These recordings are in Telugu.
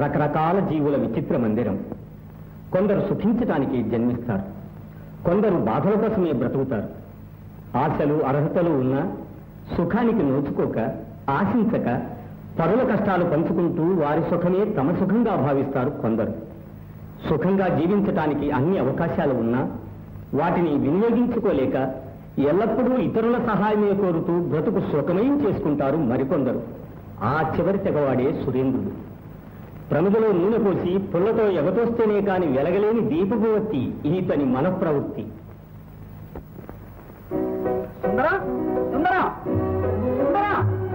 రకరకాల జీవుల విచిత్ర మందిరం కొందరు సుఖించటానికి జన్మిస్తారు కొందరు బాధల కోసమే బ్రతుకుతారు ఆశలు అర్హతలు ఉన్నా సుఖానికి నోచుకోక ఆశించక పరుల కష్టాలు పంచుకుంటూ వారి సుఖమే తమ సుఖంగా భావిస్తారు కొందరు సుఖంగా జీవించటానికి అన్ని అవకాశాలు ఉన్నా వాటిని వినియోగించుకోలేక ఎల్లప్పుడూ ఇతరుల సహాయమే కోరుతూ బ్రతుకు సుఖమయం చేసుకుంటారు మరికొందరు ఆ చివరి తెగవాడే సురేంద్రుడు ప్రమిదలో నూనె పోసి పుల్లతో ఎగతోస్తేనే కాని వెలగలేని దీపభవతి ఈతని మనఃప్రవృత్తి సుందరా సుందరా సుందరా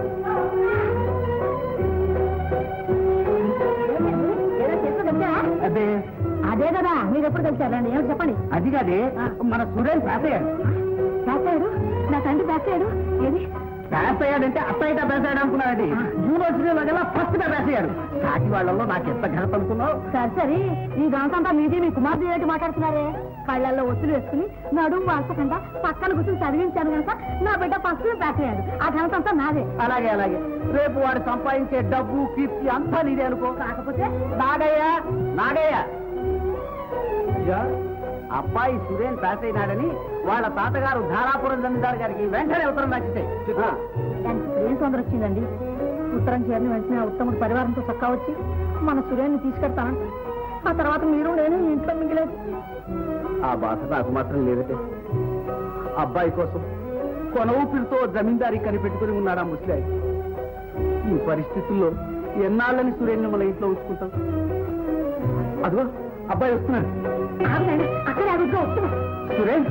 అదే అదే కదా మీరు ఎప్పుడు కలిసారండి ఏమిటి చెప్పండి అది కాదే మన సురేష్ పాస్ అయ్యాడు పాస్ అయ్యాడు నా తండ్రి పాస్ అయ్యాడు ఏది పాస్ అయ్యాడంటే అత్తయ్యట పాస్ అయ్యాడు అనుకున్నాడు యూనివర్సిటీలో గల ఫస్ట్ గా పాస్ అయ్యాడు సాటి వాళ్ళలో నాకు ఎంత ఘనత అనుకున్నావు సరే సరే ఈ గంటంతా మీది మీ కుమార్తె ఏంటి మాట్లాడుతున్నారే కళ్ళల్లో ఒత్తులు వేసుకుని నడుము వాల్చకుండా పక్కన కూర్చొని చదివించాను కనుక నా బిడ్డ ఫస్ట్ పాస్ అయ్యాడు ఆ ఘనత అంతా నాదే అలాగే అలాగే రేపు వాడు సంపాదించే డబ్బు కీర్తి అంతా నీదే అనుకో కాకపోతే నాగయ్య నాగయ్య అయ్యా, అబ్బాయి సురేన్ పాస్ అయినాడని వాళ్ళ తాతగారు ధారాపురం జమీందారు గారికి వెంటనే ఉత్తరం రాసిస్తాయి దానికి ఇప్పుడు ఏం తొందర వచ్చిందండి ఉత్తరం చేరిన వెంటనే ఆ ఉత్తముడు పరివారంతో చక్కా వచ్చి మన సురేన్ని తీసుకెడతానంట ఆ తర్వాత మీరు నేను ఈ ఇంట్లో మిగిలేదు ఆ బాధ నాకు మాత్రం లేదటే అబ్బాయి కోసం కొన ఊపిరితో జమీందారీ కనిపెట్టుకుని ఉన్నాడు ఆ ముసలాయి ఈ పరిస్థితుల్లో ఎన్నాళ్ళని సురేన్ని మన ఇంట్లో ఉంచుకుంటాం అదిగో అబ్బాయి వస్తున్నాడు ఆగండి అక్కడే అడుగుగా వస్తున్నా సురేన్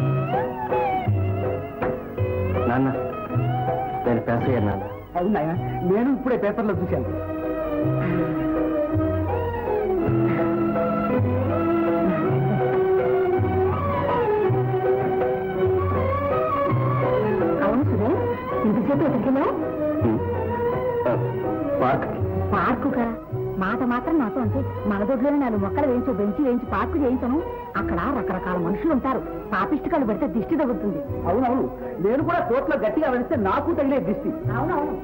నాన్న నేను పాస్ అయ్యాను నాన్న అవును నాయన నేను ఇప్పుడే పేపర్లో చూశాను అవును సురేష్ ఇంతసేపు ఎక్కడికెళ్ళావు పార్క్ పార్కుగా మాట మాత్రం నాతో అంటే మనదొడ్లోనే నాలుగు మొక్కలు వేయించు బెంచి వేయించి పార్కు చేయించను అక్కడ రకరకాల మనుషులు ఉంటారు పాపిష్టికాలు పెడితే దిష్టి తగ్గుతుంది అవునవును నేను కూడా కోర్టులో గట్టిగా వెళితే నాకు తగిలే దిష్టి అవునవును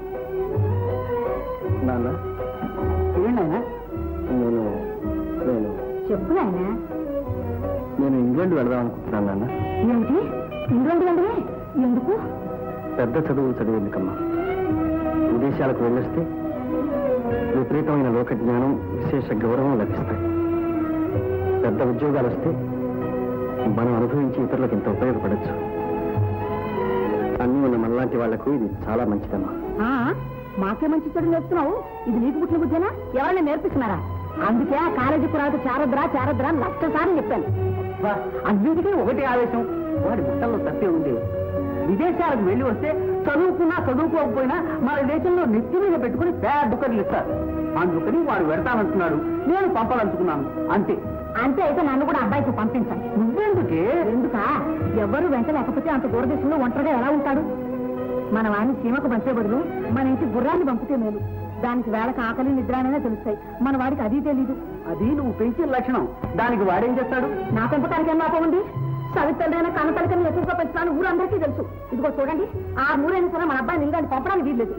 నాన్న ఏంటైనా నేను నేను చెప్పు నాయన నేను ఇంగ్లాండ్ వెళదాం అనుకుంటున్నాను నాన్న ఏమిటి ఇంగ్లాండ్ వెళ్ళవే ఎందుకు పెద్ద చదువులు చదివేందుకమ్మా విదేశాలకు వెళ్ళొస్తే విపరీతమైన లోక జ్ఞానం విశేష గౌరవం లభిస్తాయి పెద్ద ఉద్యోగాలు వస్తే మనం అనుభవించి ఇతరులకు ఇంత ఉపయోగపడచ్చు అన్నీ ఉన్న మనలాంటి వాళ్లకు ఇది చాలా మంచిదమ్మా ఆ, మాకే మంచి చెడు నేర్పుతున్నావు ఇది నీకు పుట్టిన బుద్ధేనా ఎవరైనా నేర్పిస్తున్నారా అందుకే ఆ కాలేజీ పురాత చారద్రా చారద్రా అని లక్ష సార్లు చెప్పాను బా, అన్నింటికీ ఒకటే ఆవేశం వాడి ముట్టల్లో తప్పే ఉంది విదేశాలకు వెళ్ళి వస్తే చదువుకున్నా చదువుకోకపోయినా మన దేశంలో నెత్తి మీద పెట్టుకుని పేద దుక్కర్లు ఇస్తారు అందుకని వాడు వెడతానంటున్నాడు నేను పంపాలనుకున్నాను అంతే అంతే అయితే నన్ను కూడా అబ్బాయికి పంపించండి నువ్వెందుకే ఎందుకా ఎవరు వెంట లేకపోతే అంత దూరదేశంలో ఒంటరిగా ఎలా ఉంటాడు మన వాడిని సీమకు పంచే బదులు మన ఇంటి గుర్రాన్ని పంపితే మేలు దానికి వేళకు ఆకలి నిద్రాననే తెలుస్తాయి మన వాడికి అది తెలీదు అది నువ్వు పెంచే లక్షణం దానికి వాడేం చేస్తాడు నా పెంపకానికి ఏం లాభం ఉంది సవితల్లైన కనతలకని ఎక్కువగా పెంచుతాను ఊరందరికీ తెలుసు ఇదిగో చూడండి ఆ ఊరైనా సరే మన అబ్బాయిని ఇంగ్లాండ్ పంపడానికి వీల్లేదు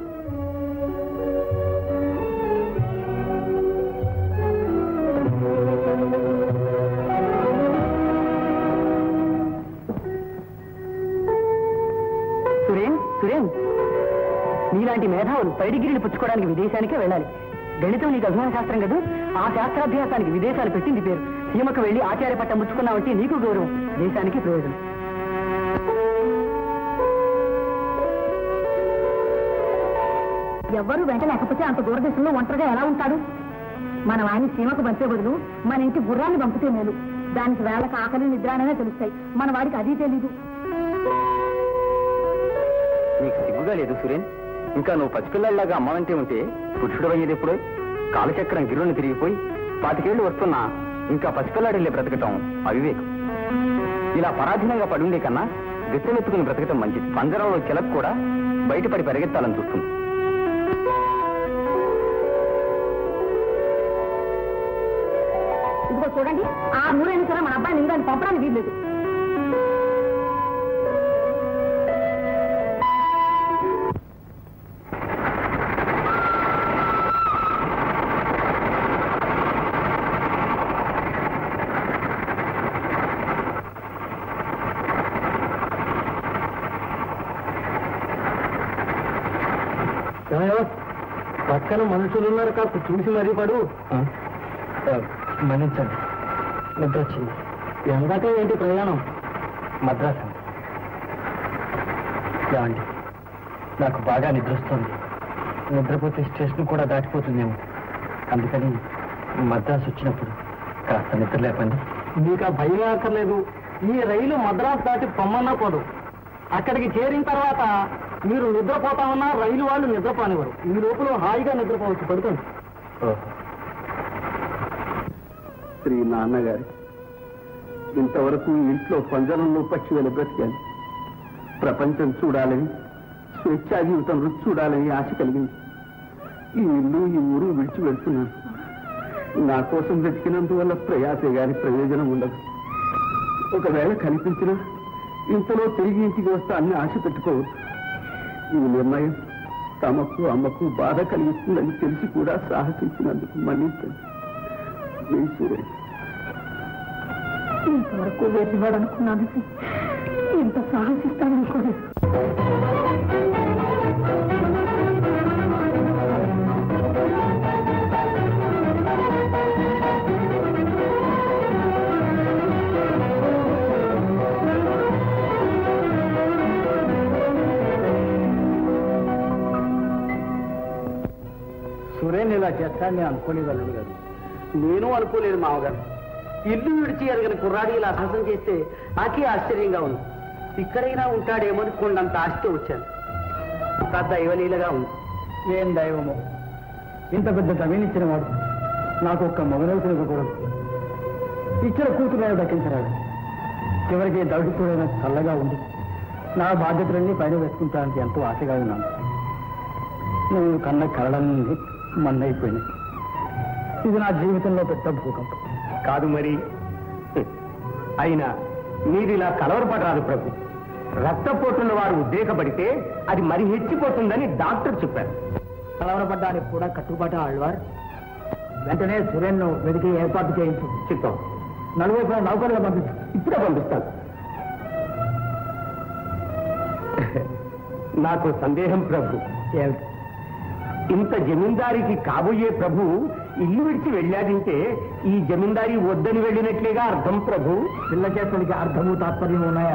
సురేన్ సురేన్ నీలాంటి మేధావులు పై డిగ్రీలు పుచ్చుకోవడానికి విదేశానికే వెళ్ళాలి గణితం నీకు అభిమాన శాస్త్రం కదా ఆ శాస్త్రాభ్యాసానికి విదేశాలు పెట్టింది పేరు సీమకు వెళ్ళి ఆచార్య పట్టం ముచ్చుకున్నావంటే నీకు గౌరవం దేశానికి ప్రయోజనం ఎవ్వరూ వెంట లేకపోతే అంత దూరదేశంలో ఒంటరిగా ఎలా ఉంటాడు మన వాడిని సీమకు పంపే బదులు మన ఇంటి గుర్రాన్ని పంపితే మేలు దానికి వేళకు ఆకలి నిద్రాననే తెలుస్తాయి మన వాడికి అది తెలీదు నీకు సిగ్గుగా లేదు సురేన్ ఇంకా నువ్వు పసిపిల్లల్లాగా అమ్మావంటే ఉంటే పురుషుడు అయ్యేది ఎప్పుడో కాలచక్రం గిరుని తిరిగిపోయి పాతికేళ్లు వస్తున్నా ఇంకా పసిపిల్లాడిల్లే బ్రతకటం అవివేకం ఇలా పరాధీనంగా పడుండే కన్నా గట్టెలెత్తుకుని బ్రతకటం మంచిది పంజరంలో చిలక కూడా బయటపడి పరిగెత్తాలని చూస్తుంది ఇదిగో చూడండి ఆ ఊరైనా సరే మన అబ్బాయిని ఇంగ్లాండ్ పంపడానికి వీల్లేదు పక్కన మనుషులు ఉన్నారు కాకు చూసి మరీ పడు మన్నించండి నిద్ర వచ్చింది ఎందాక ఏంటి ప్రయాణం మద్రాసు ఏమండి నాకు బాగా నిద్ర వస్తుంది నిద్రపోతే స్టేషన్ కూడా దాటిపోతుందేమో అందుకని మద్రాసు వచ్చినప్పుడు కాస్త నిద్ర లేపండి మీకు ఆ భయం అక్కర్లేదు ఈ రైలు మద్రాసు దాటి పొమ్మన్నా పోదు అక్కడికి చేరిన తర్వాత మీరు నిద్రపోతామన్నా రైలు వాళ్ళు నిద్రపోనివ్వరు ఈ లోపల హాయిగా నిద్రపోవచ్చు పడుకోండి శ్రీ నాన్నగారి ఇంతవరకు ఇంట్లో పంజరంలో పక్షి వెల బ్రతికాను ప్రపంచం చూడాలని స్వేచ్ఛా జీవితం రుచి చూడాలని ఆశ కలిగింది ఈ ఇల్లు ఈ ఊరు విడిచి వెళ్తున్నాను నా కోసం వెతికినందువల్ల ప్రయాసే గాని ప్రయోజనం ఉండదు ఒకవేళ కనిపించినా ఇంతలో తిరిగి ఇంటికి వస్తా అన్ని ఆశ పెట్టుకోవద్దు ఈ నిర్ణయం తమకు అమ్మకు బాధ కలిగిస్తుందని తెలిసి కూడా సాహసించినందుకు మన్నించండి మీ సురేష్ ఇంతవరకు వేసివాడు అనుకున్నాను ఇంత సాహసిస్తాననుకోలేదు సురేన్ ఇలా చేస్తాను నేను అనుకోలేదు అల్లుడు గారు నేను అనుకోలేదు మామగారు ఇల్లు విడిచి ఎరగని కుర్రాడి ఇలా సాహసం చేస్తే నాకే ఆశ్చర్యంగా ఉంది ఇక్కడైనా ఉంటాడేమో అని కొండంత ఆశతో వచ్చాను అంతా దైవలీలగా ఉంది ఏం దైవమో ఇంత పెద్ద జమీనిచ్చిన వాడు నాకు ఒక్క మగనవుతున్న ఇవ్వకూడదు ఇచ్చిన కూతురు దక్కించరాడు చివరికి దౌడితుడైన చల్లగా ఉంది నా బాధ్యతలన్నీ పైన వేసుకుంటానికి ఎంతో ఆశగా ఉన్నాను నువ్వు కన్న కలలన్నీ మన్నైపోయినాయి ఇది నా జీవితంలో పెద్ద భూకంపం కాదు మరి అయినా మీరు ఇలా కలవరపడరాదు ప్రభు రక్తపోటున్న వారు ఉద్రేకపడితే అది మరి హెచ్చిపోతుందని డాక్టర్ చెప్పారు కలవరపడ్డానికి కూడా కట్టుబాటు ఆళ్వార్ వెంటనే సురేన్ను వెతికి ఏర్పాటు చేయించు చిత్తం నలుగురు నౌకర్లు పంపించు ఇప్పుడే పంపిస్తాను నాకు సందేహం ప్రభు ఏమిటి ఇంత జమీందారికి కాబోయే ప్రభు ఇల్లు విడిచి వెళ్ళాడంటే ఈ జమీందారి వద్దని వెళ్ళినట్లేగా అర్థం ప్రభు పిల్ల చేతులకి అర్థము తాత్పర్యం ఉన్నాయా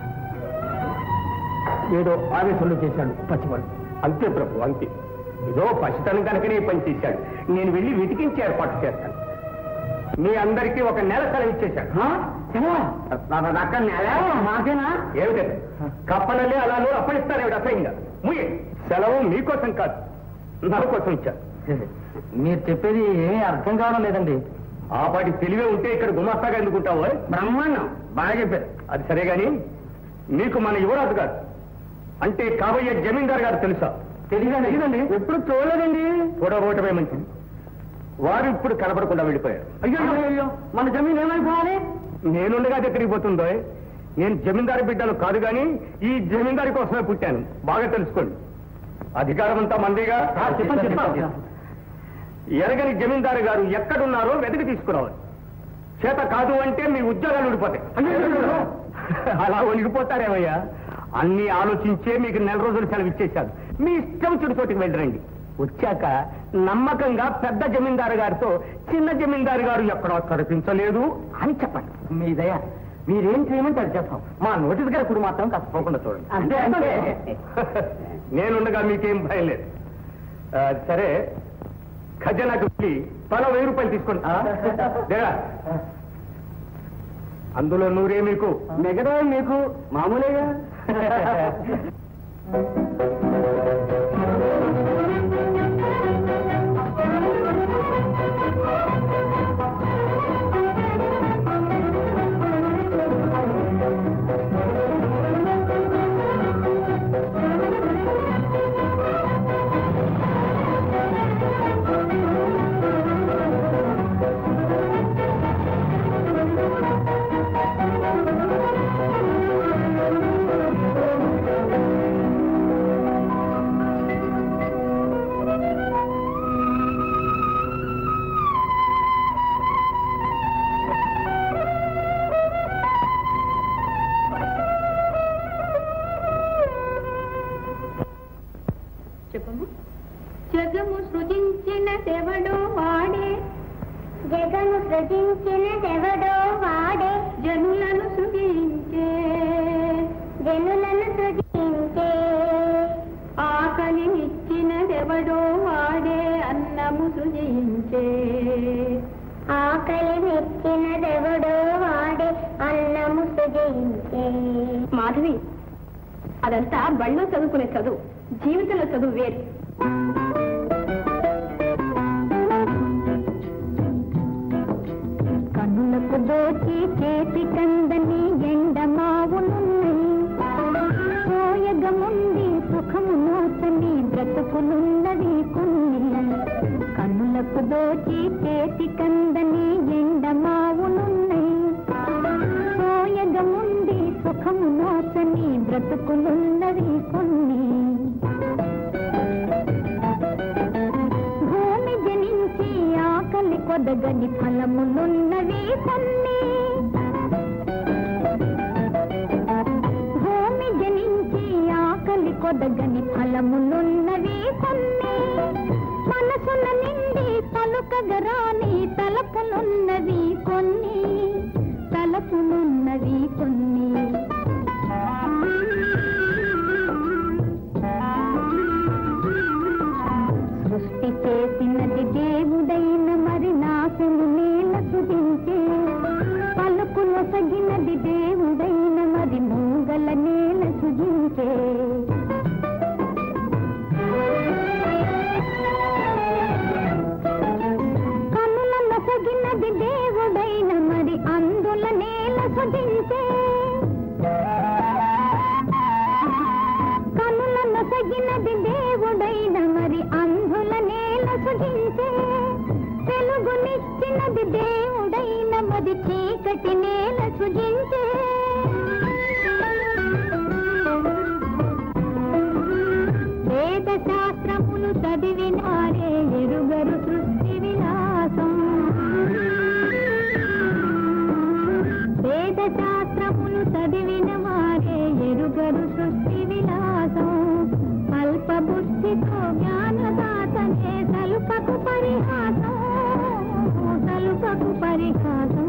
ఏదో ఆవేశంలో చేశాడు పచ్చివాడు అంతే ప్రభు అంతే ఏదో పసితనం కనుకనే పని చేశాడు నేను వెళ్ళి వెతికించి ఏర్పాటు చేస్తాను మీ అందరికీ ఒక నెల సెలవు ఇచ్చేశాడు అక్కడ నెల మాకేనా ఏమిటది కప్పనలే అలాను అప్పగిస్తారు ఏమిటి అసహ్యంగా ముయ్య సెలవు మీకోసం కాదు నా కోసం ఇచ్చారు మీరు చెప్పేది ఏమీ అర్థం కావడం లేదండి ఆ పాటి తెలివే ఉంటే ఇక్కడ గుమాస్తాగా ఎందుకుంటావు బ్రహ్మాండం బాగా చెప్పారు అది సరే గాని మీకు మన యువరాజు గారు అంటే కాబోయే జమీందార్ గారు తెలుసా తెలియదండి ఎప్పుడు చూడలేదండి చూడబోవటమే మంచిది వారు ఇప్పుడు కనపడకుండా వెళ్ళిపోయారు అయ్యో అయ్యో మన జమీన్ ఏమైపోవాలి నేనుండగా దగ్గరికి పోతుందో నేను జమీందారు బిడ్డను కాదు గాని ఈ జమీందారి కోసమే పుట్టాను బాగా తెలుసుకోండి అధికారం అంతా మందిగా ఎరగని జమీందారు గారు ఎక్కడున్నారో వెతికి తీసుకురావాలి చేత కాదు అంటే మీ ఉద్యోగాలు ఊడిపోతాయి అలా వణిగిపోతారేమయ్యా అన్ని ఆలోచించే మీకు నెల రోజులు సెలవు ఇచ్చేశారు మీ ఇష్టం చుడితోటికి వెళ్ళరండి వచ్చాక నమ్మకంగా పెద్ద జమీందారు గారితో చిన్న జమీందారు గారు ఎక్కడో కనిపించలేదు అని చెప్పండి మీ దయ మీరేం చేయమంటే అది చేస్తాం మా నోటి దగ్గర ఇప్పుడు మాత్రం కాస్త పోకుండా చూడండి అంతే అంటే నేనుండగా మీకేం భయం లేదు ఆ, సరే ఖజానాకు వెళ్ళి తల వెయ్యి రూపాయలు తీసుకోండి దేరా అందులో నూరే మీకు మిగతా మీకు మామూలేగా జగము సృజించిన శివడు వాడే జగము సృజించిన శివడు వాడే జనులను సృజించే జనులను సృజించే ఆకలినిచ్చిన శివడు వాడే అన్నము సృజించే ఆకలినిచ్చిన శివడు వాడే అన్నము సృజించే మాధవి అదంతా బళ్ళో చదువుకునే చదువు జీవితంలో చదువు వేరు కన్నులకు దోచి చేతి కందని ఎండమావులున్నాయి సోయగముంది సుఖము నూతని బ్రతుకులున్నవి కొన్ని కన్నులకు దోచి చేతి కందని ఎండమావులున్నాయి సోయగముంది సుఖము నూతని బ్రతుకులున్నవి కొన్ని భూమి జనించి ఆకలి కొదగని ఫలములున్నవి కొన్ని భూమి జనించి ఆకలి కొదగని ఫలములున్నవి కొన్ని మనసుల నిండి పలుకగరాని తలపులున్నవి కొన్ని తలపులున్నవి కొన్ని సృష్టి చేసినది దేవుడైన మరి నాశము నేల సుధించే పలుకుల సగినది దేవుడైన మరి మూగల నేల సుజించే కనుల సగినది దేవుడైన మరి అందుల నేల సుజించే కనులను సగినది దేవుడైన మరి అంధుల నేల సుధించే తెలుగునిచ్చినది దేవుడైన మరి చీకటి నేల సుజించే వేద శాస్త్రములు చదివినారే ఎరుగరు సృష్టి విలాసం వేద శాస్త్రములు చదివిన వారే ఎరుగరు సృష్టి విలాసం అల్ప బుద్ధితో జ్ఞానదాతనే తలుపకు పరిహాసం తలుపకు పరిహాసం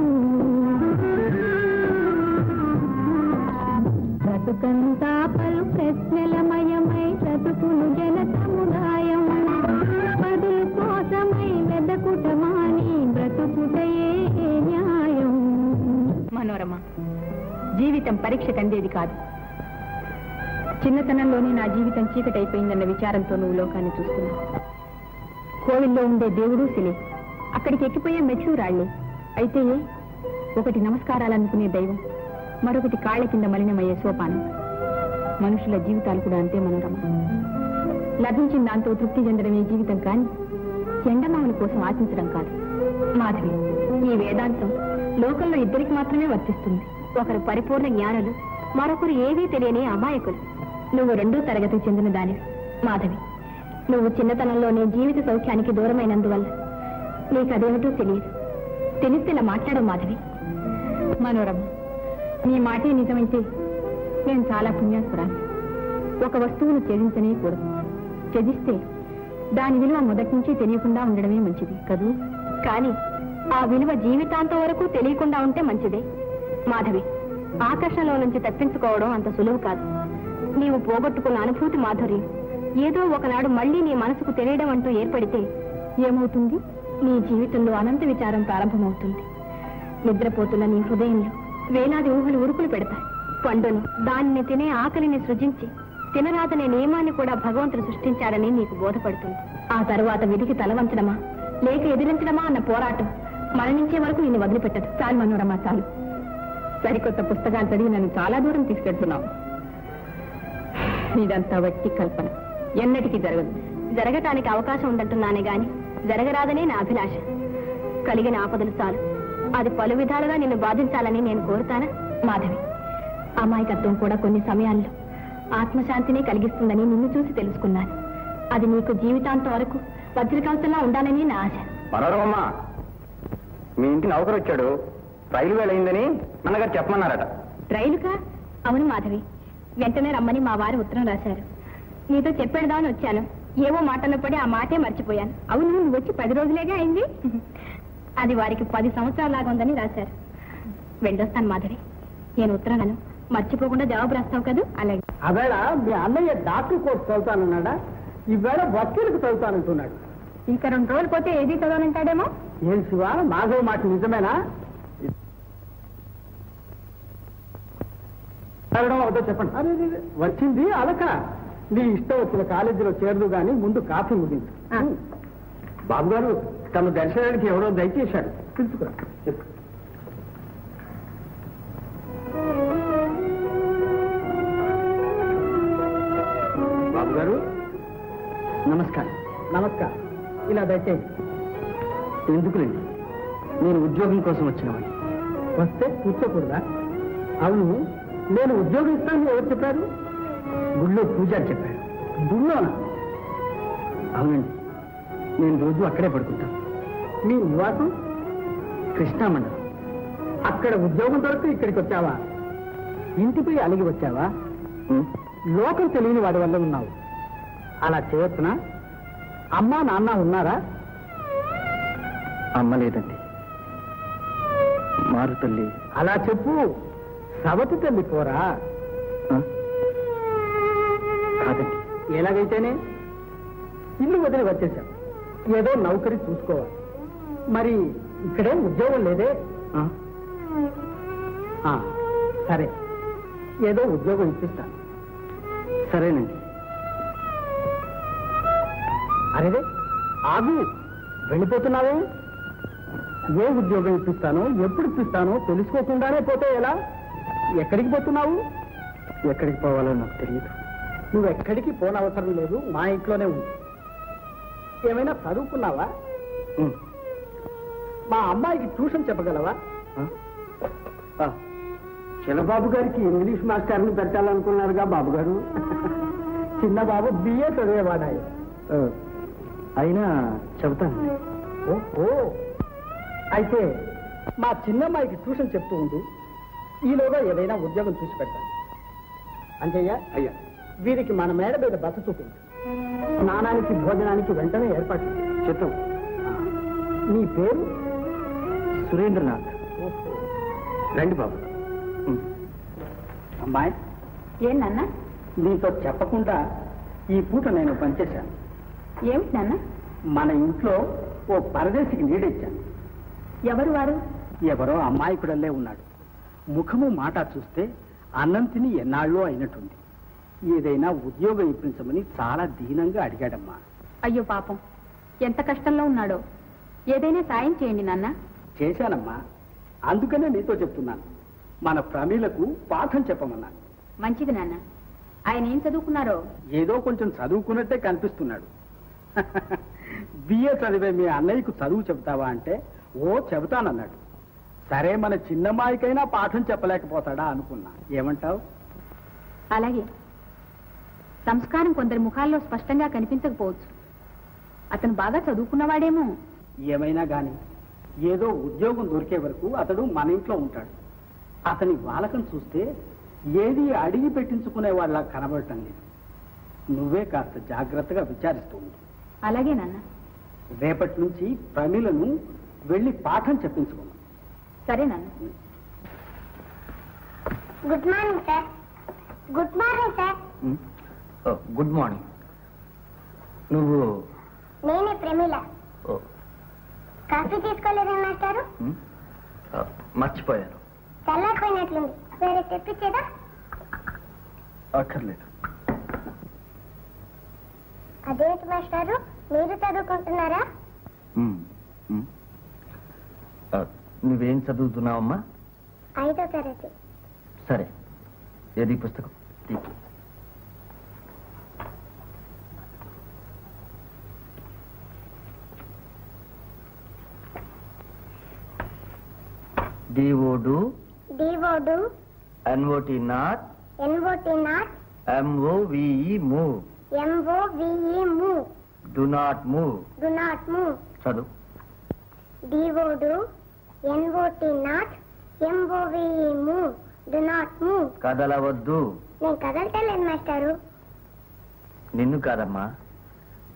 బ్రతుకంతా పలు ప్రశ్నలమయమై బ్రతుకులు జన సముదాయం పదుల కోసమై వెదకుటమాని బ్రతుకుటయే న్యాయం మనోరమ జీవితం పరీక్ష కందేది కాదు చిన్నతనంలోనే నా జీవితం చీకటైపోయిందన్న విచారంతో నువ్వు లోకాన్ని చూస్తున్నావు కోవిల్లో ఉండే దేవుడు శిలే అక్కడికి ఎక్కిపోయే మెట్లు రాళ్లే అయితే ఏ? ఒకటి నమస్కారాలనుకునే దైవం మరొకటి కాళ్ళ కింద మలినమయ్యే సోపానం మనుషుల జీవితాలు కూడా అంతే మనోరమ లభించిన దాంతో తృప్తి చెందడమే జీవితం కాని ఎండమావుల కోసం ఆశించడం కాదు మాధవి ఈ వేదాంతం లోకంలో ఇద్దరికి మాత్రమే వర్తిస్తుంది ఒకరు పరిపూర్ణ జ్ఞానులు మరొకరు ఏవీ తెలియని అమాయకులు నువ్వు రెండో తరగతికి చెందిన దానివి మాధవి నువ్వు చిన్నతనంలోనే జీవిత సౌఖ్యానికి దూరమైనందువల్ల నీకు అదేమిటో తెలియదు తెలిస్తే ఇలా మాట్లాడవు మాధవి మనోరమ్మ నీ మాటే నిజమైతే నేను చాలా పుణ్యాసురాలి ఒక వస్తువును త్యజించనే కూడదు త్యజిస్తే దాని విలువ మొదటి నుంచి తెలియకుండా ఉండడమే మంచిది కదూ కానీ ఆ విలువ జీవితాంతం వరకు తెలియకుండా ఉంటే మంచిదే మాధవి ఆకర్షణలో నుంచి తప్పించుకోవడం అంత సులువు కాదు నీవు పోగొట్టుకున్న అనుభూతి మాధుర్యం ఏదో ఒకనాడు మళ్ళీ నీ మనసుకు తెలియడం అంటూ ఏర్పడితే ఏమవుతుంది నీ జీవితంలో అనంత విచారం ప్రారంభమవుతుంది నిద్రపోతున్న నీ హృదయంలో వేలాది ఊహలు ఉరుకులు పెడతాయి పండును దానిని తినే ఆకలిని సృజించి తినరాదనే నియమాన్ని కూడా భగవంతుడు సృష్టించాడని నీకు బోధపడుతుంది ఆ తరువాత విధికి తలవంచడమా లేక ఎదిరించడమా అన్న పోరాటం మరణించే వరకు నిన్ను వదిలిపెట్టదు చాలు మనోరమా చాలు సరికొత్త పుస్తకాలు చదివి నన్ను చాలా దూరం తీసుకెళ్తున్నావు ఇదంతా వట్టి కల్పన ఎన్నటికీ జరగదు జరగటానికి అవకాశం ఉందంటున్నానే గాని జరగరాదనే నా అభిలాష కలిగిన ఆపదలు చాలు అది పలు విధాలుగా నిన్ను బాధించాలని నేను కోరుతానా మాధవి అమాయకత్వం కూడా కొన్ని సమయాల్లో ఆత్మశాంతిని కలిగిస్తుందని నిన్ను చూసి తెలుసుకున్నాను అది నీకు జీవితాంతం వరకు వజ్రకవచంలా ఉండాలని నా ఆశ మనోరమమ్మ మీ ఇంటి నౌకరు వచ్చాడు రైలు వేళయిందని అన్నగారు చెప్పమన్నారట రైలుకా అవును మాధవి వెంటనే రమ్మని మా వారు ఉత్తరం రాశారు నీతో చెప్పేద్దామని వచ్చాను ఏవో మాటల్లో పడి ఆ మాటే మర్చిపోయాను అవును నువ్వు వచ్చి పది రోజులేగా అయింది అది వారికి పది సంవత్సరాలాగా ఉందని రాశారు వెళ్ళొస్తాను మాధవి నేను ఉత్తరాలను మర్చిపోకుండా జవాబు రాస్తావు కదా అలాగే అవేళ మీ అన్నయ్య డాక్టర్ కోర్స్ చదువుతానన్నాడా ఈవేళ వకీలకు చదువుతానంటున్నాడు ఇంకా రెండు రోజులు పోతే ఏది చదవనంటాడేమో ఏం శివ మాధవ్ మాట నిజమేనా చదవడం అవుతో చెప్పండి అరే, అరే, అరే, వచ్చింది అలక నీ ఇష్టం వచ్చిన కాలేజీలో చేరదు గాని ముందు కాఫీ ముగించు ఆ. బాబు గారు తమ దర్శనానికి ఎవరో దయచేశాడు పిలుచుకురా చెప్పు. బాబు గారు నమస్కారం నమస్కారం ఇలా దయచేయండి ఎందుకులేండి నేను ఉద్యోగం కోసం వచ్చినవాడిని వస్తే కూర్చోకూడదా అవును నేను ఉద్యోగం ఇస్తానని ఎవరు చెప్పారు గుళ్ళో పూజారి చెప్పాడు గుళ్ళోనా అవునండి నేను రోజు అక్కడే పడుకుంటాను మీ నివాసం కృష్ణామండలం అక్కడ ఉద్యోగం దొరికి ఇక్కడికి వచ్చావా ఇంటిపై అలిగి వచ్చావా లోకం తెలియని వాడి వల్ల ఉన్నావు అలా చేయొచ్చునా అమ్మా నాన్న ఉన్నారా అమ్మ లేదండి మారు తల్లి అలా చెప్పు సవతి తల్లి పోరా కాదండి ఎలాగైతేనే ఇల్లు వదిలి వచ్చేసాం ఏదో నౌకరి చూసుకోవాలి మరి ఇక్కడే ఉద్యోగం లేదే ఆ? ఆ, సరే ఏదో ఉద్యోగం ఇప్పిస్తాను సరేనండి అరేదే ఆగు వెళ్ళిపోతున్నావే ఏ ఉద్యోగం ఇప్పిస్తానో ఎప్పుడు ఇప్పిస్తానో తెలుసుకోకుండానే పోతే ఎలా ఎక్కడికి పోతున్నావు ఎక్కడికి పోవాలో నాకు తెలియదు నువ్వు ఎక్కడికి పోనవసరం లేదు మా ఇంట్లోనే ఉంది ఏమైనా చదువుకున్నావా ఉమ్. మా అమ్మాయికి ట్యూషన్ చెప్పగలవా ఆ? ఆ, చిన్నబాబు గారికి ఇంగ్లీష్ మాస్టర్ని పెట్టాలనుకున్నారుగా బాబు గారు చిన్న బాబు బిఏ చదివేవాడాయి ఆ, అయినా చెబుతాను ఓహో అయితే మా చిన్నమ్మాయికి ట్యూషన్ చెప్తూ ఉండు ఈలోగా ఏదైనా ఉద్యోగం చూసి పెడతాను అంతయ్య అయ్యా వీరికి మన మేడ మీద బస చూపించు స్నానానికి భోజనానికి వెంటనే ఏర్పాటు చేయి. చిత్తం నీ పేరు సురేంద్రనాథ్ రండి బాబు ఉమ్. అమ్మాయి ఏం నాన్న నీతో చెప్పకుండా ఈ పూట నేను పనిచేశాను ఏమిటి నాన్న మన ఇంట్లో ఓ పరదేశికి నీడిచ్చాను ఎవరు వారు ఎవరో అమాయకుడల్లే ఉన్నాడు ముఖము మాట చూస్తే అన్నం తిని ఎన్నాళ్ళో అయినట్టుంది ఏదైనా ఉద్యోగం ఇప్పించమని చాలా దీనంగా అడిగాడమ్మా అయ్యో పాపం ఎంత కష్టంలో ఉన్నాడో ఏదైనా సాయం చేయండి నాన్న చేశానమ్మా అందుకనే నీతో చెప్తున్నాను మన ప్రమీలకు పాఠం చెప్పమన్నాను మంచిది నాన్న ఆయన ఏం చదువుకున్నారో ఏదో కొంచెం చదువుకున్నట్టే కనిపిస్తున్నాడు బిఏ చదివే మీ అన్నయ్యకు చదువు చెబుతావా అంటే ఓ చెబుతానన్నాడు సరే మన చిన్నమ్మాయికైనా పాఠం చెప్పలేకపోతాడా అనుకున్నా ఏమంటావు అలాగే సంస్కారం కొందరి ముఖాల్లో స్పష్టంగా కనిపించకపోవచ్చు అతను బాగా చదువుకున్నవాడేమో ఏమైనా గాని ఏదో ఉద్యోగం దొరికే వరకు అతడు మన ఇంట్లో ఉంటాడు అతని వాలకం చూస్తే ఏది అడిగి పెట్టించుకునే వాళ్ళ కనబడటం లేదు నువ్వే కాస్త జాగ్రత్తగా విచారిస్తూ ఉండు అలాగే నాన్న రేపటి నుంచి ప్రమిలను వెళ్ళి పాఠం చెప్పించుకున్నాం సరే నాన్న good morning sir good morning sir ఉమ్. ఓ, గుడ్ మార్నింగ్ నువ్వు నేనే ప్రమీల ఓ, కాఫీ తీసుకోలేదని మాస్టారు ఉమ్, ఆ, మర్చిపోయాను చల్లారిపోయినట్లుంది వేరే తెప్పించేదా అక్కర్లేదు అదేంటి మాస్టారు మీరు చదువుకుంటున్నారా ఉమ్, ఉమ్. ఆ, నువ్వేం చదువుతున్నావమ్మా ఐదో తరగతి సరే ఏది ఈ పుస్తకం తీ. D O do D O do N O T not N O T not M O V E move M O V E move do not move do not move చదువు D O do N O T not M O V E move do not move కదలవద్దు నేను కదలటలేదు మాస్టారు నిన్ను కాదమ్మా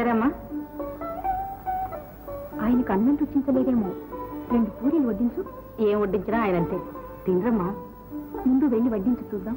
చూసారమ్మా ఆయనకు అన్నం రుచించలేదేమో రెండు పూరీలు వడ్డించు ఏం వడ్డించినా ఆయనంతే తినరమ్మా ముందు వెళ్ళి వడ్డించు చూద్దాం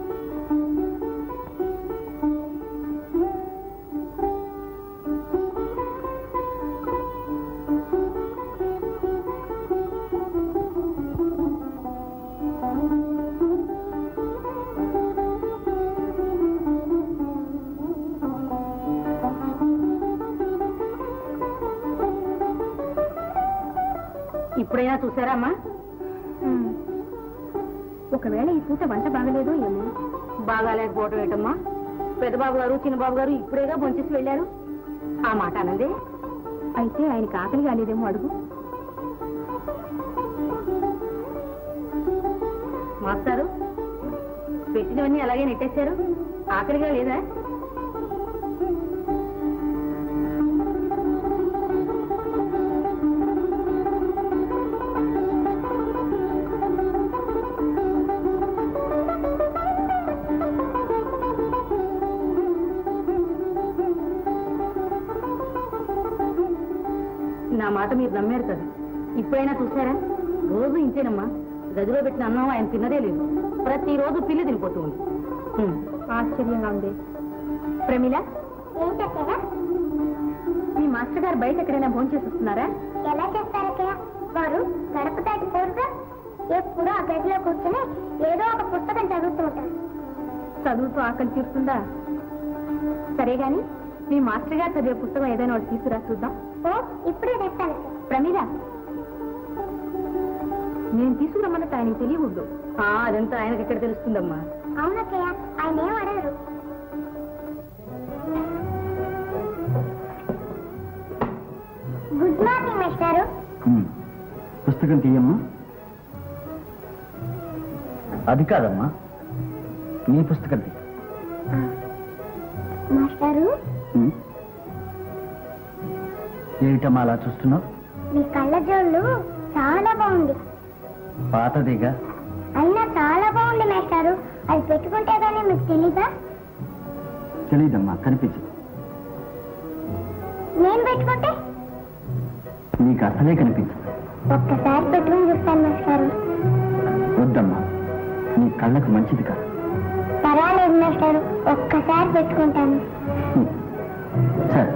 ఇప్పుడైనా చూసారా అమ్మా ఉమ్. ఒకవేళ ఈ పూట వంట బాగలేదో ఏమో బాగాలేకపోవటం ఏంటమ్మా పెద్దబాబు గారు చిన్నబాబు గారు ఇప్పుడేగా భోంచేసి వెళ్ళారు ఆ మాట అనందే అయితే ఆయనకి ఆకలి కాలేదేమో అడుగు మాస్టారు పెట్టినవన్నీ అలాగే నెట్టేశారు ఆఖరిగా లేదా నా మాట మీరు నమ్మారు కదా ఇప్పుడైనా చూసారా రోజు ఇంతేనమ్మా గదిలో పెట్టిన అన్నం ఆయన తిన్నదే లేదు ప్రతిరోజు పిల్లి తినిపోతూ ఉంది హ్మ్. ఆశ్చర్యంగా ఉంది ప్రమిళ ఏంటక్కయ్య మీ మాస్టర్ గారు బయట ఎక్కడైనా భోంచేసి వస్తున్నారా ఎలా చేస్తారక్కయ్య వారు గడప దాటి పోరుగా ఎప్పుడూ ఆ గదిలో కూర్చుని ఏదో ఒక పుస్తకం చదువుతూ ఉంటారు చదువుతూ ఆకలి తీరుతుందా సరే గాని మీ మాస్టర్ గారు చదివే పుస్తకం ఏదైనా ఒకటి తీసుకురా చూద్దాం ఓ ఇప్పుడే తెస్తాను ప్రమీల నేను తీసుకురమ్మన్నట్టు ఆయనకి తెలియకూడదు ఆ, అదంతా ఆయనకి ఎక్కడ తెలుస్తుందమ్మా అవునక్కయ్య ఆయన ఏం అడగరు గుడ్ మార్నింగ్ మాస్టారు పుస్తకం తీయమ్మా అది కాదమ్మా నీ పుస్తకం తీ మాస్టారు ఉమ్. ఏమిటమ్మా అలా చూస్తున్నావు మీ కళ్ళజోళ్ళు చాలా బాగుంది పాతదిగా అయినా చాలా బాగుంది మాస్టారు అది పెట్టుకుంటే కానీ మీకు తెలీదా తెలియదమ్మా కనిపించదు నేను పెట్టుకుంటే నీకు అసలే కనిపించదు ఒక్కసారి పెట్టుకుని చూస్తాను మాస్టారు వద్దమ్మా నీ కళ్ళకు మంచిది కాదు పర్వాలేదు మాస్టారు ఒక్కసారి పెట్టుకుంటాను ఉమ్. సరే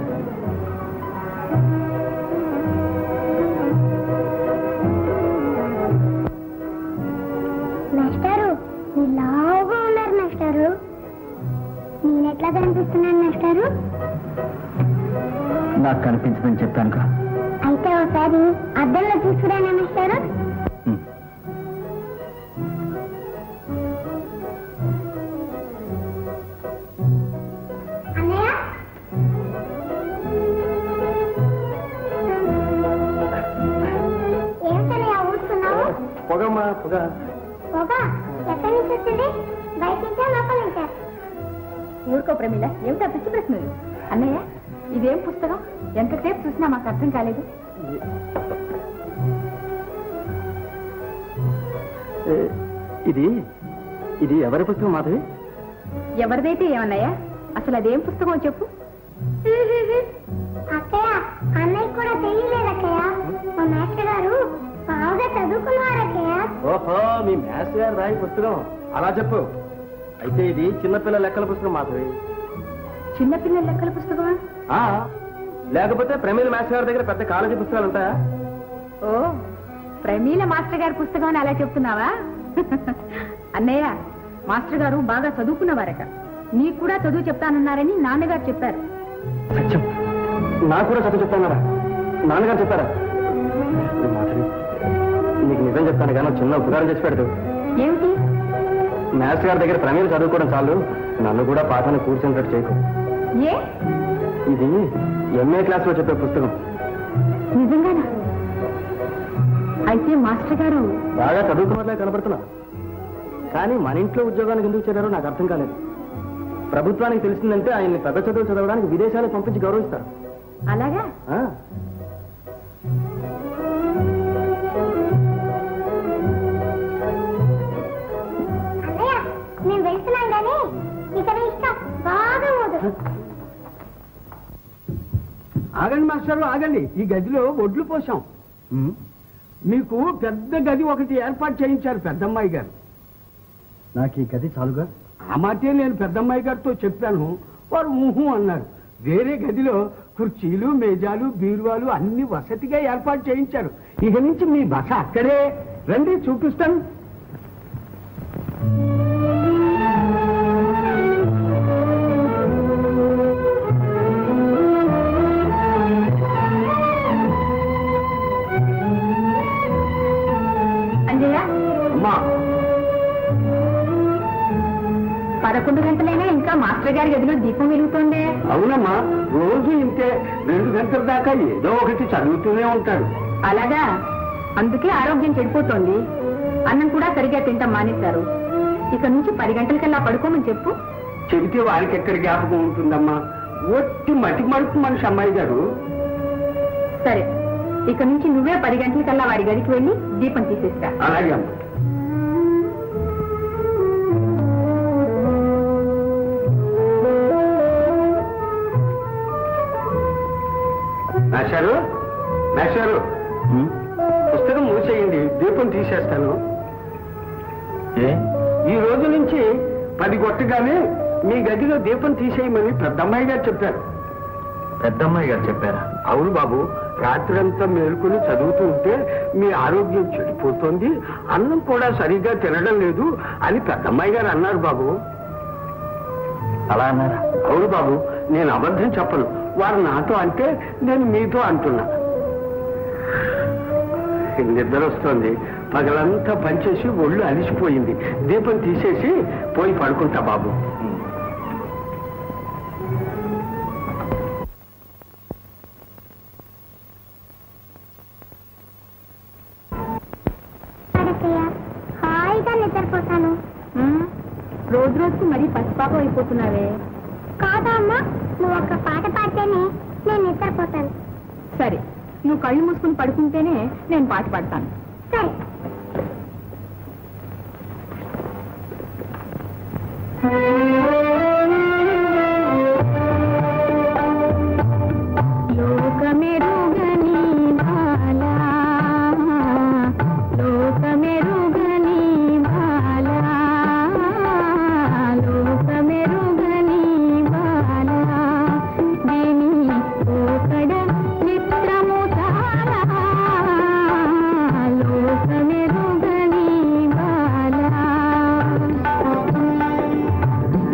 మాస్టారు మీరు లావుగా ఉన్నారు మాస్టారు నేను ఎట్లా కనిపిస్తున్నాను మాస్టారు నాకు కనిపించదని చెప్పాను కదా అయితే ఒకసారి అద్దంలో తీసుకురానా మాస్టారు ఉమ్. అన్నయ్య ఏమిటన్నయ్య ఊరుకున్నావు పొగమ్మా పొగ పొగ ఎక్కడి నుంచి వచ్చింది బయట నుంచా లోపల నుంచా ఊరుకో ప్రమీల ఏమిటా పిచ్చి ప్రశ్నలు అన్నయ్య ఇదేం పుస్తకం ఎంతసేపు చూసినా మాకు అర్థం కాలేదు ఏ, ఇది ఇది ఎవరి పుస్తకం మాధవి ఎవరిదైతే ఏమన్నయ్య అసలు అదేం పుస్తకం చెప్పు అక్కయ్య అన్నయ్య కూడా తెలియలేదు అక్కయ్య మా మాస్టర్ గారు బాగా చదువుకున్నారు అక్కయ్య ఓహో మీ మ్యాథ్స్ గారు రాయి పుస్తకం అలా చెప్పు అయితే ఇది చిన్నపిల్ల లెక్కల పుస్తకం మాధవి చిన్నపిల్లల లెక్కల పుస్తకమా ఆ, లేకపోతే ప్రమీల మ్యాథ్స్ గారి దగ్గర పెద్ద కాలేజీ పుస్తకాలు ఉంటాయా ఓ ప్రమీల మాస్టర్ గారి పుస్తకం అని అలా చెప్తున్నావా అన్నయ్య మాస్టర్ గారు బాగా చదువుకున్నవారట నీకు కూడా చదువు చెప్తానన్నారని నాన్నగారు చెప్పారు సత్యం నాకు కూడా చదువు చెప్తానారా నాన్నగారు చెప్పారా ఏ మాధవి నీకు నిజం చెప్తాను కానీ చిన్న ఉపకారం చేసి పెడదు ఏమిటి మ్యాథ్స్ గారి దగ్గర ప్రమీల చదువుకోవడం చాలు నన్ను కూడా పాఠాన్ని కూర్చున్నట్టు చేయకు ఏ ఇది ఎంఏ క్లాస్ లో చెప్పే పుస్తకం నిజంగానా అయితే మాస్టర్ గారు బాగా చదువుకున్నట్లే కనబడుతున్నా కానీ మన ఇంట్లో ఉద్యోగానికి ఎందుకు చేరారో నాకు అర్థం కాలేదు ప్రభుత్వానికి తెలిసిందంటే ఆయన్ని పెద్ద చదువులు చదవడానికి విదేశాలకు పంపించి గౌరవిస్తారు అలాగా ఆ, అన్నయ్య మేము వెళ్తున్నాం కానీ ఇక నీ ఇష్టం బాగా ఊదు మాస్టర్ ఆగండి ఈ గదిలో ఒడ్లు పోసాం మీకు పెద్ద గది ఒకటి ఏర్పాటు చేయించారు పెద్దమ్మాయి గారు నాకు ఈ గది చాలుగా ఆ మాటే నేను పెద్దమ్మాయి గారితో చెప్పాను వారు ఊహు అన్నారు వేరే గదిలో కుర్చీలు మేజాలు బీరువాలు అన్ని వసతిగా ఏర్పాటు చేయించారు ఇక నుంచి మీ బస అక్కడే రండి చూపిస్తాను అంజయ్య అమ్మా పదకొండు గంటలైనా ఇంకా మాస్టర్ గారి గదిలో దీపం వెలుగుతోందే అవునమ్మా రోజు ఇంతే రెండు గంటల దాకా ఏదో ఒకటి చదువుతూనే ఉంటాడు అలాగా అందుకే ఆరోగ్యం చెడిపోతోంది అన్నం కూడా సరిగా తింటాం మానేశారు ఇక నుంచి పది గంటలకల్లా పడుకోమని చెప్పు చెబితే వారికి ఎక్కడ జ్ఞాపకం ఉంటుందమ్మా ఒట్టి మటి మడుపు మనిషి అమ్మాయి గారు సరే ఇక నుంచి నువ్వే పది గంటలకల్లా వారి గదికి వెళ్ళి దీపం తీసేస్తా అలాగే అమ్మా మేషారు మేషారు పుస్తకం మూసేయండి దీపం తీసేస్తాను ఏ ఈ రోజు నుంచి పది కొట్టగానే మీ గదిలో దీపం తీసేయమని పెద్దమ్మాయి గారు చెప్పారు పెద్దమ్మాయి గారు చెప్పారా అవును బాబు రాత్రంతా మేలుకుని చదువుతూ ఉంటే మీ ఆరోగ్యం చెడిపోతుంది అన్నం కూడా సరిగ్గా తినడం లేదు అని పెద్దమ్మాయి గారు అన్నారు బాబు అలా అన్నారా అవును బాబు నేను అబద్ధం చెప్పను వారు నాతో అంటే నేను మీతో అంటున్నా నిద్ర వస్తుంది పగలంతా పనిచేసి ఒళ్ళు అలిసిపోయింది దీపం తీసేసి పోయి పడుకుంటా బాబు అడకయ్య హాయిగా నిద్రపోతాను రోజు రోజుకు మరీ పసిపాపం అయిపోతున్నావే కాదా అమ్మా నువ్వు ఒక పాట పాడితేనే నేను నిద్రపోతాను సరే నువ్వు కళ్ళు మూసుకుని పడుకుంటేనే నేను పాట పాడతాను సరే లోకమెరుగని బాలా లోకమెరుగని బాలా లోకమెరుగని బాలా దీని ఒకడ చిత్రము చాలా లోకమెరుగని బాలా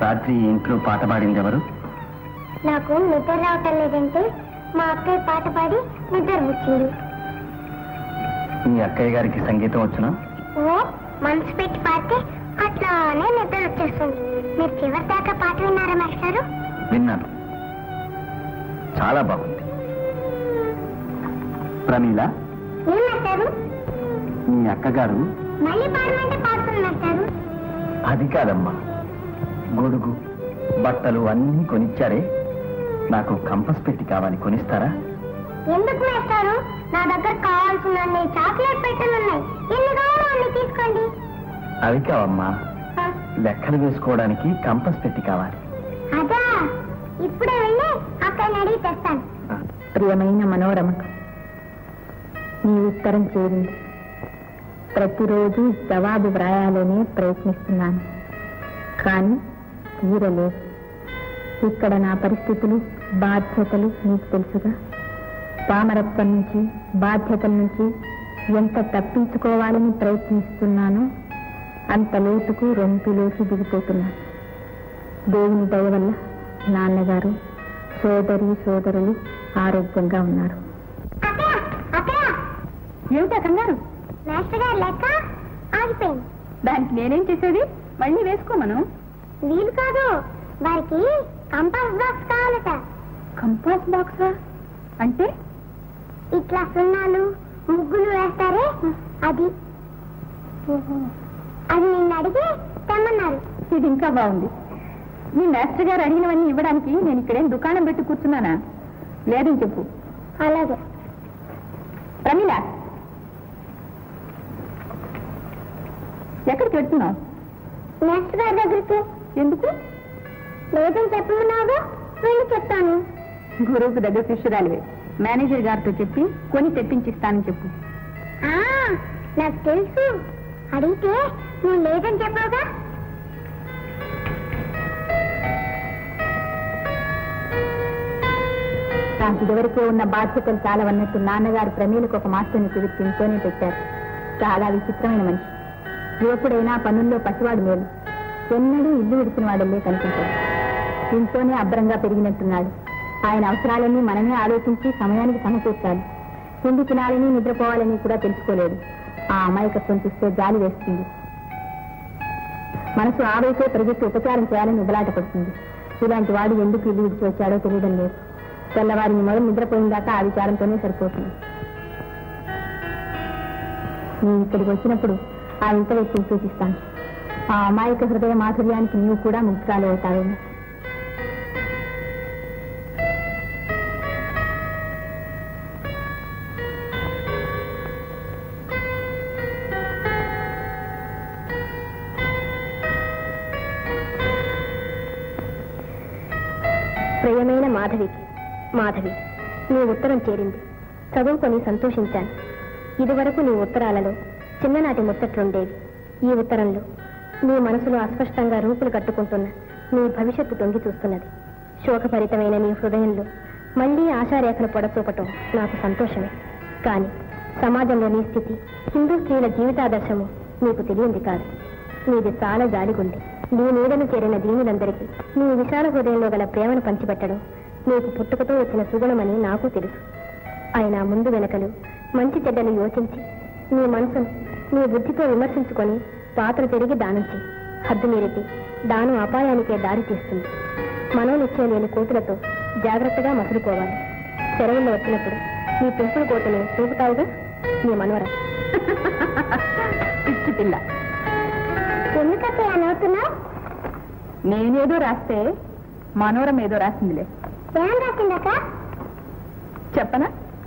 రాత్రి ఈ ఇంట్లో పాట పాడింది ఎవరు నాకు నిద్ర రావటం లేదంటే మా అక్కయ్య పాట పాడి నిద్ర వచ్చింది మీ అక్కయ్య గారికి సంగీతం వచ్చునా ఓ మనసు పెట్టి పాడితే అట్లానే నిద్ర వచ్చేస్తుంది మీరు చివరి దాకా పాట విన్నారా మాస్టారు విన్నాను చాలా బాగుంది ప్రమీల ఏం మాస్టారు మీ అక్కగారు మళ్ళీ పాడమంటే పాడుతుంది మాస్టారు అది కాదమ్మా గొడుగు బట్టలు అన్నీ కొనిచ్చారే నాకు కంపస్ పెట్టి కావాలి కొనిస్తారా ఎందుకు మాస్టారు నా దగ్గర కావాల్సిన చాక్లెట్ పెట్టెలు ఉన్నాయి ఎన్ని కావాలో అన్ని తీసుకోండి అవి కావమ్మా ఆ, లెక్కలు వేసుకోవడానికి కంపస్ పెట్టి కావాలి అదా ఇప్పుడే వెళ్ళి అక్కని అడిగి తెస్తాను ప్రియమైన మనోరమకు నీ ఉత్తరం చేరింది ప్రతిరోజు జవాబు వ్రాయాలని ప్రయత్నిస్తున్నాను కానీ తీరలేదు ఇక్కడ నా పరిస్థితులు బాధ్యతలు నీకు తెలుసుగా పామరత్వం నుంచి బాధ్యతల నుంచి ఎంత తప్పించుకోవాలని ప్రయత్నిస్తున్నానో అంత లోతుకు రొంపిలోకి దిగిపోతున్నాను దేవుని దయ వల్ల నాన్నగారు సోదరి సోదరులు ఆరోగ్యంగా ఉన్నారు అక్కయ్య అక్కయ్య ఏమిటా కంగారు మాస్టర్ గారు లెక్క ఆగిపోయింది దానికి నేనేం చేసేది మళ్ళీ వేసుకోమను వీలు కాదు వారికి కంపాస్ బాక్స్ కావాలట కంపాస్ బాక్సా అంటే ఇట్లా సున్నాలు ముగ్గులు వేస్తారే అది అది నిన్ను అడిగి తెమ్మన్నారు ఇది ఇంకా బాగుంది మీ మాస్టర్ గారు అడిగినవన్నీ ఇవ్వడానికి నేను ఇక్కడేం దుకాణం పెట్టి కూర్చున్నానా లేదని చెప్పు అలాగే ప్రమీల ఎక్కడికి వెళ్తున్నావు మాస్టర్ గారి దగ్గరికి ఎందుకు లేదని చెప్పమన్నావు వెళ్ళి చెప్తాను గురువుకు దగ్గర శిష్యురాలివే మేనేజర్ గారితో చెప్పి కొని తెప్పించిస్తానని చెప్పు ఆ, నాకు తెలుసు అడిగితే నువ్వు లేదని చెప్పావుగా నాకు ఇదివరకే ఉన్న బాధ్యతలు చాలా అన్నట్టు నాన్నగారు ప్రమీలకు ఒక మాస్టర్ని కుదిర్చి ఇంట్లోనే పెట్టారు చాలా విచిత్రమైన మనిషి యువకుడైనా పనుల్లో పసివాడు మేలు ఎన్నడూ ఇల్లు విడిచిన వాడల్లే కనిపించాడు ఇంట్లోనే అభ్రంగా పెరిగినట్టున్నాడు ఆయన అవసరాలన్నీ మనమే ఆలోచించి సమయానికి సమకూర్చాలి తిండి తినాలని నిద్రపోవాలని కూడా తెలుసుకోలేడు ఆ అమాయకత్వం చూస్తే జాలి వేస్తుంది మనసు ఆవేశే పరిగెత్తి ఉపచారం చేయాలని ఉబలాట పడుతుంది ఇలాంటి వాడు ఎందుకు ఇల్లు విడిచి వచ్చాడో తెలియడం లేదు తెల్లవారిని మొదలు నిద్రపోయిందాకా ఆ విచారంతోనే సరిపోతుంది నేను ఇక్కడికి వచ్చినప్పుడు ఆ ఇంత వ్యక్తిని సూచిస్తాను ఆ అమాయక హృదయ మాధుర్యానికి నీవు కూడా ముగ్గురాలు అవుతావేమో ప్రియమైన మాధవికి మాధవి నీ ఉత్తరం చేరింది చదువుకొని సంతోషించాను ఇదివరకు నీ ఉత్తరాలలో చిన్ననాటి ముచ్చట్లుండేవి ఈ ఉత్తరంలో నీ మనసులో అస్పష్టంగా రూపులు కట్టుకుంటున్న నీ భవిష్యత్తు తొంగి చూస్తున్నది శోకభరితమైన నీ హృదయంలో మళ్లీ ఆశారేఖలు పొడచూపటం నాకు సంతోషమే కానీ సమాజంలో నీ స్థితి హిందూ స్త్రీల జీవితాదర్శము నీకు తెలియంది కాదు నీది చాలా జాలిగుంది నీ నీడను చేరిన దీనులందరికీ నీ విశాల హృదయంలో గల ప్రేమను పంచిపెట్టడం నీకు పుట్టుకతో వచ్చిన సుగుణమని నాకు తెలుసు అయినా ముందు వెనకలు మంచి చెడ్డలు యోచించి నీ మనసును నీ బుద్ధితో విమర్శించుకొని పాత్ర తిరిగి దానం చేయి హద్దు మీరితే దానం అపాయానికే దారి తీస్తుంది మనోనిశ్చయం లేని కోతులతో జాగ్రత్తగా మసులుకోవాలి సెలవుల్లో వచ్చినప్పుడు నీ పెంపుడు కోతను చూపుతావుగా నీ మనవర పిచ్చి పిల్ల ఎందుకంటే అనవుతున్నా నేనేదో రాస్తే మనోరం ఏదో రాసిందిలే ఏం రాసిందక్క చెప్పనా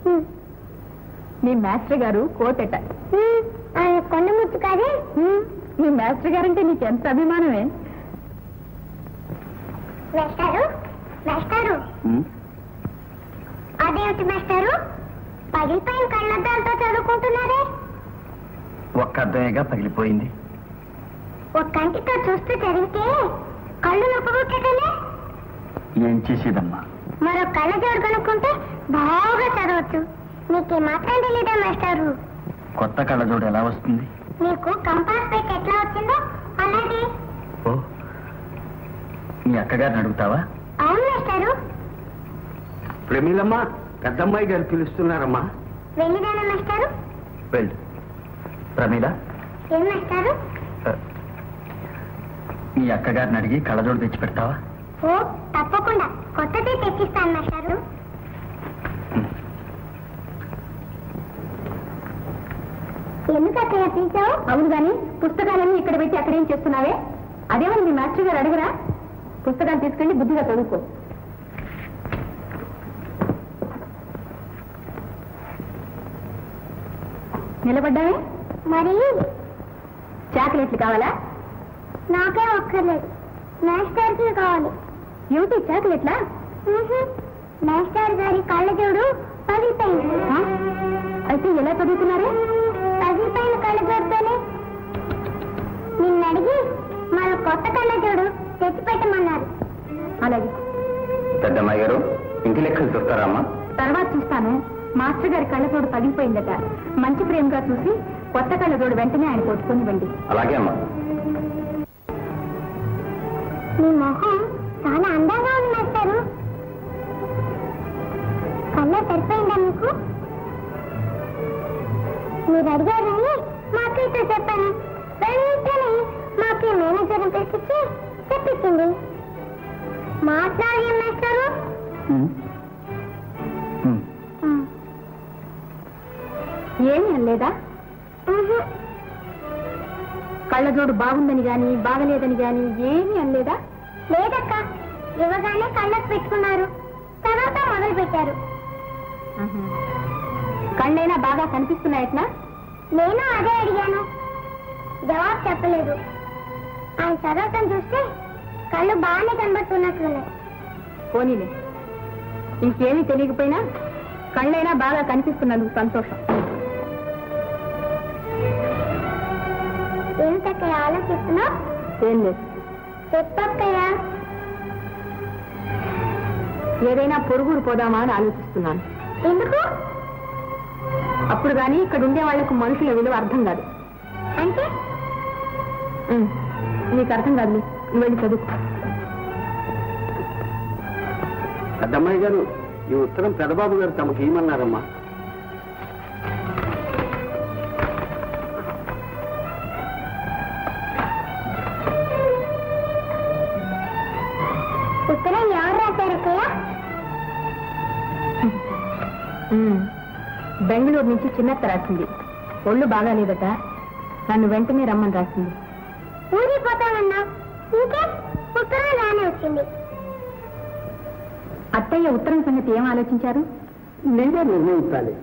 మీ మాస్టర్ గారు కోటెట కొండ ముచ్చు కాదే మీ మాస్టర్ గారంటే నీకు ఎంత అభిమానమే వేస్తారు వేస్తారు అదేమిటి మాస్టారు పగిలిపోయిన కళ్ళద్దాలతో చదువుకుంటున్నారే ఒక్క అర్థమేగా పగిలిపోయింది ఒక కంటితో చూస్తూ చదివితే కళ్ళు నొప్పగొట్టేటలే ఏం చేసేదమ్మా మరో కళ్ళ జోడు కొనుక్కుంటే బాగా చదవచ్చు నీకు మాత్రం తెలీదా మాస్టారు కొత్త కళ్ళజోడు ఎలా వస్తుంది నీకు కంపాస్ పెట్టి ఎట్లా వచ్చిందో అలాగే ఓ మీ అక్కగారిని అడుగుతావా అవును మాస్టారు ప్రమీలమ్మ పెద్దమ్మాయి గారు పిలుస్తున్నారమ్మా వెళ్ళిదానా మాస్టారు వెళ్ళు ప్రమీల ఏం మాస్టారు మీ అక్కగారిని అడిగి కళ్ళజోడు తెచ్చి పెడతావా ఓ తప్పకుండా కొత్తది తెచ్చిస్తాను మాస్టారు ఎందుకు అక్కయ్య పిలిచావు అవును గాని పుస్తకాలన్నీ ఇక్కడ పెట్టి అక్కడేం చేస్తున్నావే అదేమని మీ మాస్టర్ గారు అడగరా పుస్తకాలు తీసుకెళ్లి బుద్ధిగా చదువుకో నిలబడ్డావే మరి చాక్లెట్లు కావాలా నాకే ఒక్కర్లేదు మాస్టర్కి కావాలి ఏమిటి చాక్లెట్లా ఉహు. మాస్టర్ గారి కళ్ళజోడు పగిలిపోయింది ఆ? అయితే ఎలా చదువుతున్నారే పగిలిపోయిన కళ్ళజోడుతోనే నిన్న అడిగి మరో కొత్త కళ్ళజోడు తెచ్చిపెట్టమన్నారు అలాగే పెద్దమ్మాయి గారు ఇంటి లెక్కలు చూస్తారా అమ్మా తర్వాత చూస్తాను మాస్టర్ గారి కళ్ళతోడు పగిలిపోయిందట మంచి ప్రేమగా చూసి కొత్త కళ్ళతోడు వెంటనే ఆయన కొట్టుకునివ్వండి అలాగే అమ్మా మీ మొహం చాలా అందంగా ఉంది మాస్టారు కళ్ళ సరిపోయిందా మీకు మీరు అడిగారని మాకైతే చెప్పాను వెంటనే మాకు మేనేజర్ని పిలిపించి చెప్పించింది మాట్లాడి మాస్టారు ఏమీ అనలేదా ఉహు. కళ్ళజోడు బాగుందని గాని బాగలేదని గాని ఏమీ అనలేదా లేదక్క ఇవ్వగానే కళ్ళకు పెట్టుకున్నారు తర్వాత మొదలు పెట్టారు కళ్ళైనా బాగా కనిపిస్తున్నాయట్నా నేను అదే అడిగాను జవాబు చెప్పలేదు ఆయన చదవటం చూస్తే కళ్ళు బాగానే కనబడుతున్నట్లున్నాయి పోనీలే ఇంకేమీ తెలియకపోయినా కళ్ళైనా బాగా కనిపిస్తున్నందుకు సంతోషం ఏమిటక్కయ్య ఆలోచిస్తున్నావు ఏం లేదు చెప్పక్కయ్య ఏదైనా పొరుగురు పోదామా అని ఆలోచిస్తున్నాను ఎందుకు అప్పుడు కానీ ఇక్కడ ఉండే వాళ్లకు మనుషుల విలువ అర్థం కాదు అంటే ఉమ్, నీకు అర్థం కాదు నువ్వు వెళ్ళి చదువు పెద్దమ్మాయి గారు ఈ ఉత్తరం పెదబాబు గారు తమకు ఏమన్నారమ్మా ఉత్తరం ఎవరు రాశారక్కయ్య ఉమ్, బెంగళూరు నుంచి చిన్నత్త రాసింది ఒళ్ళు బాగాలేదట నన్ను వెంటనే రమ్మని రాసింది ఊరిపోతామన్నావు ఇంకే ఉత్తరం రానే వచ్చింది అత్తయ్య ఉత్తరం సంగతి ఏం ఆలోచించారు నేనే నిర్ణయించాలి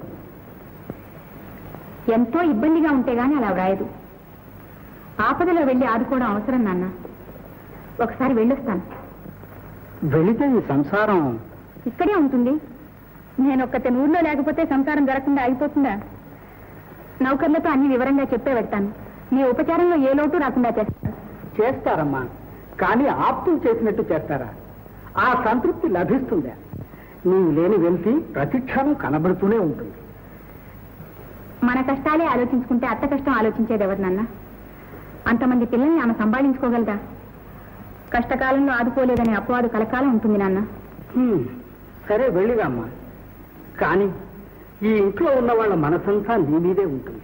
ఎంతో ఇబ్బందిగా ఉంటే గాని అలా వ్రాయదు ఆపదలో వెళ్ళి ఆదుకోవడం అవసరం నాన్న ఒకసారి వెళ్ళొస్తాను వెళితే ఈ సంసారం ఇక్కడే ఉంటుంది నేను ఒక్కతే ఊర్లో లేకపోతే సంసారం జరగకుండా ఆగిపోతుందా నౌకర్లతో అన్ని వివరంగా చెప్పే పెడతాను నీ ఉపచారంలో ఏ లోటు రాకుండా చేస్తాను చేస్తారమ్మా కానీ ఆప్తులు చేసినట్టు చేస్తారా ఆ సంతృప్తి లభిస్తుందా నీవు లేని వెళ్తి ప్రతిక్షణం కనబడుతూనే ఉంటుంది మన కష్టాలే ఆలోచించుకుంటే అత్త కష్టం ఆలోచించేది ఎవరు నాన్న అంతమంది పిల్లల్ని ఆమె సంపాదించుకోగలదా కష్టకాలంలో ఆదుకోలేదనే అపవాదు కలకాలం ఉంటుంది నాన్న హ్మ్, సరే వెళ్ళిరామ్మా కానీ ఈ ఇంట్లో ఉన్న వాళ్ళ మనసంతా నీ మీదే ఉంటుంది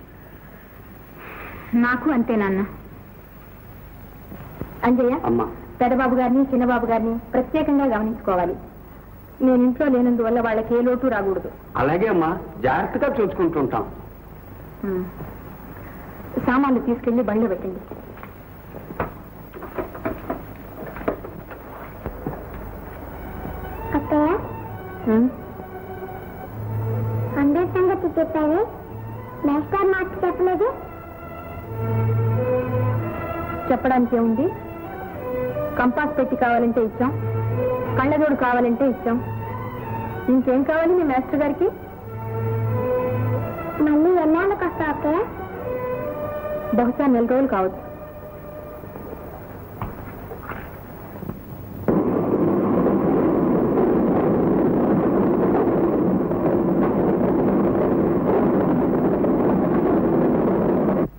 నాకు అంతే నాన్న అంజయ్య అమ్మా పెదబాబు గారిని చిన్నబాబు గారిని ప్రత్యేకంగా గమనించుకోవాలి నేను ఇంట్లో లేనందువల్ల వాళ్ళకి ఏ లోటు రాకూడదు అలాగే అమ్మా జాగ్రత్తగా చూసుకుంటుంటాం ఉమ్. సామాన్లు తీసుకెళ్లి బండ్లో పెట్టండి అక్కయ్య ఉమ్. అందరి సంగతి చెప్పావే మాస్టర్ మాట చెప్పలేదు చెప్పడానికి ఏముంది కంపాస్ పెట్టి కావాలంటే ఇచ్చాం కళ్ళజోడు కావాలంటే ఇచ్చాం ఇంకేం కావాలి మీ మాస్టర్ గారికి మళ్ళీ ఎన్నాళ్ళకి వస్తావు అక్కయ్య బహుశా నెల రోజులు కావచ్చు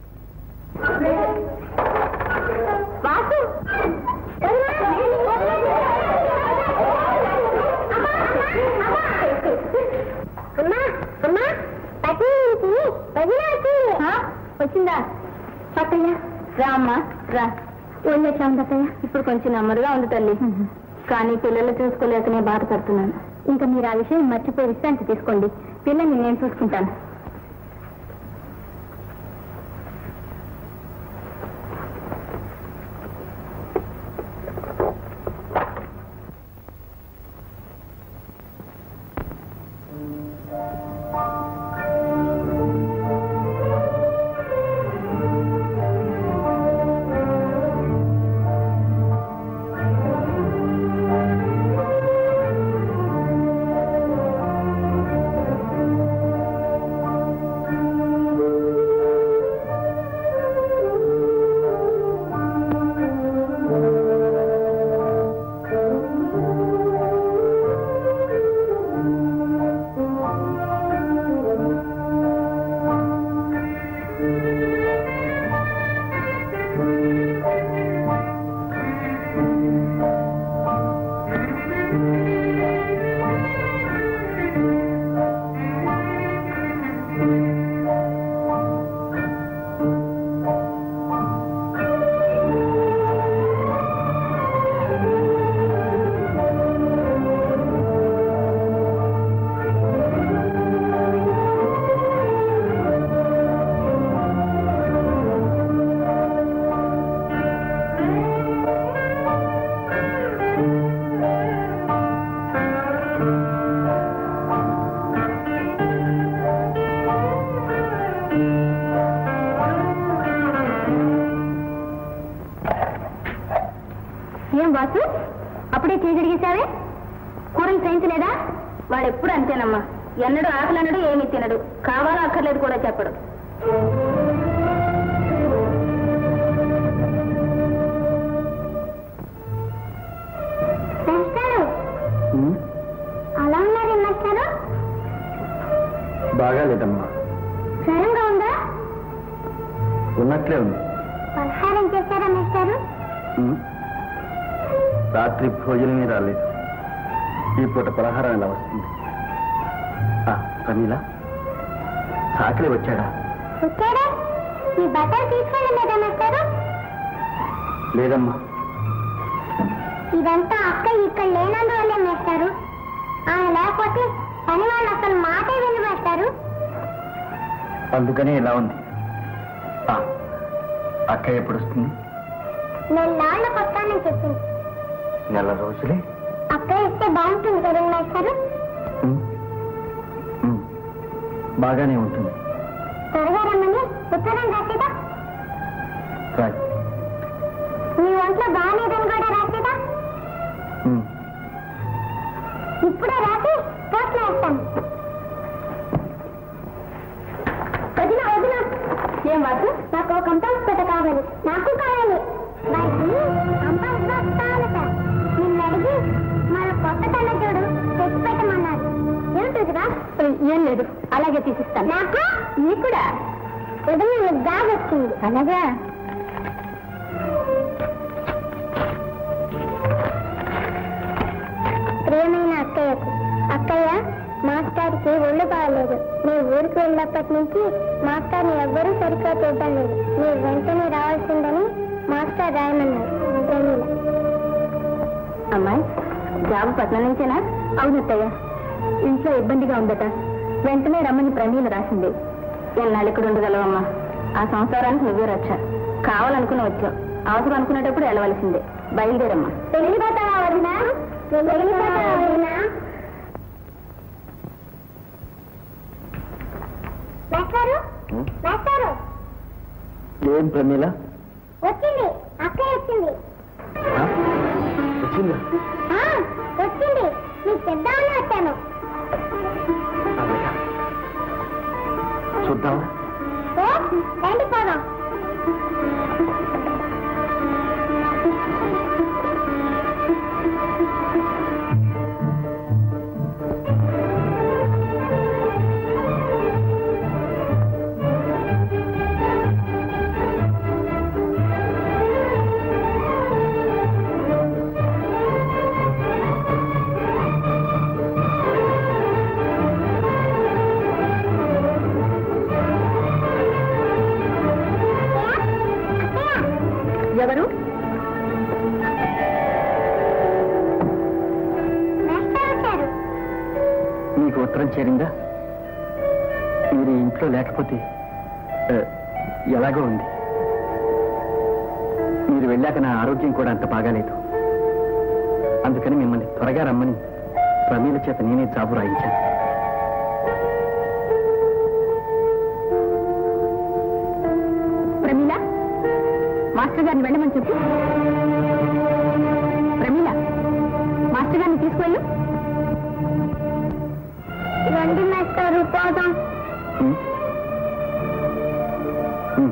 వాసు వదినా, వదినా. అమ్మా పట్టించి వదిన వచ్చింది వచ్చిందా అత్తయ్య రా అమ్మా రా వెళ్ళొచ్చాం అత్తయ్య ఇప్పుడు కొంచెం నెమ్మదిగా ఉంది తల్లి కానీ పిల్లలు చూసుకోలేకనే బాధపడుతున్నాను ఇంకా మీరు ఆ విషయం మర్చిపోయి విశ్రాంతి తీసుకోండి పిల్లల్ని నేను చూసుకుంటాను ఏం వాసు అప్పుడే చేయగలిగేశావే కూరలు చేయించలేదా వాడు ఎప్పుడు అంతేనమ్మా ఎన్నడు ఆకలి అన్నడు ఏమీ తినడు కావాలో అక్కర్లేదు కూడా చెప్పడు మాస్టారు అలా ఉన్నారు మాస్టారు బాగా లేదమ్మా జ్వరంగా ఉందా ఉన్నట్లే ఉంది పలహారం చేశారా మాస్టారు ఉమ్. రాత్రి భోజనమే రాలేదు ఈ పూట పలహారం ఎలా వస్తుంది ఆ, ప్రమీల సాకిలి వచ్చాడా వచ్చాడా మీ బట్టలు తీసుకెళ్ళలేదా మాస్టారు లేదమ్మా ఇదంతా అక్క ఇక్కడ లేనందువల్లే మేస్తారు ఆమె లేకపోతే పని వాళ్ళు అసలు మాటే విని వేస్తారు అందుకనే ఇలా ఉంది ఆ, అక్క ఎప్పుడు వస్తుంది నేను నాన్నకు వస్తానని చెప్పింది నెల రోజులే అక్క ఇస్తే బాగుంటుంది కదా మేస్తారు ఉమ్. ఉమ్. బాగానే ఉంటుంది త్వరగా రమ్మని ఉత్తరం రాసేదా రాయ్ మీ ఒంట్లో బాగాలేదని కూడా రాసేదా ఉమ్. ఇప్పుడే రాసి పోస్ట్ వేస్తాను వదిన వదిన ఏం వాసు నాకు ఒక కంపాస్ పెట్ట కావాలి నాకు కావాలి వారికి కంపాస్ బాక్స్ కావాలట నిన్ను అడిగి మన కొత్త కళ్ళజోడు తెచ్చి పెట్టమన్నారు ఏమిటిదిరా ఏం లేదు అలాగే తీసిస్తాను నాకు నీ కూడా వదిన నీకు బ్యాగ్ వచ్చింది అలాగా ప్రియమైన అక్కయ్యకు అక్కయ్య మాస్టర్కి ఒళ్ళు బాగలేదు మీరు ఊరికి వెళ్ళినప్పటి నుంచి మాస్టర్ని ఎవ్వరూ సరిగ్గా చూడడం లేదు మీరు వెంటనే రావాల్సిందని మాస్టర్ రాయమన్నారు ప్రమీల అమ్మాయి జాబ్ పట్నం నుంచేనా అవునత్తయ్య ఇంట్లో ఇబ్బందిగా ఉందట వెంటనే రమ్మని ప్రమీల రాసింది ఎన్నాళ్ళు ఇక్కడ ఉండగలవమ్మా ఆ సంసారానికి నువ్వే రక్ష కావాలనుకుని వచ్చావు అవసరం అనుకునేటప్పుడు వెళ్ళవలసిందే బయలుదేరమ్మా వెళ్ళిపోతావా వదినా వెళ్ళిపోతావా వదినా మాస్టారు ఉమ్. మాస్టారు ఏం ప్రమీల వచ్చింది అక్కయ్య వచ్చింది ఆ? వచ్చిందా ఆ, వచ్చింది నీకు చెప్దామని వచ్చాను అలాగా. చూద్దామా ఓ రండి పోదాం జ్వరం చేరిందా మీరు ఈ ఇంట్లో లేకపోతే ఆ, ఎలాగో ఉంది మీరు వెళ్ళాక నా ఆరోగ్యం కూడా అంత బాగాలేదు అందుకని మిమ్మల్ని త్వరగా రమ్మని ప్రమీల చేత నేనే జాబు రాయించాను ప్రమీల మాస్టర్ గారిని వెళ్ళమని చెప్పు ప్రమీల మాస్టర్ గారిని తీసుకువెళ్ళు రండి మాస్టారు పోదాం ఉమ్. ఉమ్.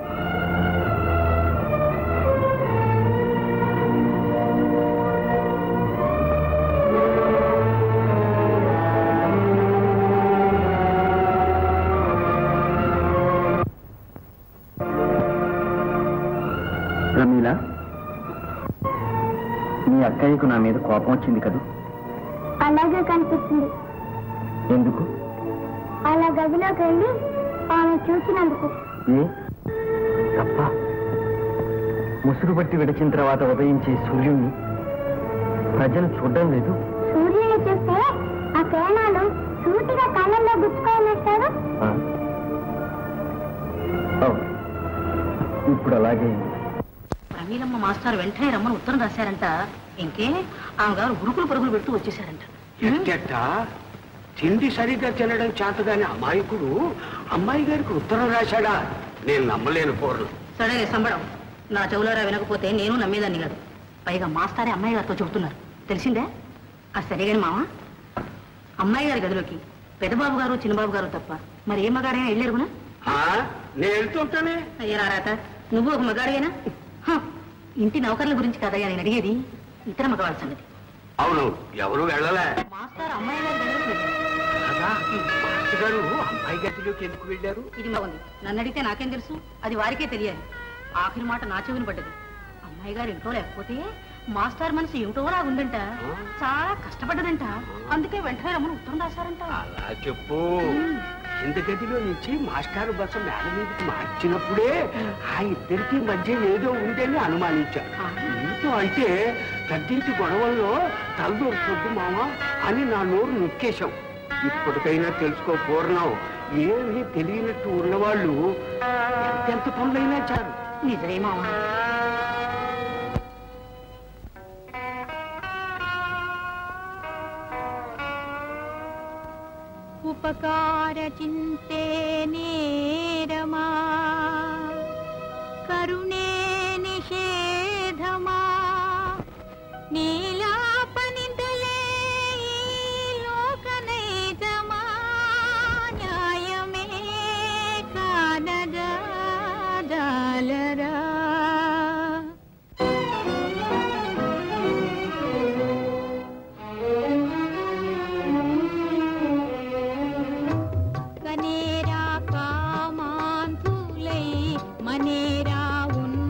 ప్రమీల మీ అక్కయ్యకు నా మీద కోపం వచ్చింది కదూ అలాగే కనిపిస్తుంది ఎందుకు అలా గదిలోకి వెళ్ళి ఆమె చూసినందుకు ఏ తప్ప ముసుగు బట్టి విడిచిన తర్వాత ఉదయించే సూర్యుణ్ణి ప్రజలు చూడడం లేదు సూర్యుని చూస్తే ఆ కిరణాలు సూటిగా కళ్ళల్లో గుచ్చుకోనట్టారు ఆ? అవును. ఇప్పుడు అలాగే అయింది. ప్రమీలమ్మ మాస్టర్ వెంటనే రమ్మని ఉత్తరం రాశారంట ఇంకే ఆమె గారు గురుకులు పరుగులు పెడుతూ వచ్చేసారంట ఎట్టెట్ట తిండి సరిగ్గా తినడం చేతగాని అమాయకుడు అమ్మాయి గారికి ఉత్తరం రాశాడా నేను నమ్మలేను పూర్ణం సరే సంబడం నా చెవులారా వినకపోతే నేను నమ్మేదాన్ని కాదు పైగా మాస్టారే అమ్మాయి గారితో చెబుతున్నారు తెలిసిందే ఆ సరేగాని మామ అమ్మాయి గారి గదిలోకి పెద్దబాబు గారు చిన్నబాబు గారు తప్ప మరి ఏ మగాడైనా వెళ్ళారునా ఆ, నేను వెళ్తుంటానే అయ్యా రాత నువ్వు ఒక మగాడివేనా హ, ఇంటి నౌకర్ల గురించి కదయ్యా నేను అడిగేది ఇతర మగవాళ్ళ సంగతి అవును ఎవరు వెళ్ళలే మాస్టర్ అమ్మాయి గారి గదిలోకి వెళ్ళారు కదా మాస్టర్ గారు అమ్మాయి గదిలోకి ఎందుకు వెళ్ళారు ఇది బాగుంది నన్ను అడిగితే నాకేం తెలుసు అది వారికే తెలియాలి ఆఖరి మాట నా చెవిని పడ్డది అమ్మాయి గారు ఇంట్లో లేకపోతే మాస్టర్ మనసు ఏమిటోలా ఉందంట చాలా కష్టపడ్డదంట అందుకే వెంటనే రమ్మని ఉత్తరం రాశారంట అలా చెప్పు కింద గదిలో నుంచి మాస్టారు బస మేడ మీదకి మార్చినప్పుడే ఆ ఇద్దరికి మధ్య ఏదో ఉందని అనుమానించా నీతో అంటే తగ్గించి గొడవల్లో తలదూరు సొద్దు మామ అని నా నోరు నొక్కేశాం ఇప్పటికైనా తెలుసుకో పూర్ణం ఏమీ తెలియనట్టు ఉన్నవాళ్ళు ఎంతెంత పనులైనా చాలు నిజమే మావా ఉపకార చింతే నేరమా కరుణే నిషేధమా నీలాపనిదలే ఈ లోకనైజమా న్యాయమే కానజాలరా కనేరా కామాంధులై మనేరా ఉన్న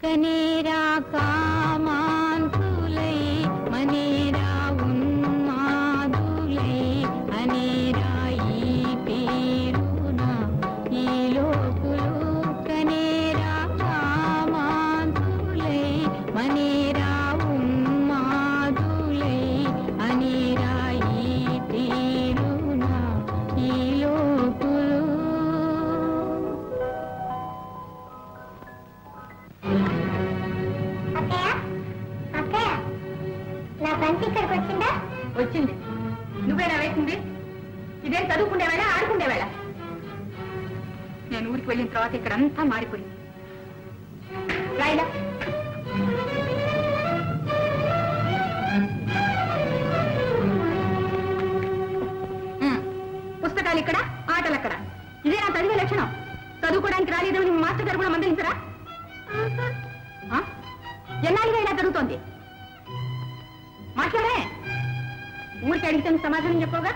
కనేరా కామాంతులై మనేరా ఉన్మాదులై అనేరా ఈ పేరున ఈ లోకులు కనేరా కామాంతులై మనేరా ఉన్మాదులై అనేరా ఈ పేరున ఈ లోకులు అక్కయ్య అక్కయ్య నా బంతి ఇక్కడికి వచ్చిందా వచ్చింది నువ్వేనా వేసింది ఇదేం చదువుకునే వేళ ఆడుకునే వేళ నేను ఊరికి వెళ్ళిన తర్వాత ఇక్కడ అంతా మారిపోయింది రాయిలా ఉమ్, పుస్తకాలు ఇక్కడ ఆటలు అక్కడ ఇదే నా చదివే లక్షణం చదువుకోవడానికి రాలేదని మీ మాస్టర్ గారు కూడా మందలించరా ఆ? ఎన్నాళ్ళుగా ఇలా జరుగుతోంది మాట్లాడే ఊరికి అడిగితే నువ్వు సమాధానం చెప్పవుగా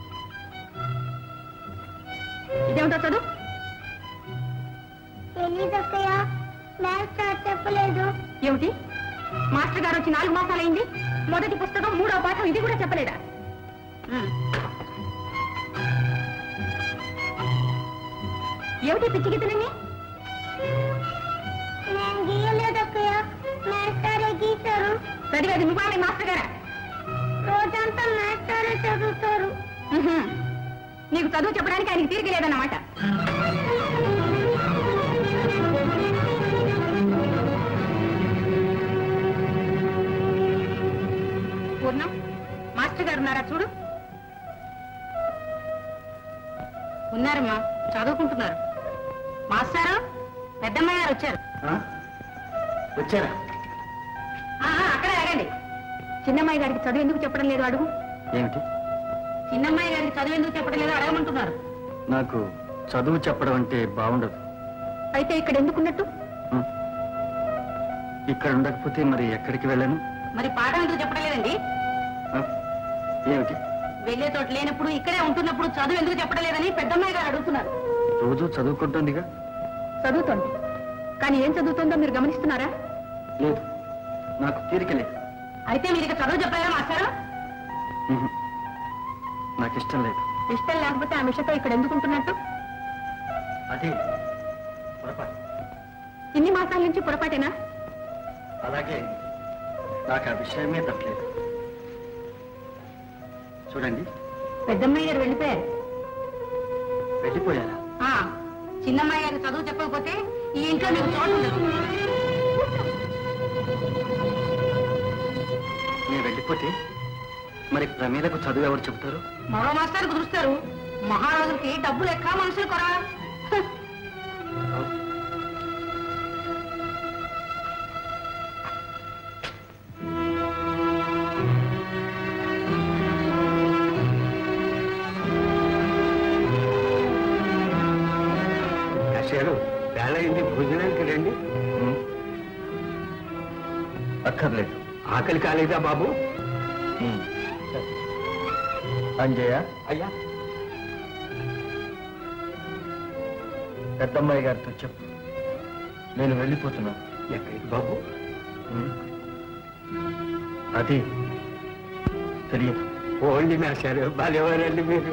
ఇదేమిటో చదువు తెలీదు అక్కయ్య మ్యాథ్స్ సార్ చెప్పలేదు ఏమిటి మాస్టర్ గారు వచ్చి నాలుగు మాసాలైంది మొదటి పుస్తకం మూడో పాఠం ఇది కూడా చెప్పలేదా ఉమ్. ఏమిటి పిచ్చి గీతలన్నీ నేను గీయలేదు అక్కయ్య మ్యాథ్స్ సారే గీశారు చదివేది నువ్వా మీ మాస్టర్ గారా రోజంతా మ్యాథ్స్ సారే చదువుతారు ఉహుం. నీకు చదువు చెప్పడానికి ఆయనకి తీరిక లేదన్నమాట పూర్ణం మాస్టర్ గారు ఉన్నారా చూడు ఉన్నారమ్మా చదువుకుంటున్నారు మాస్టారు పెద్దమ్మ గారు వచ్చారు వచ్చారా ఆ, ఆ, అక్కడే అడగండి చిన్నమ్మాయి గారికి చదువు ఎందుకు చెప్పడం లేదు అడుగు ఏమిటి చిన్నమ్మాయి గారికి చదువు ఎందుకు చెప్పడం లేదు అడగమంటున్నారు నాకు చదువు చెప్పడం అంటే బాగుండదు అయితే ఇక్కడ ఎందుకున్నట్టు ఉం. ఇక్కడ ఉండకపోతే మరి ఎక్కడికి వెళ్ళను మరి పాఠం ఎందుకు చెప్పడం లేదండి ఆ? ఏమిటి వెళ్లే చోట లేనప్పుడు ఇక్కడే ఉంటున్నప్పుడు చదువు ఎందుకు చెప్పడం లేదని పెద్దమ్మాయి గారు అడుగుతున్నారు రోజు చదువుకుంటుందిగా చదువుతోంది కానీ ఏం చదువుతుందో మీరు గమనిస్తున్నారా లేదు నాకు తీరిక లేదు అయితే మీరు ఇక చదువు చెప్పలేదా మాస్టారు ఉహు. నాకు ఇష్టం లేదు ఇష్టం లేకపోతే ఆ మిషతో ఇక్కడ ఎందుకు ఉంటున్నట్టు అదే పొరపాటు ఇన్ని మాసాల నుంచి పొరపాటేనా అలాగే నాకు ఆ విషయమే తప్పలేదు చూడండి పెద్దమ్మాయి గారు వెళ్ళిపోయారు వెళ్ళిపోయారా ఆ, చిన్నమ్మాయి గారు చదువు చెప్పకపోతే ఈ ఇంట్లో మీకు చోటు ఉండదు నేను వెళ్ళిపోతే మరి ప్రమీలకు చదువు ఎవరు చెబుతారు మరో మాస్టర్ కుదురుస్తారు మహారాజులకి డబ్బులు ఎక్క మనుషులు కొరా హ. కాశారు వేళయింది భోజనానికి రండి ఉం. అక్కర్లేదు ఆకలి కాలేదా బాబు ఉం. అంజయ్య అయ్యా పెద్దమ్మాయి గారితో చెప్పు నేను వెళ్ళిపోతున్నాను ఎక్కడికి బాబు ఉం. అది తెలియదు ఓండి మేషారు బాలేవారండి మీరు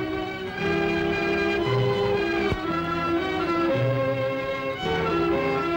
ఆ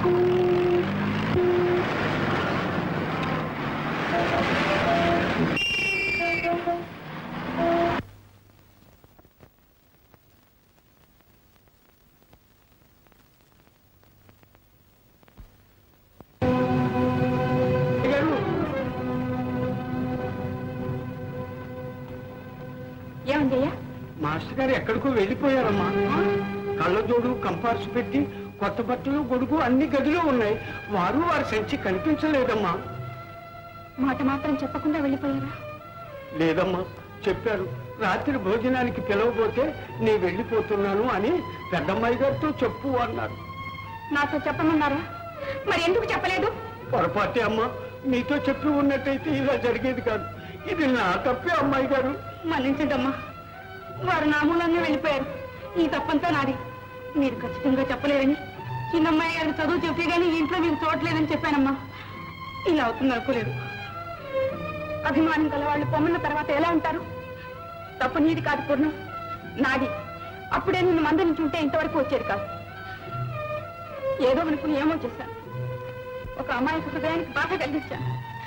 ఏమంజయ్యా మాస్టర్ గారు ఎక్కడికో వెళ్ళిపోయారమ్మా కళ్ళజోడు కంపార్స్ పెట్టి కొత్త బట్టలు గొడుగు అన్ని గదిలో ఉన్నాయి వారు వారి సంచి కనిపించలేదమ్మా మాట మాత్రం చెప్పకుండా వెళ్ళిపోయారా లేదమ్మా చెప్పారు రాత్రి భోజనానికి పిలవబోతే నీ వెళ్ళిపోతున్నాను అని పెద్దమ్మాయి గారితో చెప్పు అన్నారు నాతో చెప్పమన్నారా మరి ఎందుకు చెప్పలేదు పొరపాటే అమ్మా మీతో చెప్పి ఉన్నట్టయితే ఇలా జరిగేది కాదు ఇది నా తప్పే అమ్మాయి గారు మన్నించండమ్మా వారు నా మూలంగా వెళ్ళిపోయారు ఈ తప్పంతా నాది మీరు ఖచ్చితంగా చెప్పలేరని చిన్నమ్మాయి గారికి చదువు చెప్పి కానీ ఈ ఇంట్లో మీకు చూడలేదని చెప్పానమ్మా ఇలా అవుతుంది అనుకోలేదు అభిమానం గల వాళ్ళు పొమ్మన్న తర్వాత ఎలా ఉంటారు తప్పు నీది కాదు పూర్ణం నాది అప్పుడే నిన్ను మంద నుంచి ఉంటే ఇంతవరకు వచ్చేది కాదు ఏదో అనుకుని ఏమో చేశాను ఒక అమ్మాయి హృదయానికి బాధ కలిగించాను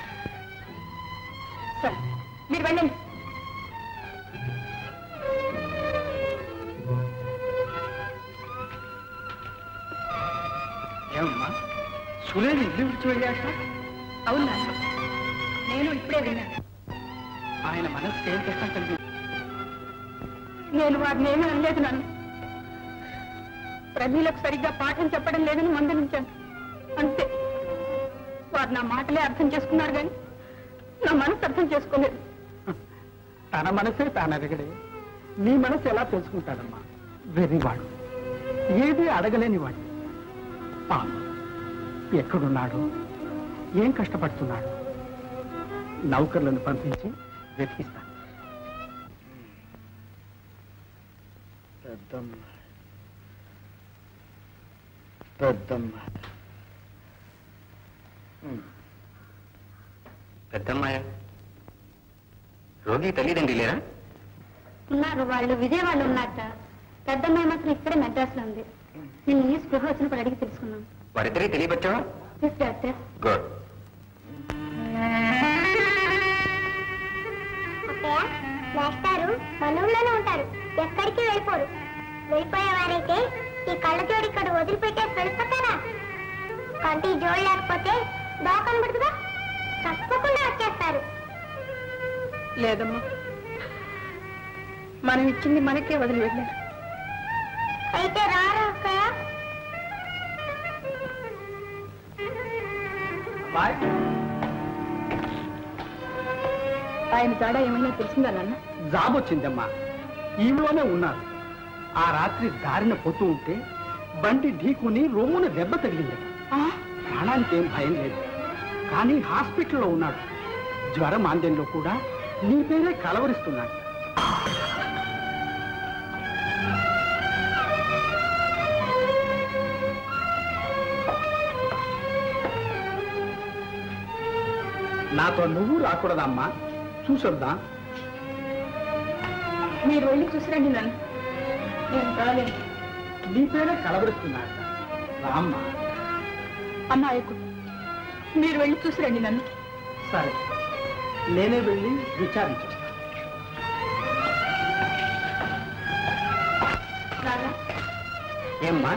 సరే మీరు వెళ్ళండి ఏమమ్మా సురేష్ ఇల్లు విడిచి వెళ్ళాక అవునా నేను ఇప్పుడే విన్నాను ఆయన మనసు ఏం కష్టం కలిగింది నేను వారిని ఏమీ అనలేదు నన్ను ప్రజలకు సరిగ్గా పాఠం చెప్పడం లేదని మందలించాను అంతే వారు నా మాటలే అర్థం చేసుకున్నారు కానీ నా మనసు అర్థం చేసుకోలేదు తన మనసే తాను అడగడే నీ మనసు ఎలా తెలుసుకుంటాడమ్మా వెర్రివాడు ఏది అడగలేని వాడు పాపం ఎక్కడున్నాడు ఏం కష్టపడుతున్నాడు నౌకర్లను పంపించి వెతికిస్తాను పెద్దమ్మ పెద్దమ్మ పెద్దమ్మాయ రోగి తల్లిదండ్రి లేరా ఉన్నారు వాళ్ళు విజయవాడలో ఉన్నట్ట పెద్దమ్మాయి మాత్రం ఇక్కడే మెడ్రాస్లో ఉంది నేను ఈ స్పృహ వచ్చినప్పుడు అడిగి తెలుసుకున్నాం వారిద్దరికి తెలియపచ్చావా ఎస్ డాక్టర్ గుడ్ మాస్టారు మన ఊళ్ళోనే ఉంటారు ఎక్కడికి వెళ్ళిపోరు వెళ్ళిపోయేవారైతే ఈ కళ్ళ జోడు ఇక్కడ వదిలిపెట్టేసి వెళ్ళిపోతారా కంటి జోడు లేకపోతే దోకం పడుతుందా తప్పకుండా వచ్చేస్తారు లేదమ్మా మనం ఇచ్చింది మనకే వదిలి వెళ్ళారు అయితే రారా అక్కయ్య ఆయన జాడ ఏమైనా తెలిసిందా నాన్న జాబ్ వచ్చిందమ్మా ఈమెలోనే ఉన్నారు ఆ రాత్రి దారిన పోతూ ఉంటే బండి ఢీకుని రొమ్మున దెబ్బ తగిలింది ప్రాణానికి ఏం భయం లేదు కానీ హాస్పిటల్లో ఉన్నాడు జ్వరం ఆందెంలో కూడా నీ పేరే కలవరిస్తున్నాడు నాతో నువ్వు రాకూడదమ్మా చూసొద్దాం మీరు వెళ్ళి చూసిరండి నన్ను నేను రాలేను నీ పేరే కలవరిస్తున్నాడు రామ్మ అమ్మాయకు మీరు వెళ్ళి చూసిరండి నన్ను సరే నేనే వెళ్ళి విచారించేస్తాను రాగా ఏమ్మా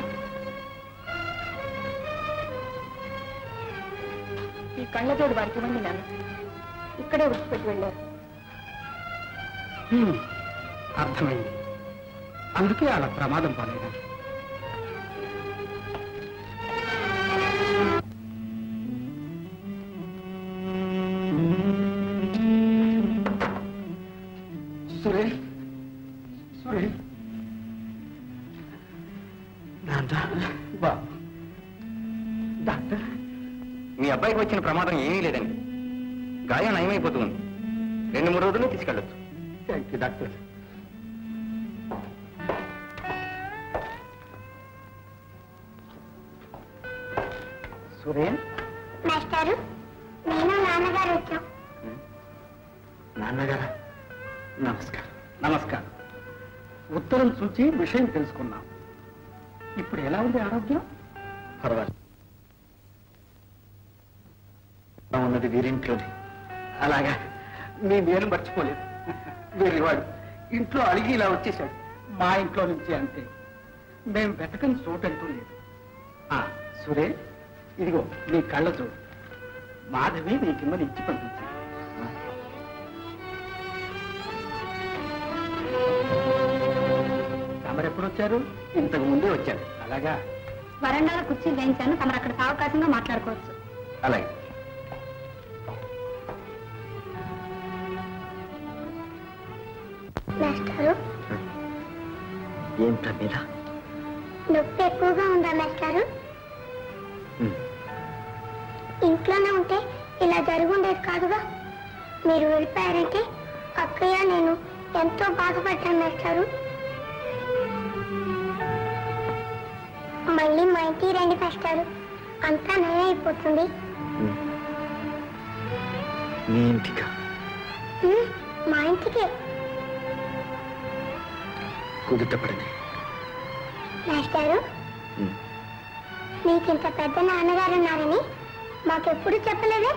ఈ కళ్ళతోడు వారికి ఇవ్వండి నన్ను ఇక్కడే విడిచిపెట్టి వెళ్ళారు హ్మ్, అర్థమైంది అందుకే అలా ప్రమాదం పాలైనా సురేష్ సురేష్ నాన్న బాబు డాక్టర్ మీ అబ్బాయికి వచ్చిన ప్రమాదం ఏమీ లేదండి గాయం నయమైపోతుంది రెండు మూడు రోజుల్లో తీసుకెళ్ళొచ్చు థ్యాంక్ యూ డాక్టర్ సురేష్ మాస్టారు నేను నాన్నగారు వచ్చాం నాన్నగారా నమస్కారం నమస్కారం ఉత్తరం చూచి విషయం తెలుసుకున్నాం ఇప్పుడు ఎలా ఉంది ఆరోగ్యం పర్వాలేదు ఉన్నది వీరింట్లోనే అలాగా మీ నేను మర్చిపోలేదు వీరివాడు ఇంట్లో అడిగి ఇలా వచ్చేసాడు మా ఇంట్లో నుంచి అంతే మేము వెతకని చోటంటూ లేదు ఆ, సురే ఇదిగో నీ కళ్ళ చూడు మాధవి నీ కింద ఇచ్చి పంపించింది తమరెప్పుడు వచ్చారు ఇంతకు ముందే వచ్చారు అలాగా వరండాలో కుర్చీలు వేయించాను తమరు అక్కడ సావకాశంగా మాట్లాడుకోవచ్చు అలాగే మాస్టారు ఏమిటా మీద నొప్పి ఎక్కువగా ఉందా మాస్టారు ఇంట్లోనే ఉంటే ఇలా జరుగుండేది కాదుగా మీరు వెళ్ళిపోయారంటే అక్కయ్య నేను ఎంతో బాధపడ్డాను మాస్టారు మళ్ళీ మా ఇంటికి రండి మాస్టారు అంతా నయం అయిపోతుంది నీ ఇంటికా ఉమ్, మా ఇంటికి కుదుట పడింది మాస్టారు నీకింత పెద్ద నాన్నగారు ఉన్నారని మాకెప్పుడు చెప్పలేదే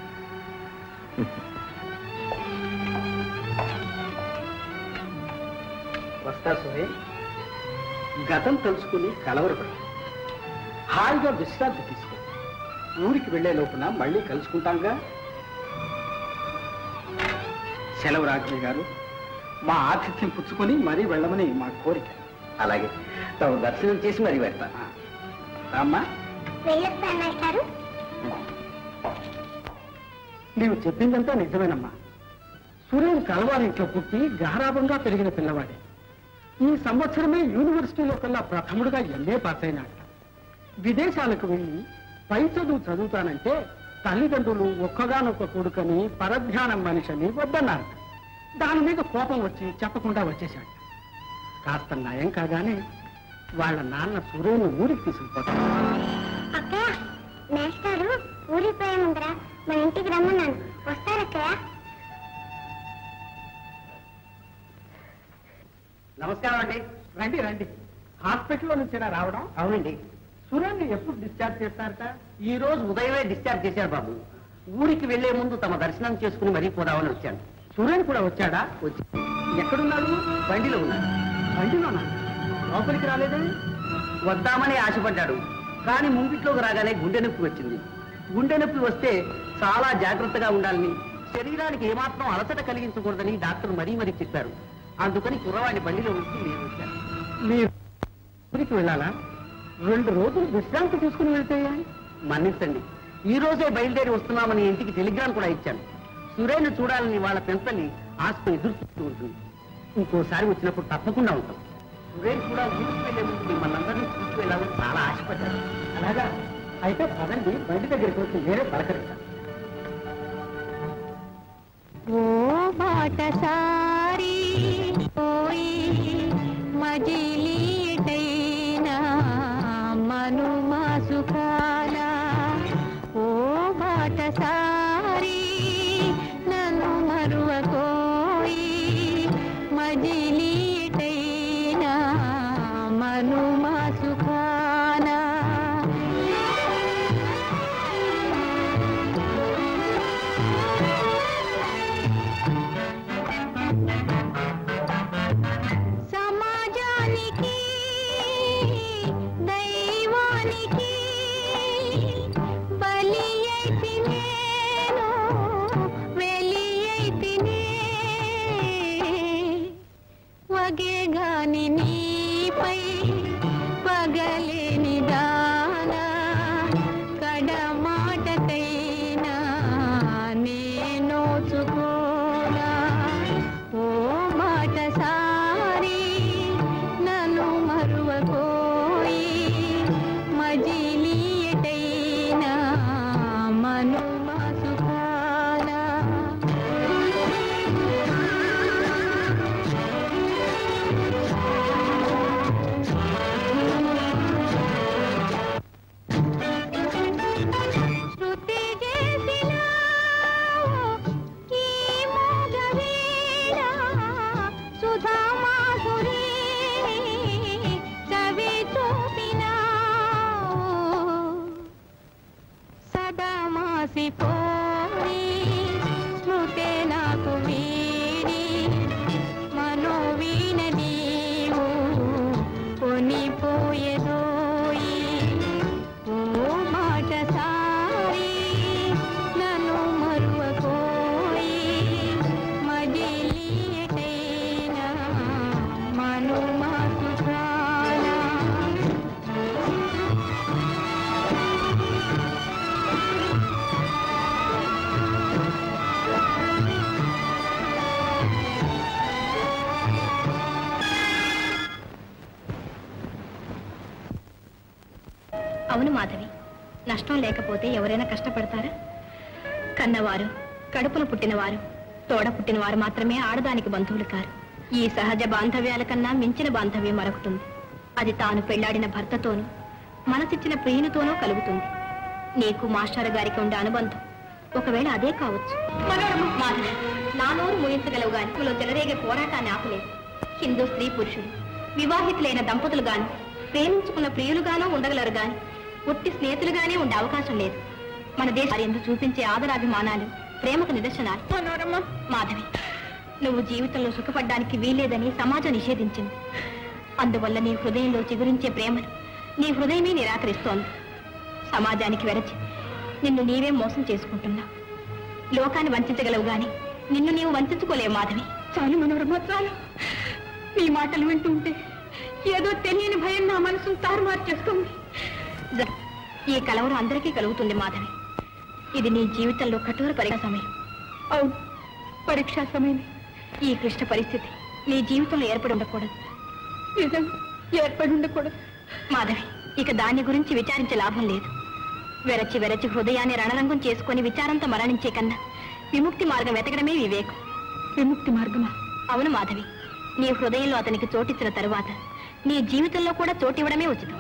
వస్తా సురే గతం తెలుసుకుని కలవరపడు హాయిగా విశ్రాంతి తీసుకో ఊరికి వెళ్లే లోపున మళ్ళీ కలుసుకుంటాంగా సెలవు రాఘవి గారు మా ఆతిథ్యం పుచ్చుకొని మరీ వెళ్ళమని మా కోరిక అలాగే తమ దర్శనం చేసి మరీ వెళ్తా రామ్మా వెళ్ళొస్తాను మాస్టారు నీవు చెప్పిందంతా నిజమేనమ్మా సూర్యుడు కలవారింట్లో పుట్టి గారాభంగా పెరిగిన పిల్లవాడే ఈ సంవత్సరమే యూనివర్సిటీలో కల్లా ప్రథముడుగా ఎంఏ పాస్ అయినాడు విదేశాలకు వెళ్ళి పై చదువు చదువుతానంటే తల్లిదండ్రులు ఒక్కగానొక్క కొడుకని పరధ్యానం మనిషిని వద్దన్నారు దాని మీద కోపం వచ్చి చెప్పకుండా వచ్చేశాడు కాస్త నయం కాగానే వాళ్ళ నాన్న సూర్యుని ఊరికి తీసుకుపోతాడు అక్కయ్య మాస్టారు ఊరిపోయే ముందర మన ఇంటికి రమ్మన్నాను వస్తారక్కయ్య నమస్కారం అండి రండి రండి హాస్పిటల్లో నుంచి రావడం అవునండి సురేంద్ర ఎప్పుడు డిశ్చార్జ్ చేస్తారట ఈ రోజు ఉదయమే డిశ్చార్జ్ చేశారు బాబు ఊరికి వెళ్లే ముందు తమ దర్శనం చేసుకుని మరీ పోదామని వచ్చాను సురేంద్ర కూడా వచ్చాడా వచ్చి ఎక్కడున్నాడు బండిలో ఉన్నాడు బండిలోనా లోపలికి రాలేదే వద్దామని ఆశపడ్డాడు కానీ ముంగిట్లోకి రాగానే గుండె నొప్పి వచ్చింది గుండె నొప్పి వస్తే చాలా జాగ్రత్తగా ఉండాలని శరీరానికి ఏమాత్రం అలసట కలిగించకూడదని డాక్టర్ మరీ మరీ చెప్పారు అందుకని కుర్రవాడిని బండిలో ఉంచి నేను వచ్చాను మీరు ఊరికి వెళ్ళాలా రెండు రోజులు విశ్రాంతి తీసుకుని వెళ్తే మన్నించండి ఈ రోజే బయలుదేరి వస్తున్నామని ఇంటికి టెలిగ్రామ్ కూడా ఇచ్చాను సురేను చూడాలని వాళ్ళ పెంపల్ని ఆస్ప ఎదురు చూస్తూ ఉంటుంది ఇంకోసారి వచ్చినప్పుడు తప్పకుండా ఉంటాం సురేన్ కూడా ఊరికి వెళ్ళే ముందు మిమ్మల్ని అందరినీ చూసి వెళ్ళాలని చాలా ఆశపడ్డారు అలాగా అయితే పదండి బండి దగ్గరికి వచ్చి వేరే పలకరిస్తాను ఓ బాటసారి పోయి మజిలీటైనా మనుమా సుఖాల ఓ బాటసారి నన్ను మరువకోయి మజిలీటైనా మనుమా సుఖాన సమాజానికి దైవానికి బలి అయితే నేను వెలి అయితేనే వగే గాని నీపై పగలేని దానా కడమాటకైనా నేనోచుకోనా ఓ మాట సారి నన్ను మరువకోయి మజిలీ ఎటైనా మనుమా సుఖానా శృతి చేసిన ఈ మోగవీణ సుధా మాధురి కవి చూపిన సదా మాసిపోయి అవును మాధవి నష్టం లేకపోతే ఎవరైనా కష్టపడతారా కన్నవారు కడుపును పుట్టినవారు తోడ పుట్టినవారు మాత్రమే ఆడదానికి బంధువులు కారు ఈ సహజ బాంధవ్యాల కన్నా మించిన బాంధవ్యం మరొకటుంది అది తాను పెళ్లాడిన భర్తతోనూ మనసిచ్చిన ప్రియునితోనూ కలుగుతుంది నీకు మాస్టర్ గారికి ఉండే అనుబంధం ఒకవేళ అదే కావచ్చు మనోరమ మాధవి నా నోరు ముయించగలవు గాని ఇందులో చెలరేగే పోరాటాన్ని ఆపలేదు హిందూ స్త్రీ పురుషులు వివాహితులైన దంపతులు గాను ప్రేమించుకున్న ప్రియులుగానూ ఉండగలరు గాని ఉట్టి స్నేహితులుగానే ఉండే అవకాశం లేదు మన దేశం ఎందుకు చూపించే ఆదరాభిమానాలు ప్రేమకు నిదర్శనాలు మనోరమ మాధవి నువ్వు జీవితంలో సుఖపడ్డానికి వీల్లేదని సమాజం నిషేధించింది అందువల్ల నీ హృదయంలో చిగురించే ప్రేమను నీ హృదయమే నిరాకరిస్తోంది సమాజానికి వెరచి నిన్ను నీవే మోసం చేసుకుంటున్నావు లోకాన్ని వంచగలవు గాని నిన్ను నీవు వంచుకోలేవు మాధవి చాలు మనోరమ చాలు నీ మాటలు వింటుంటే ఏదో తెలియని భయం నా మనసును తారుమారు చేస్తుంది జ- ఈ కలవరం అందరికీ కలుగుతుంది మాధవి ఇది నీ జీవితంలో కఠోర పరీక్ష సమయం అవును పరీక్షా సమయం ఈ క్లిష్ట పరిస్థితి నీ జీవితంలో ఏర్పడి ఉండకూడదు నిజం ఏర్పడి ఉండకూడదు మాధవి ఇక దాని గురించి విచారించే లాభం లేదు వెరచి వెరచి హృదయాన్ని రణరంగం చేసుకొని విచారంతో మరణించే కన్నా విముక్తి మార్గం వెతకడమే వివేకం విముక్తి మార్గమా అవును మాధవి నీ హృదయంలో అతనికి చోటిచ్చిన తరువాత నీ జీవితంలో కూడా చోటివ్వడమే ఉచితం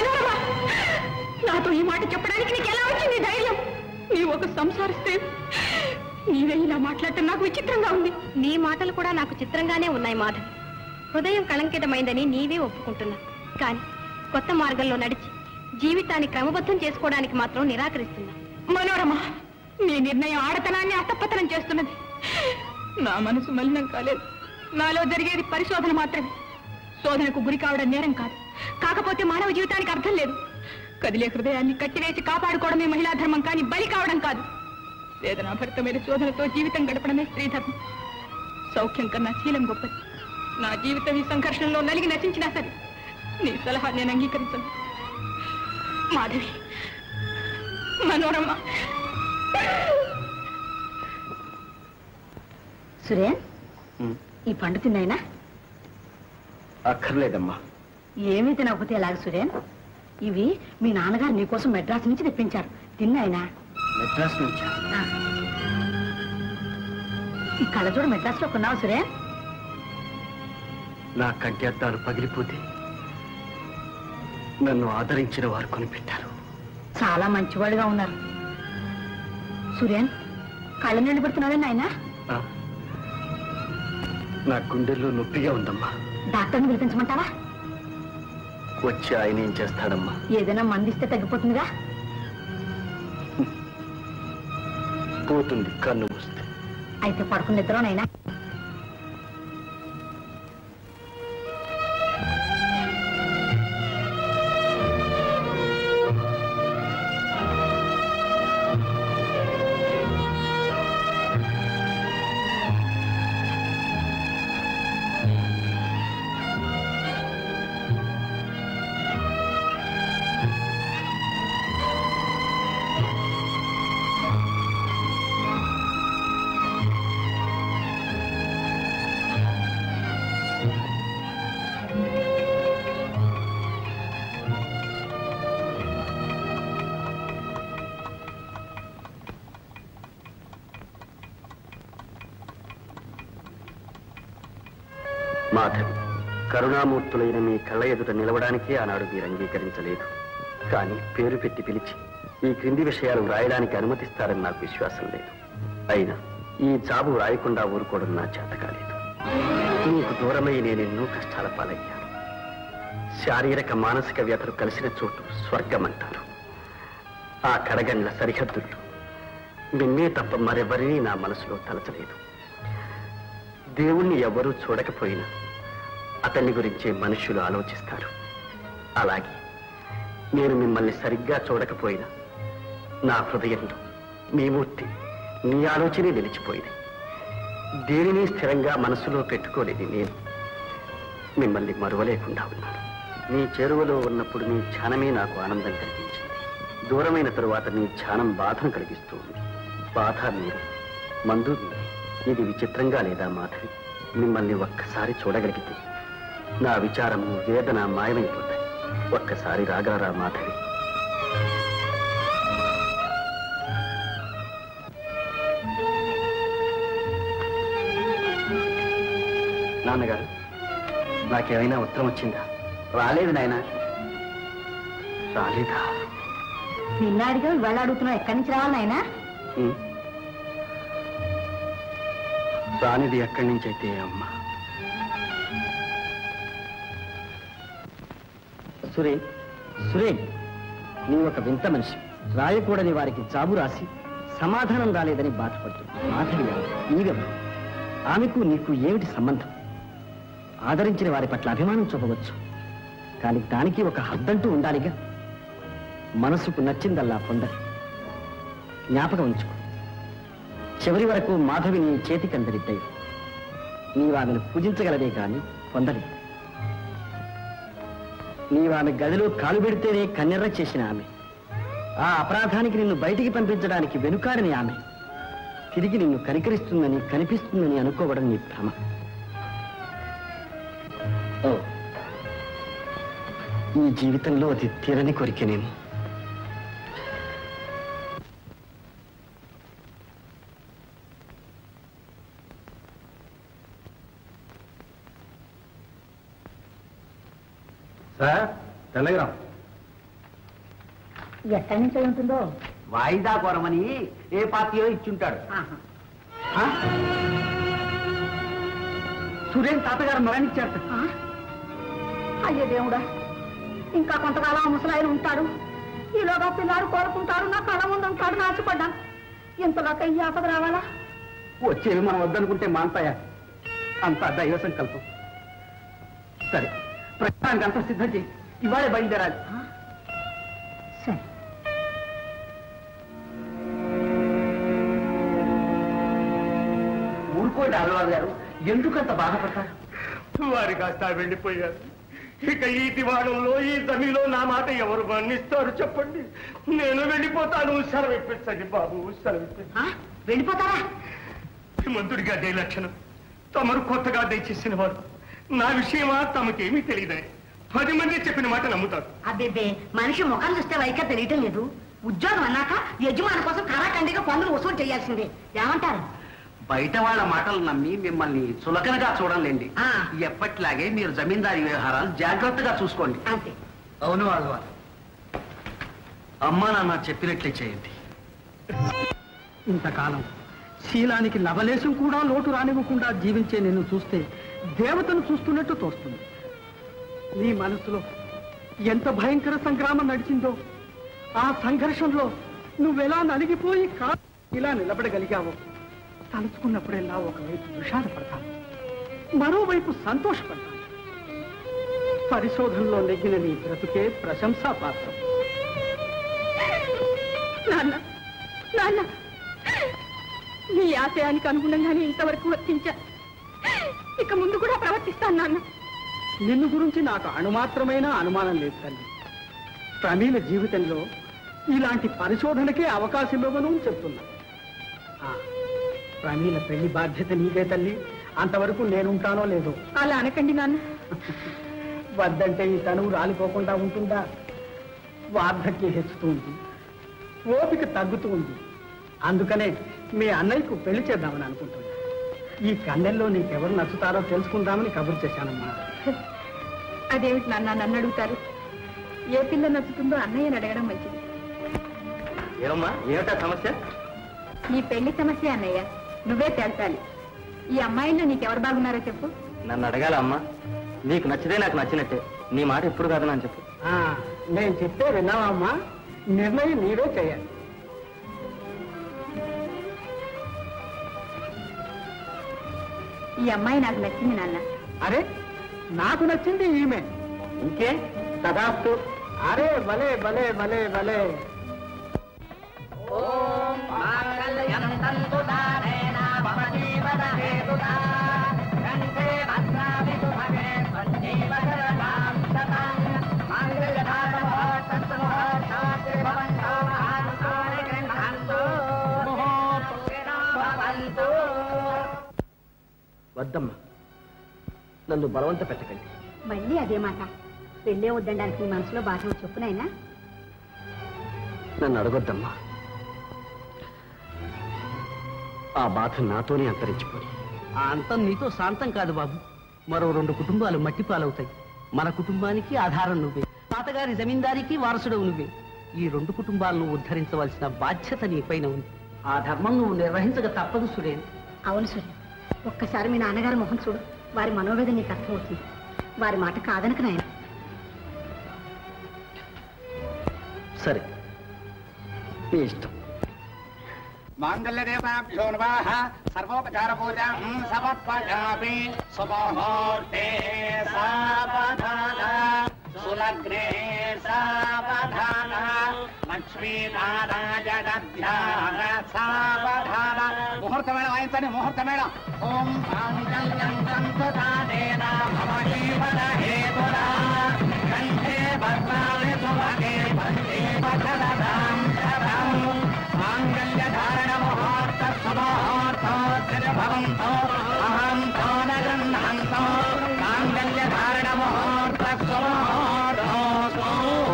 నాతో ఈ మాట చెప్పడానికి నీకు ఎలా వచ్చింది ధైర్యం నీ ఒక సంసారిస్తే నీవే ఇలా మాట్లాడటం నాకు విచిత్రంగా ఉంది నీ మాటలు కూడా నాకు చిత్రంగానే ఉన్నాయి మాధవి హృదయం కళంకితమైందని నీవే ఒప్పుకుంటున్నా కానీ కొత్త మార్గంలో నడిచి జీవితాన్ని క్రమబద్ధం చేసుకోవడానికి మాత్రం నిరాకరిస్తున్నా మనోరమ నీ నిర్ణయం ఆడతనాన్ని అసపతనం చేస్తున్నది నా మనసు మలినం కాలేదు నాలో జరిగేది పరిశోధన మాత్రమే శోధనకు గురి కావడం నేరం కాదు కాకపోతే మానవ జీవితానికి అర్థం లేదు కదిలే హృదయాన్ని కట్టివేసి కాపాడుకోవడమే మహిళా ధర్మం కానీ బలి కావడం కాదు వేదనాభరితమైన శోధనతో జీవితం గడపడమే స్త్రీధర్మం సౌఖ్యం కన్నా శీలం గొప్పది నా జీవితం ఈ సంఘర్షణలో నలిగి నశించినా సరే నీ సలహా నేను అంగీకరించను మాధవి మనోరమ్మ సురేన్ ఈ పండు తిన్నాయినా అక్కర్లేదమ్మా ఏమీ తినకపోతే ఎలాగ సురేన్ ఇవి మీ నాన్నగారు నీకోసం మెడ్రాస్ నుంచి తెప్పించారు తిన్నాయినా మెడ్రాస్ నుంచా ఈ కళ్ళజోడు మెడ్రాస్ లో కొన్నావు సురేన్ నా కంటి పగిలిపోతే నన్ను ఆదరించిన వారు కొనిపెట్టారు చాలా మంచివాడుగా ఉన్నారు సురేన్ కళ్ళ నిండి పెడుతున్నావే నాయనా ఆ, నా గుండెల్లో నొప్పిగా ఉందమ్మా డాక్టర్ని పిలిపించమంటావా వచ్చి ఆయన ఏం చేస్తాడమ్మా ఏదైనా మందిస్తే తగ్గిపోతుందిగా పోతుంది కన్ను మూస్తే అయితే పడుకున్న నిద్రనైనా మాధవి కరుణామూర్తులైన మీ కళ్ళ ఎదుట నిలవడానికి ఆనాడు మీరు అంగీకరించలేదు కానీ పేరు పెట్టి పిలిచి ఈ క్రింది విషయాలు వ్రాయడానికి అనుమతిస్తారని నాకు విశ్వాసం లేదు అయినా ఈ జాబు రాయకుండా ఊరుకోవడం నా చేత కాలేదు నీకు దూరమై నేను ఎన్నో కష్టాల పాలయ్యాను శారీరక మానసిక వ్యధలు కలిసిన చోటు స్వర్గం అంటారు ఆ కడగండ్ల సరిహద్దులు నిన్నే తప్ప మరెవరినీ నా మనసులో తలచలేదు దేవుణ్ణి ఎవరూ చూడకపోయినా అతన్ని గురించే మనుషులు ఆలోచిస్తారు అలాగే నేను మిమ్మల్ని సరిగ్గా చూడకపోయినా నా హృదయంలో మీ మూర్తి నీ ఆలోచనే నిలిచిపోయింది దేనిని స్థిరంగా మనసులో పెట్టుకోలేని నేను మిమ్మల్ని మరువలేకుండా ఉన్నాను నీ చేరువలో ఉన్నప్పుడు నీ ధ్యానమే నాకు ఆనందం కలిగించింది దూరమైన తరువాత నీ ధ్యానం బాధను కలిగిస్తూ ఉంది బాధ మీరు మందు మీరే. ఇది విచిత్రంగా లేదా మాధవి మిమ్మల్ని ఒక్కసారి చూడగలిగితే నా విచారము వేదన మాయమైపోతాయి ఒక్కసారి రాగలరా మాధవి నాన్నగారు నాకేమైనా ఉత్తరం వచ్చిందా రాలేదు నాయన రాలేదా నిన్న అడిగా ఇవాళ అడుగుతున్నావు ఎక్కడి నుంచి రావాలి నాయనా ఉం. రానిది ఎక్కడి నుంచి అయితే అమ్మా సురేన్ సురేన్ నీవు ఒక వింత మనిషి రాయకూడని వారికి జాబు రాసి సమాధానం రాలేదని బాధపడుతుంది మాధవి ఆమె. నీవెవరు ఆమెకు నీకు ఏమిటి సంబంధం ఆదరించిన వారి పట్ల అభిమానం చూపవచ్చు కానీ దానికి ఒక హద్దంటూ ఉండాలిగా మనసుకు నచ్చిందల్లా పొందలి జ్ఞాపకం ఉంచుకో చివరి వరకు మాధవి నీ చేతికి అందరి దైవం నీవు ఆమెను పూజించగలదే కానీ పొందలేదు నీవు ఆమె గదిలో కాలు పెడితేనే కన్నెర్ర చేసిన ఆమె ఆ అపరాధానికి నిన్ను బయటికి పంపించడానికి వెనుకాడని ఆమె తిరిగి నిన్ను కనికరిస్తుందని కనిపిస్తుందని అనుకోవడం నీ భ్రమ ఓ ఈ జీవితంలో అది తీరని కోరికనేమో సార్ టెలిగ్రామ్ ఎక్కడి నుంచి అయి ఉంటుందో వాయిదా కోరమని ఏ పార్టీయో ఇచ్చుంటాడు ఆహా. ఆ? సురేన్ తాతగారు మరణించారు ఆ? అయ్యో దేవుడా ఇంకా కొంతకాలం ఆ ముసలాయన ఉంటాడు ఈలోగా పిల్లాడు కోరుకుంటాడు నా కళ్ళ ముందు ఉంటాడు నాచిపడ్డాను ఇంతలోకి ఈ ఆపద రావాలా వచ్చేవి మనం వద్దనుకుంటే మాంతాయా అంతా దైవ సంకల్పం సరే ప్రయాణానికి అంతా సిద్ధం చేయి ఇవాళే బయలుదేరాలి సరే ఊరుకోండి అల్వారు గారు ఎందుకంత బాధపడతారు వారి కాస్త వెళ్ళిపోయారు ఇక ఈ దివాణంలో ఈ జమీలో నా మాట ఎవరు మన్నిస్తారు చెప్పండి నేను వెళ్ళిపోతాను సెలవిప్పించండి బాబు సెలవిప్పించండి ఆ? వెళ్ళిపోతారా మంతుడిగా అదే లక్షణం తమరు కొత్తగా దయచేసిన వారు నా విషయమా తమకేమీ తెలియదే పది మంది చెప్పిన మాట నమ్ముతారు అబ్బేబే మనిషి ముఖం చూస్తే వైక తెలియటం లేదు ఉద్యోగం అన్నాక యజమాని కోసం కరాఖండిగా పన్నులు వసూలు చేయాల్సిందే ఏమంటారు బయట వాళ్ళ మాటలు నమ్మి మిమ్మల్ని చులకనగా చూడంలేండి ఆ. ఎప్పటిలాగే మీరు జమీందారీ వ్యవహారాలు జాగ్రత్తగా చూసుకోండి అంతే అవును వాళ్ళవారు అమ్మా నాన్న చెప్పినట్లే చేయండి ఇంతకాలం శీలానికి లవలేశం కూడా లోటు రానివ్వకుండా జీవించే నిన్ను చూస్తే దేవతను చూస్తున్నట్టు తోస్తుంది నీ మనసులో ఎంత భయంకర సంగ్రామం నడిచిందో ఆ సంఘర్షంలో నువ్వెలా నలిగిపోయి కా ఇలా నిలబడగలిగావో తలుచుకున్నప్పుడెల్లా ఒకవైపు విషాదపడతాను మరోవైపు సంతోషపడతాను పరిశోధనలో నెగ్గిన నీ బ్రతుకే ప్రశంసా పాత్రం నాన్న నాన్న నీ ఆశయానికి అనుగుణంగానే ఇంతవరకు వర్తించా ఇక ముందు కూడా ప్రవర్తిస్తాను నాన్న నిన్ను గురించి నాకు అణుమాత్రమైన అనుమానం లేదు తల్లి ప్రమీల జీవితంలో ఇలాంటి పరిశోధనకే అవకాశం ఇవ్వను అని చెప్తున్నా ఆ, ప్రమీల పెళ్లి బాధ్యత నీదే తల్లి అంతవరకు నేనుంటానో లేదో అలా అనకండి నాన్న వద్దంటే ఈ తనువు రాలిపోకుండా ఉంటుందా వార్ధక్యం హెచ్చుతూ ఉంది ఓపిక తగ్గుతూ ఉంది అందుకనే మీ అన్నయ్యకు పెళ్లి చేద్దామని అనుకుంటున్నా ఈ కన్నెల్లో నీకెవరు నచ్చుతారో తెలుసుకుందామని కబురు చేశానమ్మా అదేమిటి నాన్న నన్ను అడుగుతారు ఏ పిల్ల నచ్చుతుందో అన్నయ్యని అడగడం మంచిది ఏమమ్మా ఏమిటా సమస్య నీ పెళ్లి సమస్య అన్నయ్య నువ్వే తేల్చాలి ఈ అమ్మాయిల్లో నీకెవరు బాగున్నారో చెప్పు నన్ను అడగాల అమ్మా నీకు నచ్చితే నాకు నచ్చినట్టే నీ మాట ఎప్పుడు కాదు అని చెప్పు ఆ, నేను చెప్తే విన్నావా అమ్మా నిర్ణయం నీవే చేయాలి ఈ అమ్మాయి నాకు నచ్చింది నాన్న అరే నాకు నచ్చింది ఈమె ఇంకే తదాస్తు అరే భలే భలే భలే భలే వద్దమ్మా నన్ను బలవంత పెట్టకండి మళ్ళీ అదే మాట పెళ్ళే వద్దడానికి నీ మనసులో బాధ చెప్పునైనా నన్ను అడగొద్దమ్మా ఆ బాధ నాతోనే అంతరించిపోయి ఆ అంతం నీతో శాంతం కాదు బాబు మరో రెండు కుటుంబాలు మట్టి పాలవుతాయి మన కుటుంబానికి ఆధారం నువ్వే తాతగారి జమీందారికి వారసుడు నువ్వే ఈ రెండు కుటుంబాలను ఉద్ధరించవలసిన బాధ్యత నీపైన ఉంది ఆ ధర్మం నువ్వు నిర్వహించక తప్పదు సురేన్ అవును సూర్య ఒక్కసారి మీ నాన్నగారి మొహం చూడు వారి మనోవేదన నీకు అర్థమవుతుంది వారి మాట కాదనక నాయన సరే నీ ఇష్టం మాంగళ్యదేవాభ్యో నమః సర్వోపచార పూజాం సమర్పయామి శుభముహూర్తే సావధాన సులగ్నే సావధాన లక్ష్మీనారాయణ ధ్యాన సావధాన ముహూర్త మేళ వాయించండి ముహూర్త మేళ ఓం మాంగళ్యం సంతుదానేన మమ జీవన హేతునా కంఠే భద్రాణి సుభగే వందే భద్రదాం శరం మాంగళ్యధారణ ముహూర్త సుముహూర్తోత్తర భవంతో అహం తో నగృహంతో మాంగళ్యధారణ ముహూర్త సుముహూర్తోస్తు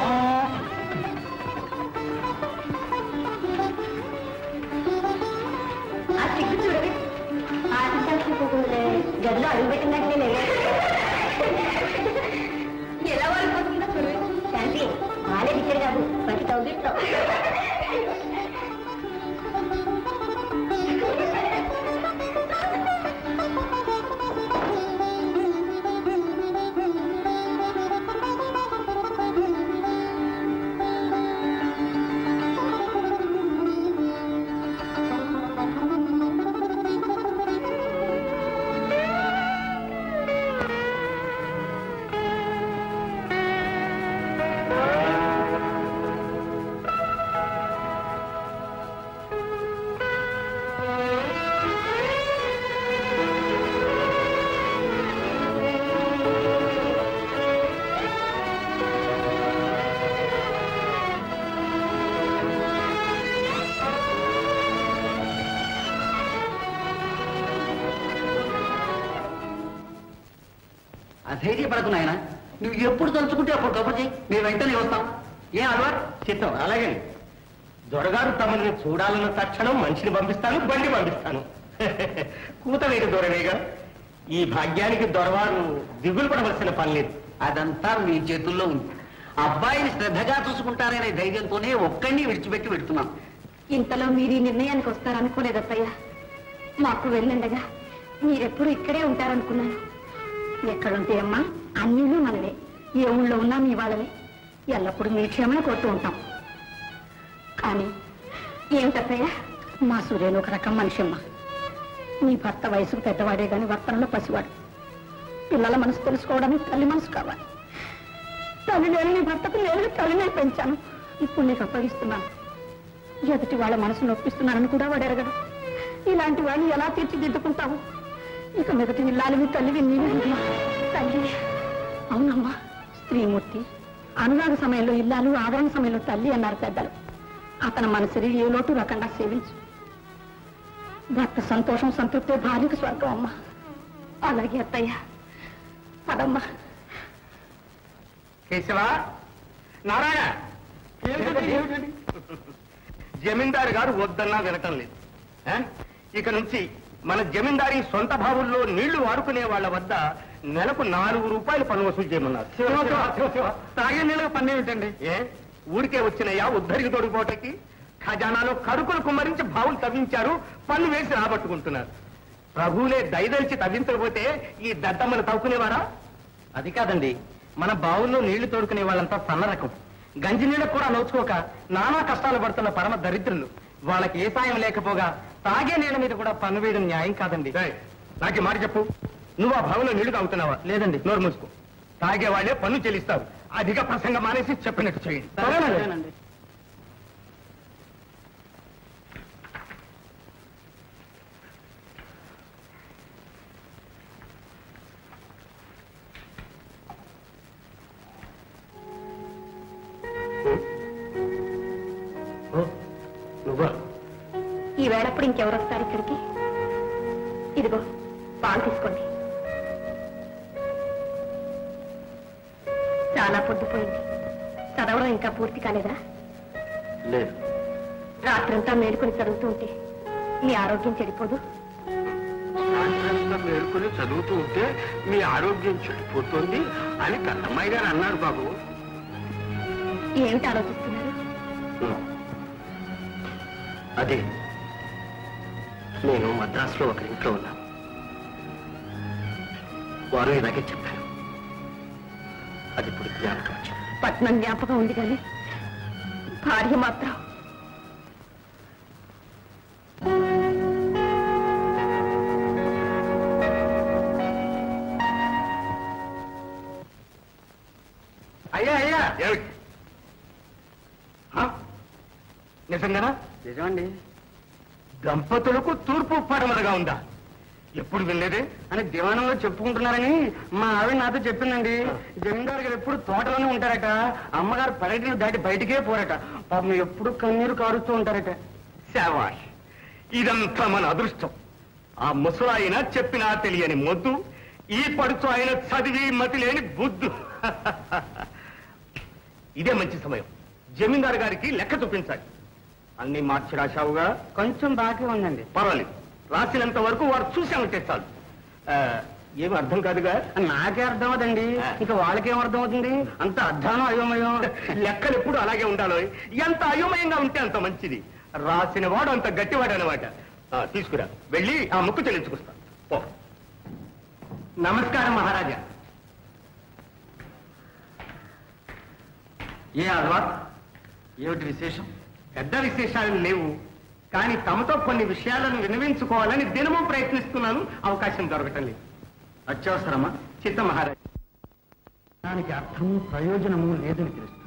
ఆ చిక్కు చూడవి గదిలో అడుగుపెట్టినట్టే ఎలా వాళ్ళిపోతుందో చూడవి శాంతి వాళ్ళే ఇచ్చారు కాదు ప్రతి తౌగిట్లో అధైర్యపడకు నాయన నువ్వు ఎప్పుడు తలుచుకుంటే అప్పుడు కబురు చేయి మేము వెంటనే వస్తాం ఏం అలవాటు చిత్తం అలాగే దొరగారు తమని చూడాలన్న తక్షణం మనిషిని పంపిస్తాను బండి పంపిస్తాను కూత వేడు దొరవేగా ఈ భాగ్యానికి దొరవారు దిగులు పడవలసిన పని లేదు అదంతా మీ చేతుల్లో ఉంది అబ్బాయిని శ్రద్ధగా చూసుకుంటారనే ధైర్యంతోనే ఒక్కడిని విడిచిపెట్టి పెడుతున్నాం ఇంతలో మీరు ఈ నిర్ణయానికి వస్తారనుకోలేదత్తయ్య మాకు వెళ్ళండగా మీరెప్పుడు ఇక్కడే ఉంటారనుకున్నాను ఎక్కడుంటే అమ్మా అన్నీళ్ళు మనవే ఏ ఊళ్ళో ఉన్నా మీ వాళ్ళమే ఎల్లప్పుడూ మీ క్షేమను కోరుతూ ఉంటాం కానీ ఏమిటత్తయ్య మా సూర్యుని ఒక రకం మనిషి అమ్మా మీ భర్త వయసుకు పెద్దవాడే గాని వర్తనలో పసివాడు పిల్లల మనసు తెలుసుకోవడానికి తల్లి మనసు కావాలి తల్లి లేని నీ భర్తకు నేను తల్లినే పెంచాను ఇప్పుడు నీకు అప్పగిస్తున్నాను ఎదుటి వాళ్ళ మనసు నొప్పిస్తున్నానని కూడా వాడు ఎరగడు ఇలాంటి వాడిని ఎలా తీర్చిదిద్దుకుంటావు ఇక మిగతా ఇల్లాలివి తల్లివి నీవే తల్లి అవునమ్మా స్త్రీమూర్తి అనురాగ సమయంలో ఇల్లాలు ఆదరణ సమయంలో తల్లి అన్నారు పెద్దలు అతని మనసుని ఏ లోటు రకంగా సేవించు భర్త సంతోషం సంతృప్తి భార్యకు స్వర్గం అమ్మా అలాగే అత్తయ్య పదమ్మా కేశవ నారాయణ జమీందారు గారు వద్దన్నా వినటం లేదు ఆ? ఇక నుంచి మన జమీందారీ సొంత బావుల్లో నీళ్లు వాడుకునే వాళ్ళ వద్ద నెలకు నాలుగు రూపాయలు పన్ను వసూలు చేయమన్నారు తాగే నీళ్ళకి పన్ను ఏమిటండి ఏ ఊరికే వచ్చినయా ఉద్ధరికి తోడిపోటకి ఖజానాలో కరుకులు కుమ్మరించి బావులు తవ్వించారు పన్ను వేసి రాబట్టుకుంటున్నారు ప్రభువులే దయదలిచి తవ్వించకపోతే ఈ దద్దమ్మను తవ్వుకునేవారా అది కాదండి మన బావుల్లో నీళ్లు తోడుకునే వాళ్ళంతా సన్న రకం గంజి నీళ్ళకు కూడా నోచుకోక నానా కష్టాలు పడుతున్న పరమ దరిద్రులు వాళ్ళకి ఏ సాయం లేకపోగా తాగే నీళ్ళ మీద కూడా పన్ను వేయడం న్యాయం కాదండి నాకు మాట చెప్పు నువ్వు ఆ భవనంలో నీళ్లు తాగుతున్నావా లేదండి నోరు మూసుకో తాగే వాళ్ళే పన్ను చెల్లిస్తారు అధిక ప్రసంగం మానేసి చెప్పినట్టు చేయండి సరేనండి. ఓ, నువ్వా ఈ వేళప్పుడు ఇంకెవరు వస్తారు ఇక్కడికి ఇదిగో పాలు తీసుకోండి చాలా పొద్దుపోయింది చదవడం ఇంకా పూర్తి కాలేదా లేదు రాత్రంతా మేలుకొని చదువుతూ ఉంటే మీ ఆరోగ్యం చెడిపోదు రాత్రంతా మేలుకొని చదువుతూ ఉంటే మీ ఆరోగ్యం చెడిపోతుంది అని కన్నమ్మాయి గారు అన్నారు బాబు ఏమిటి ఆలోచిస్తున్నారు అదే నేను మద్రాసులో ఒక ఇంట్లో ఉన్నాను వారు ఇలాగే చెప్పారు అది ఇప్పుడు జ్ఞాపకం వచ్చింది పట్నం జ్ఞాపకం ఉంది కానీ భార్య మాత్రం అయ్యా అయ్యా ఏమిటి ఆ? నిజంగానా నిజమండి దంపతులకు తూర్పు పడమరగా ఉందా ఎప్పుడు వినలేదే అని దివాణంలో చెప్పుకుంటున్నారని మా ఆవిడ నాతో చెప్పిందండి జమీందారు గారు ఎప్పుడు తోటలోనే ఉంటారట అమ్మగారు పర్యటన దాటి బయటికే పోరట పాపం ఎప్పుడు కన్నీరు కారుస్తూ ఉంటారట శావాష్ ఇదంతా మన అదృష్టం ఆ ముసలాయన చెప్పినా తెలియని మొద్దు ఈ పడుచు ఆయన చదివి మతి లేని బుద్ధు ఇదే మంచి సమయం జమీందారు గారికి లెక్క చూపించాలి అన్ని మార్చి రాశావుగా కొంచెం బాకీ ఉందండి పర్వాలేదు రాసినంత వరకు వారు చూసే ఉంటే చాలు ఆ, ఏమి అర్థం కాదుగా నాకే అర్థం అవుతండి ఇంకా వాళ్ళకేం అర్థం అవుతుంది అంత అర్థానం అయోమయం లెక్కలు ఎప్పుడు అలాగే ఉండాలో ఎంత అయోమయంగా ఉంటే అంత మంచిది రాసిన వాడు అంత గట్టివాడు అనమాట ఆ, తీసుకురా వెళ్ళి ఆ ముక్కు చెల్లించుకొస్తా పో నమస్కారం మహారాజా ఏ అల్వా ఏమిటి విశేషం పెద్ద విశేషాలు లేవు కానీ తమతో కొన్ని విషయాలను వినవించుకోవాలని దినము ప్రయత్నిస్తున్నాను అవకాశం దొరకటం లేదు అత్యవసరమా చిత్త మహారాజ్ దానికి అర్థము ప్రయోజనము లేదని తెలుస్తుంది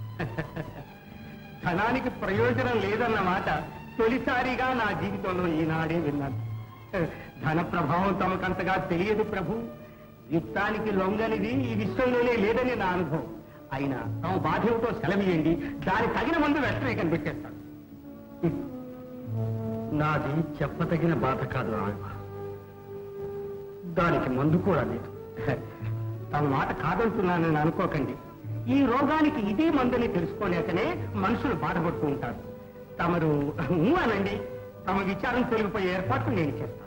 ధనానికి ప్రయోజనం లేదన్న మాట తొలిసారిగా నా జీవితంలో ఈనాడే విన్నాను ధన ప్రభావం తమకంతగా తెలియదు ప్రభు యుద్ధానికి లొంగనిది ఈ విశ్వంలోనే లేదని నా అనుభవం అయినా తమ బాధ ఏమిటో సెలవియండి దాని తగిన మందు వెంటనే కనిపెట్టేస్తాను నాది చెప్పదగిన బాధ కాదు రాఘవ దానికి మందు కూడా లేదు తమ మాట కాదంటున్నానని అనుకోకండి ఈ రోగానికి ఇదే మందుని తెలుసుకోలేకనే మనుషులు బాధపడుతూ ఉంటారు తమరు ఊ అనండి తమ విచారం తొలగిపోయే ఏర్పాట్లు నేను చేస్తాను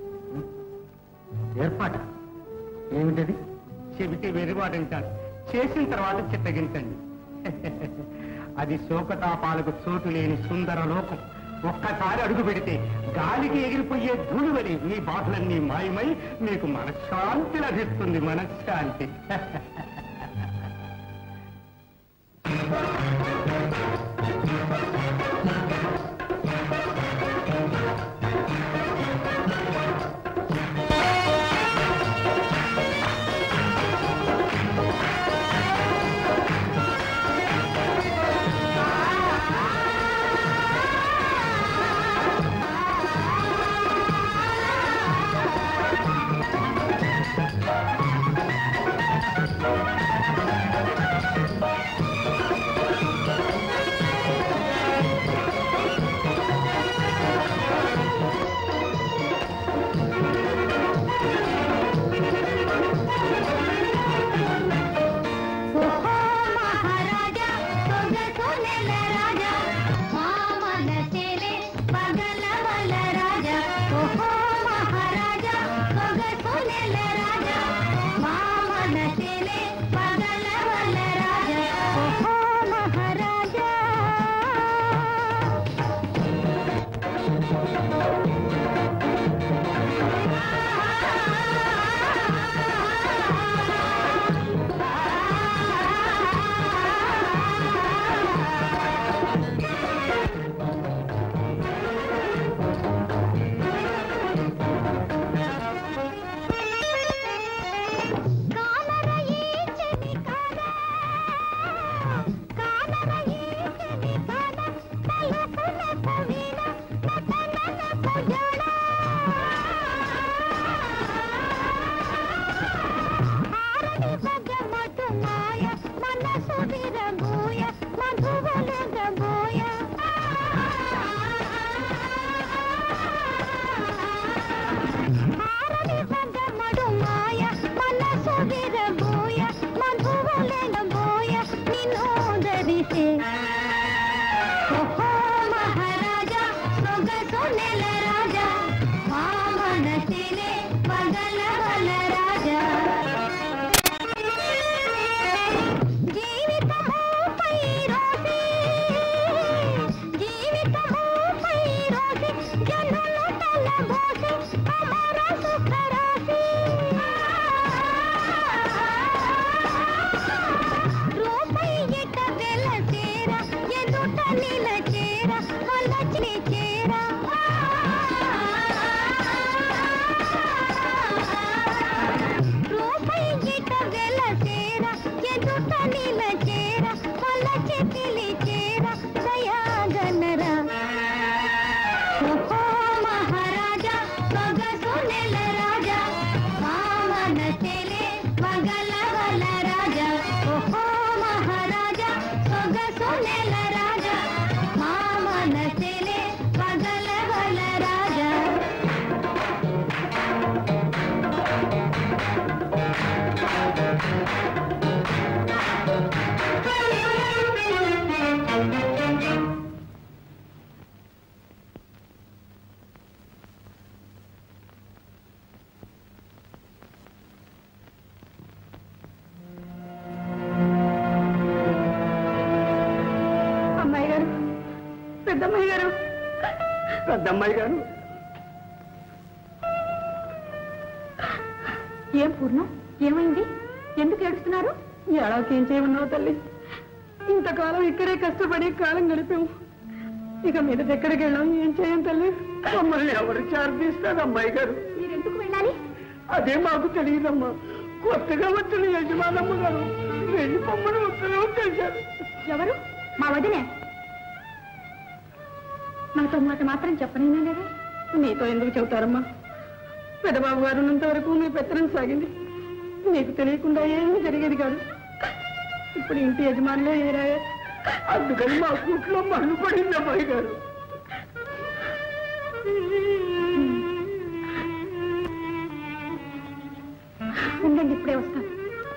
ఏర్పాట ఏమిటది చెబితే వెరువాడంటారు చేసిన తర్వాత చిత్తగించండి అది శోకతాపాలకు చోటు లేని సుందర లోకం ఒక్కసారి అడుగు పెడితే గాలికి ఎగిరిపోయే ధూళివలి మీ బాధలన్నీ మాయమై మీకు మనశ్శాంతి లభిస్తుంది మనశ్శాంతి పెద్దమ్మాయి గారు పెద్దమ్మాయి గారు ఏం పూర్ణం ఏమైంది ఎందుకు ఏడుస్తున్నారు ఏడాకేం చేయమన్నావు తల్లి ఇంతకాలం ఇక్కడే కష్టపడి కాలం గడిపాము ఇక మీద ఎక్కడికి వెళ్ళాం ఏం చేయం తల్లి మమ్మల్ని ఎవరు చార్పిస్తారు అమ్మాయి గారు మీరెందుకు వెళ్ళాలి అదే మాకు తెలియదమ్మా కొత్తగా వచ్చిన యజమానమ్మ గారు వెళ్ళి పొమ్మని ఉత్తరం తెలిసారు ఎవరు మా వదినే నాతో మాట మాత్రం చెప్పనైనా లేదా మీతో ఎందుకు చెబుతారమ్మా పెద్దబాబు గారు ఉన్నంత వరకు మీ పెత్తనం సాగింది మీకు తెలియకుండా ఏమీ జరిగేది కాదు ఇప్పుడు ఇంటి యజమానులే ఏరాయా అందుకని మా కుట్లో మన్ను పడింది అమ్మాయి గారు ఉండండి ఇప్పుడే వస్తాను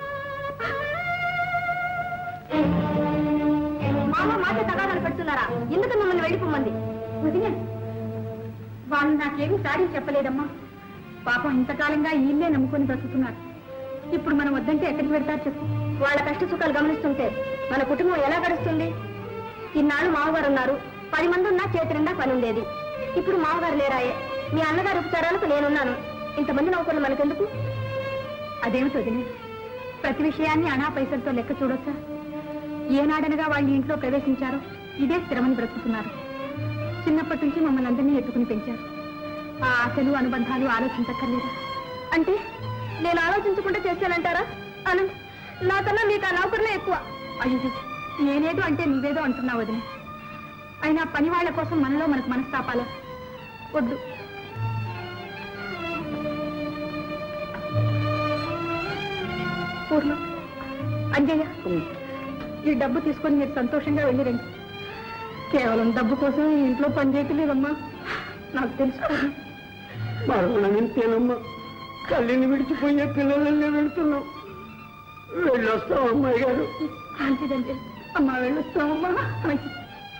మామ మాట తగాదాలు పెడుతున్నారా ఎందుకు మమ్మల్ని వెళ్ళిపోమంది వదిలే వాళ్ళు నాకేమీ సారీ చెప్పలేదమ్మా పాపం ఇంతకాలంగా ఈ ఇల్లే నమ్ముకొని బ్రతుకుతున్నారు ఇప్పుడు మనం వద్దంటే ఎక్కడికి పెడతారు చెప్పు వాళ్ళ కష్ట సుఖాలు గమనిస్తుంటే మన కుటుంబం ఎలా గడుస్తుంది ఇన్నాళ్ళు మామగారు ఉన్నారు పది మంది ఉన్నా చేతి నిండా పని ఉండేది ఇప్పుడు మామగారు లేరాయే మీ అన్నగారు ఉపచారాలకు నేనున్నాను ఇంతమంది నౌకర్లు మనకెందుకు అదేమిటి వదిలే ప్రతి విషయాన్ని అనా పైసలతో లెక్క చూడొచ్చా ఏనాడనగా వాళ్ళ ఇంట్లో ప్రవేశించారో ఇదే స్థిరమని బ్రతుకుతున్నారు చిన్నప్పటి నుంచి మమ్మల్ని అందరినీ ఎత్తుకుని పెంచారు ఆ ఆశలు అనుబంధాలు ఆలోచించక్కర్లేదు అంటే నేను ఆలోచించకుండా చేశానంటారా అనంత్ నాకన్నా మీకు ఆ నౌకర్లే ఎక్కువ అయ్యో నేనేదో అంటే నువ్వేదో అంటున్నావు వదిలే అయినా పని వాళ్ళ కోసం మనలో మనకు మనస్తాపాలే వద్దు పూర్ణ అంజయ్య ఈ డబ్బు తీసుకొని మీరు సంతోషంగా వెళ్ళిరండి కేవలం డబ్బు కోసం ఈ ఇంట్లో పని చేయట్లేదమ్మా నాకు తెలుసు పూర్ణ. మరణం ఇంతేనమ్మా తల్లిని విడిచిపోయే పిల్లలనే వెళ్తున్నాం వెళ్ళొస్తాం అమ్మాయి గారు మంచిదండి అమ్మా వెళ్ళొస్తామమ్మా మంచిది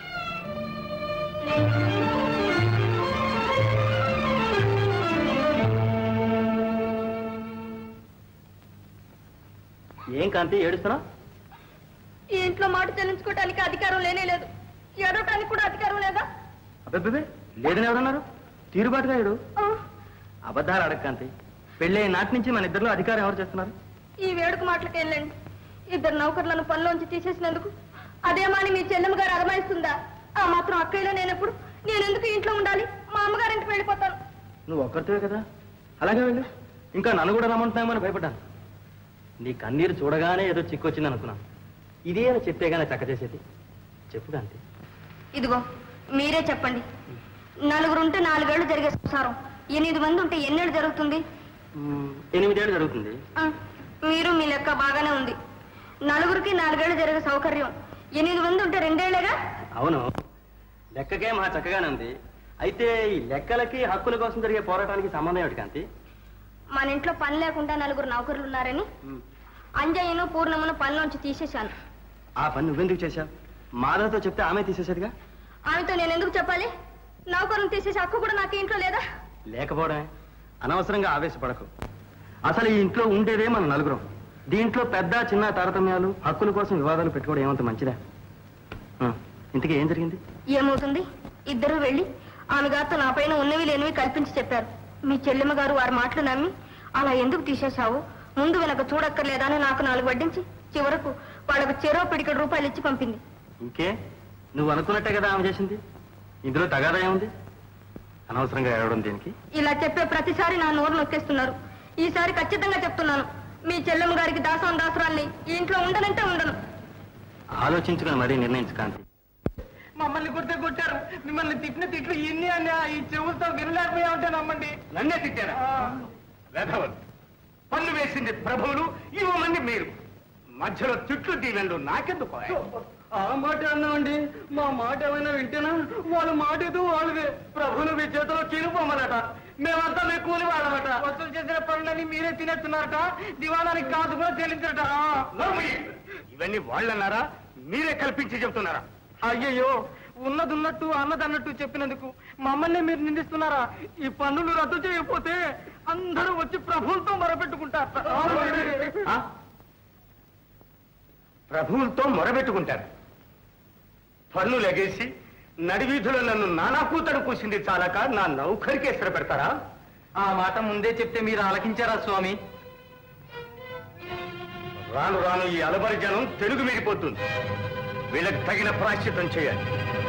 ఏం కాంతి ఏడుస్తున్నా ఈ ఇంట్లో మాట చెల్లించుకోవటానికి అధికారం లేనే లేదు ఏడవటానికి కూడా అధికారం లేదా అబ్బే లేదని ఎవరన్నారు తీరుబాటుగా ఏడు ఆ, అబద్ధాలు అడగ కాంతి పెళ్ళే నాటి నుంచి మన ఇద్దరిలో అధికారం ఎవరు చేస్తున్నారు ఈ వేడుక మాటలకి వెళ్ళండి ఇద్దరు నౌకర్లను పనిలోంచి తీసేసినందుకు అదేమాని మీ చెల్లెమ్మ గారు అదమాయిస్తుందా ఆ మాత్రం అక్కయ్యలో నేనెప్పుడు నేనెందుకు ఇంట్లో ఉండాలి మా అమ్మగారింటికి వెళ్ళిపోతాను నువ్వు ఒక్కరితోవే కదా అలాగే వెళ్ళు ఇంకా నన్ను కూడా రమ్మంటున్నామని భయపడ్డాను నీ కన్నీరు చూడగానే ఏదో చిక్కొచ్చింది అనుకున్నాను ఇదే అని చెప్పేగానే చక్క చేసేది చెప్పు కాంతి ఇదిగో మీరే చెప్పండి నలుగురుంటే నాలుగేళ్లు జరిగే సంసారం ఎనిమిది మంది ఉంటే ఎన్నేళ్ళు జరుగుతుంది మ్మ్, ఎనిమిదేళ్ళు జరుగుతుంది ఆ, మీరు మీ లెక్క బాగానే ఉంది నలుగురికి నాలుగేళ్లు జరిగే సౌకర్యం ఎనిమిది మంది ఉంటే రెండేళ్లేగా అవును లెక్కకే మా చక్కగానే ఉంది అయితే ఈ లెక్కలకి హక్కుల కోసం జరిగే పోరాటానికి సంబంధం ఏమిటి కాంతి మన ఇంట్లో పని లేకుండా నలుగురు నౌకర్లు ఉన్నారని అంజయ్యను పూర్ణమును పనిలోంచి తీసేశాను ఆ పని నువ్వెందుకు చేశావు మాధవతో చెప్తే ఆమె తీసేసేదిగా ఆమెతో నేను ఎందుకు చెప్పాలి నౌకరుని తీసేసే హక్కు కూడా నాకు ఈ ఇంట్లో లేదా లేకపోవడమే అనవసరంగా ఆవేశపడకు అసలు ఈ ఇంట్లో ఉండేదే మన నలుగురం దీంట్లో పెద్ద చిన్న తారతమ్యాలు హక్కుల కోసం వివాదాలు పెట్టుకోవడం ఏమంత మంచిదా ఆ, ఇంతకీ ఏం జరిగింది ఏమవుతుంది ఇద్దరు వెళ్ళి ఆమె గారితో నా పైన ఉన్నవి లేనివి కల్పించి చెప్పారు మీ చెల్లెమ్మ గారు వారి మాటలు నమ్మి అలా ఎందుకు తీసేశావు ముందు వెనక చూడక్కర్లేదా అని నాకు నాలుగు వడ్డించి చివరకు వాళ్ళకు చెరో పిడికడు రూపాయలు ఇచ్చి పంపింది ఇంకే నువ్వు అనుకున్నట్టే కదా ఆమె చేసింది ఇందులో తగాదా ఏముంది అనవసరంగా ఏడవడం దీనికి ఇలా చెప్పే ప్రతిసారి నా నోరు నొక్కేస్తున్నారు ఈసారి ఖచ్చితంగా చెప్తున్నాను మీ చెల్లెమ్మ గారికి దాసం దాసరాల్ని ఈ ఇంట్లో ఉండనంటే ఉండను ఆలోచించుకొని మరీ నిర్ణయించు కాంతి మమ్మల్ని కొట్టే కొట్టారు మిమ్మల్ని తిట్టిన తిట్లు ఇన్ని అని ఈ చెవులతో వినలేకపోయా ఉంటే నమ్మండి నన్నే తిట్టారా వెధవలు పన్ను వేసింది ప్రభువులు ఇవ్వమంది మీరు మధ్యలో తిట్లు దీవెండు నాకెందుకు ఆ మాట అన్నామండి మా మాట ఏమైనా వింటేనా వాళ్ళ మాట ఏదో వాళ్ళదే ప్రభులు మీ చేతిలో చీలిపోమనట మేమంతా మీ కూలి వాళ్ళమట వసూలు చేసిన పనులన్నీ మీరే తినేస్తున్నారట దివాణానికి కాదు కూడా చెల్లించరట నోర్మయ్య! ఇవన్నీ వాళ్ళన్నారా మీరే కల్పించి చెబుతున్నారా అయ్యయ్యో ఉన్నది ఉన్నట్టు అన్నది అన్నట్టు చెప్పినందుకు మమ్మల్ని మీరు నిందిస్తున్నారా ఈ పన్నులు రద్దు చేయకపోతే అందరూ వచ్చి ప్రభుత్వం మొరపెట్టుకుంటారు ఆ? ప్రభువులతో మొరబెట్టుకుంటారు పన్ను లగేసి నడివీధులో నన్ను నానా కూతడు కూసింది చాలక నా నౌకరికి ఎసరు పెడతారా ఆ మాట ముందే చెప్తే మీరు ఆలకించారా స్వామి రాను రాను ఈ అలబరి జనం తెలుగు మీడిపోతుంది వీళ్ళకి తగిన ప్రాశ్చితం చేయాలి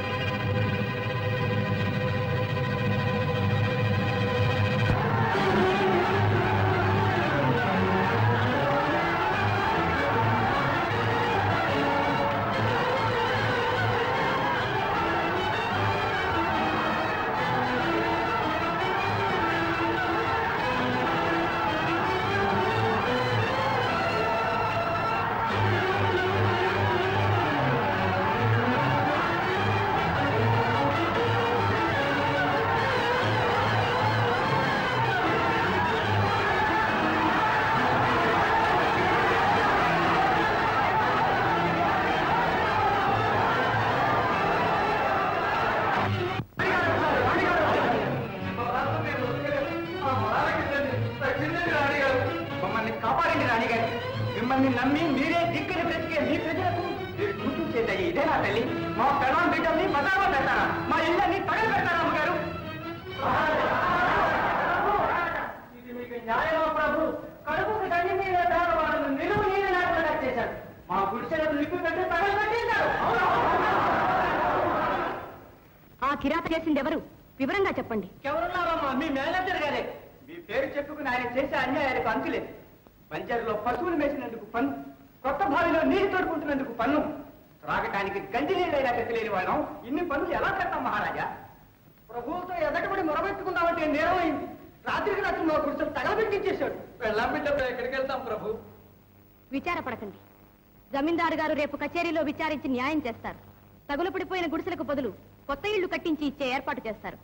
మమ్మల్ని కాపాడండి రాణిగారు మిమ్మల్ని నమ్మి మీరే దిక్కుని బ్రతికే మీ ప్రజలకు మీరు చూపించేది ఇదేనా తల్లి మా పెళ్ళం బిడ్డల్ని మతాలో పెడతారా మా ఇళ్ళని తగలు పెడతారా అమ్మగారు ఇది మీకు న్యాయమా ప్రభు కడుపుకు గండి మీద వాళ్ళను నిలువు నీరు లేకుండా చేశారు మా గుడిసెలకు నిప్పు పెట్టి తగలు పెట్టేశారు ఆ కిరాత చేసింది ఎవరు వివరంగా చెప్పండి ఎవరున్నారమ్మా మీ మేనేజర్ గారే మీ పేరు చెప్పుకుని ఆయన చేసే అన్యాయాలకు అంతులేదు పంచర్లో పశువులు మేసినందుకు పన్ను కొత్త బావిలో నీరు తోడుకుంటున్నందుకు పన్ను త్రాగటానికి గంజి నీళ్ళైనా తెలియని వాళ్ళం ఇన్ని పనులు ఎలా కట్టాం మహారాజా ప్రభువుతో ఎదటబడి మొరబెట్టుకుందామంటే నేరమైంది రాత్రికి రాత్రి మా గుడిసెలు తగలబెట్టించేశాడు వెళ్ళాం బిడ్డ ఎక్కడికి వెళ్తాం ప్రభు విచారపడకండి జమీందారు గారు రేపు కచేరీలో విచారించి న్యాయం చేస్తారు తగులు పడిపోయిన గుడిసెలకు బదులు కొత్త ఇళ్లు కట్టించి ఇచ్చే ఏర్పాటు చేస్తారు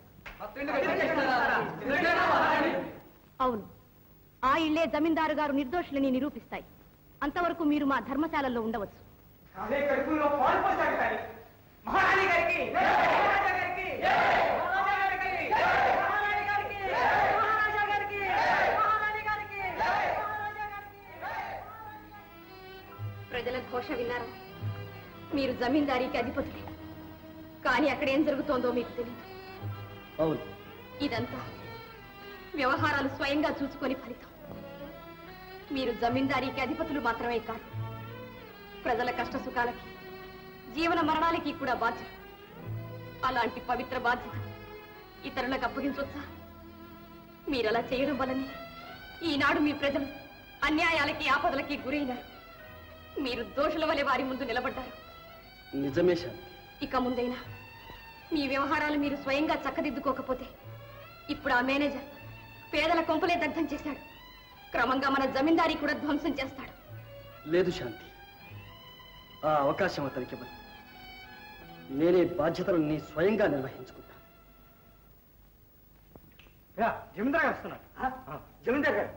అవును ఆ ఇళ్లే జమీందారు గారు నిర్దోషులని నిరూపిస్తాయి అంతవరకు మీరు మా ధర్మశాలల్లో ఉండవచ్చు అదే కడుపులో పాలు పోసాడు కానీ మహారాణి గారికి మహారాజా గారికి మహారాజా గారికి మహారాణి గారికి మహారాజా గారికి మహారాణి గారికి మహారాజా గారికి ప్రజల ఘోష విన్నారా మీరు జమీందారీకి అధిపతులే కానీ అక్కడ ఏం జరుగుతోందో మీకు తెలియదు అవును ఇదంతా వ్యవహారాలు స్వయంగా చూసుకొని ఫలితం మీరు జమీందారీకి అధిపతులు మాత్రమే కాదు ప్రజల కష్ట సుఖాలకి జీవన మరణాలకి కూడా బాధ్యులు అలాంటి పవిత్ర బాధ్యత ఇతరులకు అప్పగించవచ్చా మీరలా చేయడం వల్లనే ఈనాడు మీ ప్రజలు అన్యాయాలకి ఆపదలకి గురైనారు మీరు దోషుల వలె వారి ముందు నిలబడ్డారు నిజమే శాంతి ఇక ముందైనా మీ వ్యవహారాలు మీరు స్వయంగా చక్కదిద్దుకోకపోతే ఇప్పుడు ఆ మేనేజర్ పేదల కొంపలే దగ్ధం చేశాడు క్రమంగా మన జమీందారీ కూడా ధ్వంసం చేస్తాడు లేదు శాంతి ఆ అవకాశం అతనికి ఇవ్వను నేనే బాధ్యతలను స్వయంగా నిర్వహించుకుంటా జమీందార్ గారు వస్తున్నారు జమీందార్ గారు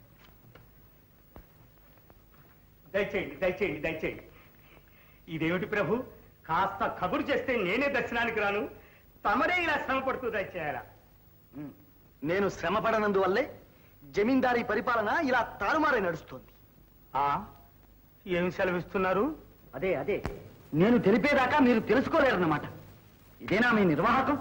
దయచేయండి దయచేయండి దయచేయండి ఇదేమిటి ప్రభు కాస్త కబురు చేస్తే నేనే దర్శనానికి రాను తమరే ఇలా శ్రమ పడుతూ దయచేయాలా నేను శ్రమ పడనందువల్లే జమీందారీ పరిపాలన ఇలా తారుమారై నడుస్తోంది ఆ, ఏమి సెలవిస్తున్నారు అదే అదే నేను తెలిపేదాకా మీరు తెలుసుకోలేరన్నమాట ఇదేనా మీ నిర్వాహకం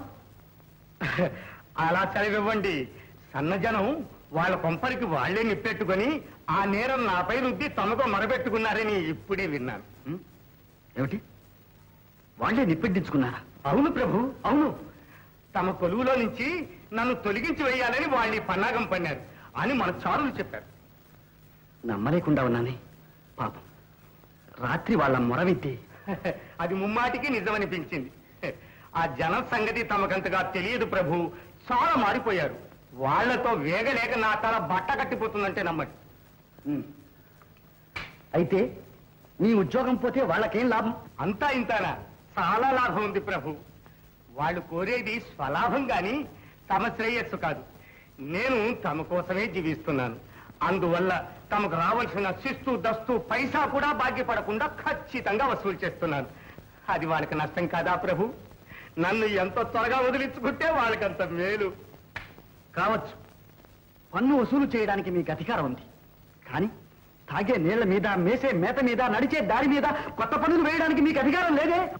అలా సెలవివ్వండి సన్నజనం వాళ్ళ కొంపరికి వాళ్లే నిప్పెట్టుకొని ఆ నేరం నాపై రుద్ది తమతో మరబెట్టుకున్నారని ఇప్పుడే విన్నాను ఉం? ఏమిటి వాళ్ళే నిప్పెట్టించుకున్నారా అవును ప్రభు అవును తమ కొలువులో నుంచి నన్ను తొలగించి వేయాలని వాళ్ళు ఈ పన్నాగం పన్నారు అని మన చారులు చెప్పారు నమ్మలేకుండా ఉన్నానే పాపం రాత్రి వాళ్ళ మొరవిద్ది అది ముమ్మాటికి నిజమనిపించింది ఆ జనం సంగతి తమకంతగా తెలియదు ప్రభు చాలా మారిపోయారు వాళ్లతో వేగలేక నా తల బట్ట కట్టిపోతుందంటే నమ్మండి ఉం. అయితే నీ ఉద్యోగం పోతే వాళ్ళకేం లాభం అంతా ఇంతానా చాలా లాభం ఉంది ప్రభు వాళ్ళు కోరేది స్వలాభం గాని తమ శ్రేయస్సు కాదు నేను తమ కోసమే జీవిస్తున్నాను అందువల్ల తమకు రావాల్సిన శిస్తు దస్తు పైసా కూడా బాధ్యపడకుండా ఖచ్చితంగా వసూలు చేస్తున్నాను అది వాళ్ళకి నష్టం కాదా ప్రభు నన్ను ఎంత త్వరగా వదిలించుకుంటే వాళ్ళకంత మేలు కావచ్చు పన్ను వసూలు చేయడానికి మీకు అధికారం ఉంది కానీ తాగే నీళ్ల మీద మేసే మేత మీద నడిచే దారి మీద కొత్త పన్నులు వేయడానికి మీకు అధికారం లేదే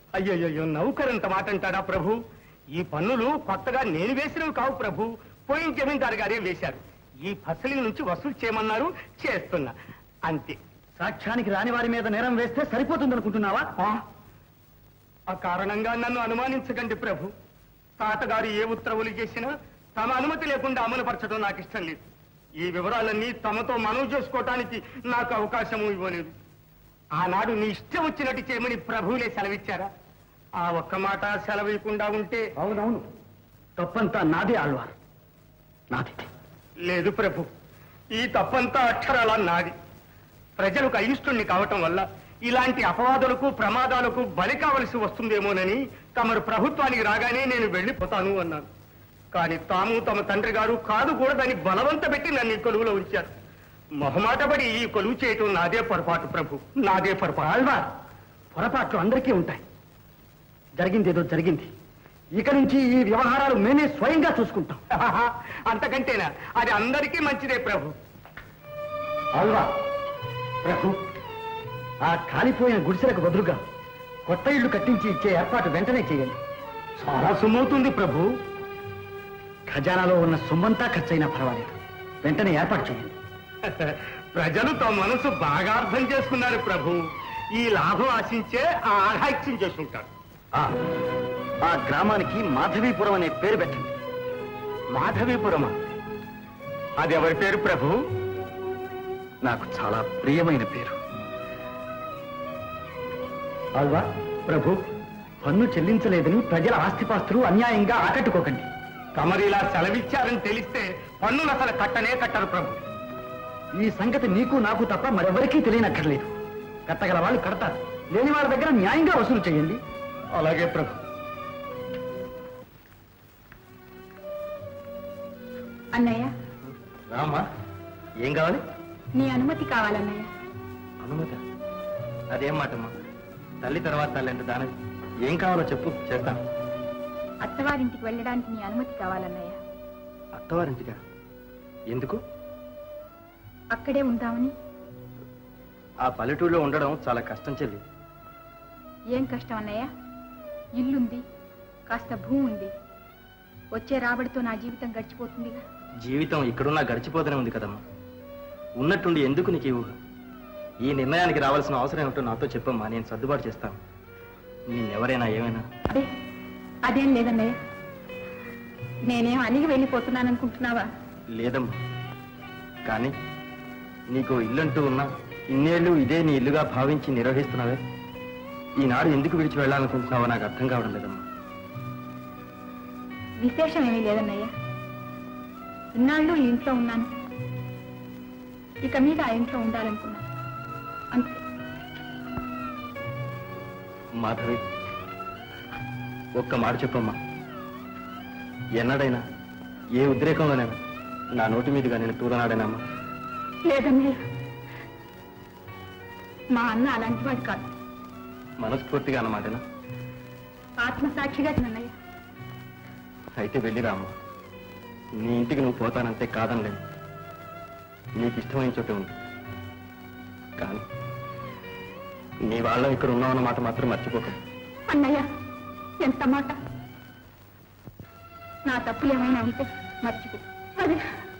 అయ్యయ్యో నౌకరంత మాట అంటాడా ప్రభు ఈ పన్నులు కొత్తగా నేను వేసినవి కావు ప్రభు పోయిన జమీందారు గారే వేశారు ఈ ఫసలి నుంచి వసూలు చేయమన్నారు చేస్తున్నా అంతే సాక్ష్యానికి రాని వారి మీద నేరం వేస్తే సరిపోతుంది అనుకుంటున్నావా ఆ? ఆ కారణంగా నన్ను అనుమానించకండి ప్రభు తాతగారు ఏ ఉత్తర్వులు చేసినా తమ అనుమతి లేకుండా అమలుపరచడం నాకు ఇష్టం లేదు ఈ వివరాలన్నీ తమతో మనవి చేసుకోవటానికి నాకు అవకాశం ఇవ్వలేదు ఆనాడు నీ ఇష్టం వచ్చినట్టు చేయమని ప్రభువులే సెలవిచ్చారా ఆ ఒక్క మాట సెలవియకుండా ఉంటే అవునవును తప్పంతా నాదే ఆళ్వార్ నాది లేదు ప్రభు ఈ తప్పంతా అక్షరాల నాది ప్రజలకు అయిష్టుణ్ణి కావటం వల్ల ఇలాంటి అపవాదులకు ప్రమాదాలకు బలి కావలసి వస్తుందేమోనని తమరు ప్రభుత్వానికి రాగానే నేను వెళ్ళిపోతాను అన్నాను కానీ తాము తమ తండ్రి గారు కాదు కూడదని బలవంత పెట్టి నన్ను ఈ కొలువులో ఉంచారు మొహమాటపడి ఈ కొలువు చేయటం నాదే పొరపాటు ప్రభు నాదే పొరపాటు ఆళ్వార్ పొరపాట్లు అందరికీ ఉంటాయి జరిగింది ఏదో జరిగింది ఇక నుంచి ఈ వ్యవహారాలు మేమే స్వయంగా చూసుకుంటాం అంతకంటేనా అది అందరికీ మంచిదే ప్రభు ఆళ్వా ప్రభు ఆ కాలిపోయిన గుడిసెలకు బదులుగా కొత్త ఇళ్లు కట్టించి ఇచ్చే ఏర్పాటు వెంటనే చేయండి చాలా సుమవుతుంది ప్రభు ఖజానాలో ఉన్న సొమ్మంతా ఖర్చయినా పర్వాలేదు వెంటనే ఏర్పాటు చేయండి ప్రజలు తమ మనసు బాగా అర్థం చేసుకున్నారు ప్రభు ఈ లాభం ఆశించే ఆ ఆఘాయిత్యం చేసుకుంటారు ఆ, ఆ గ్రామానికి మాధవీపురం అనే పేరు పెట్టండి మాధవీపురమా అది ఎవరి పేరు ప్రభు నాకు చాలా ప్రియమైన పేరు ఆల్వా ప్రభు పన్ను చెల్లించలేదని ప్రజల ఆస్తిపాస్తులు అన్యాయంగా ఆకట్టుకోకండి తమరిలా సెలవిచ్చారని తెలిస్తే పన్నులు అసలు కట్టనే కట్టరు ప్రభు ఈ సంగతి నీకు నాకు తప్ప మరెవరికీ తెలియనక్కర్లేదు కట్టగల వాళ్ళు కడతారు లేని వాళ్ళ దగ్గర న్యాయంగా వసూలు చేయండి అలాగే ప్రభు అన్నయ్య రామా ఏం కావాలి నీ అనుమతి కావాలన్నయ్య అనుమతి అదేం మాటమ్మా తల్లి తర్వాత తల్లి ఎంత దాని ఏం కావాలో చెప్పు చేస్తాను అత్తవారింటికి వెళ్ళడానికి నీ అనుమతి కావాలన్నయ్య అత్తవారింటిగా ఎందుకు అక్కడే ఉందామని ఆ పల్లెటూరులో ఉండడం చాలా కష్టం చెల్లి ఏం కష్టం అన్నయ్య ఇల్లుంది కాస్త భూమి ఉంది వచ్చే రాబడితో నా జీవితం గడిచిపోతుందిగా జీవితం ఇక్కడున్నా గడిచిపోతూనే ఉంది కదమ్మా ఉన్నట్టుండి ఎందుకు నీకు ఇవ్వు ఈ నిర్ణయానికి రావాల్సిన అవసరం ఏమిటో నాతో చెప్పమ్మా నేను సర్దుబాటు చేస్తాను నిన్నెవరైనా ఏమైనా అదే అదేం లేదన్నయ్య నేనేం అలిగి వెళ్ళిపోతున్నాననుకుంటున్నావా లేదమ్మా కానీ నీకు ఇల్లంటూ ఉన్నా ఇన్నేళ్ళు ఇదే నీ ఇల్లుగా భావించి నిర్వహిస్తున్నావే ఈనాడు ఎందుకు విడిచి వెళ్ళాలనుకుంటున్నావో నాకు అర్థం కావడం లేదమ్మా విశేషం ఏమీ లేదన్నయ్య ఇన్నాళ్ళు ఈ ఇంట్లో ఉన్నాను ఇక మీద ఆ ఇంట్లో ఉండాలనుకున్నాను అంతే మాధవి ఒక్క మాట చెప్పమ్మా ఎన్నడైనా ఏ ఉద్రేకంలోనైనా నా నోటి మీదుగా నేను తూలనాడానమ్మా లేదన్నయ్య మా అన్న అలాంటి వాడు కాదు మనస్ఫూర్తిగా అన్నమాటేనా ఆత్మసాక్షిగా అన్నయ్య అయితే వెళ్ళిరామ్మా నీ ఇంటికి నువ్వు పోతానంటే కాదనలేదు నీకు ఇష్టమైన చోటే ఉంది కానీ నీ వాళ్ళం ఇక్కడ ఉన్నామన్న మాట మాత్రం మర్చిపోకు అన్నయ్య ఎంత మాట నా తప్పులు ఏమైనా ఉంటే మర్చిపో అదే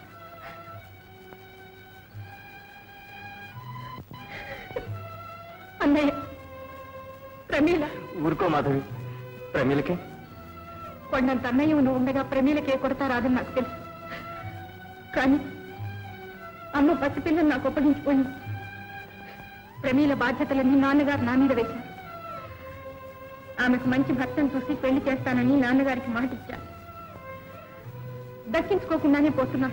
అన్నయ్య ప్రమీల ఊరుకో మాధవి ప్రమిలకే కొండంత అన్నయ్య నువ్వు ఉండగా ప్రమీలకే కొడతా రాదని నాకు తెలుసు కానీ అమ్మ పసిపిల్లని నాకు అప్పగించిపోయింది ప్రమీల బాధ్యతలన్నీ నాన్నగారు నా మీద వేశారు ఆమెకు మంచి భర్తను చూసి పెళ్లి చేస్తానని నాన్నగారికి మాట ఇచ్చాను దక్కించుకోకుండానే పోతున్నాను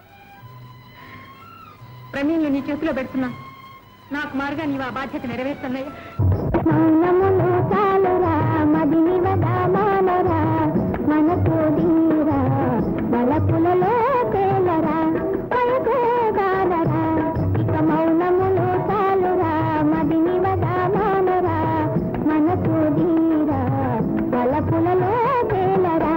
ప్రమీల్ని నీ చేతిలో పెడుతున్నాను నాకు మార్గా నీవు ఆ బాధ్యత నెరవేర్చన్నయ్య మౌనమును చాలురా మదిని వదా మానరా మనసు దీరా బలపులలో తేలరా పలుకోగాలరా ఇక మౌనమును చాలురా మదిని వదా మానరా మనసు దీరా బలపులలో తేలరా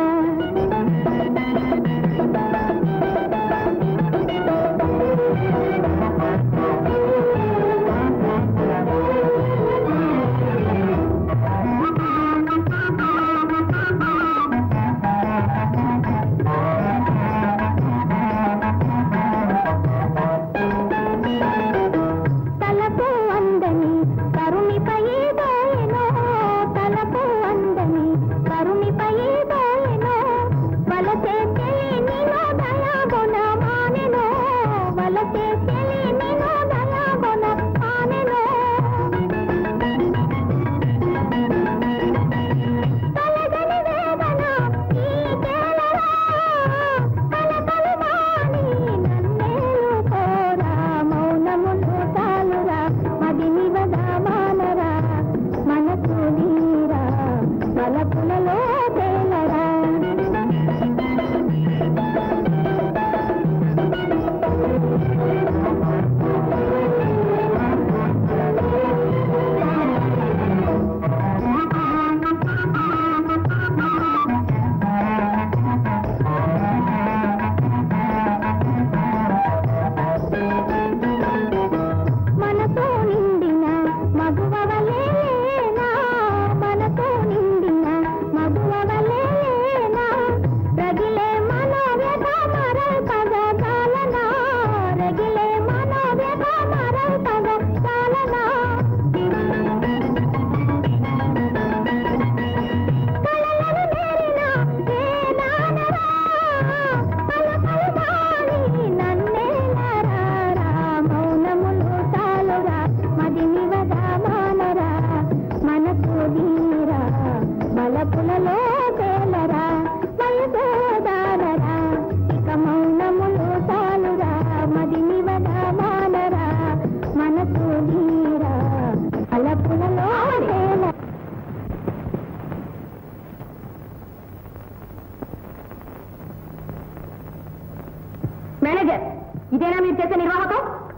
మేనేజర్ ఇదేనా మీరు చేసే నిర్వాహకం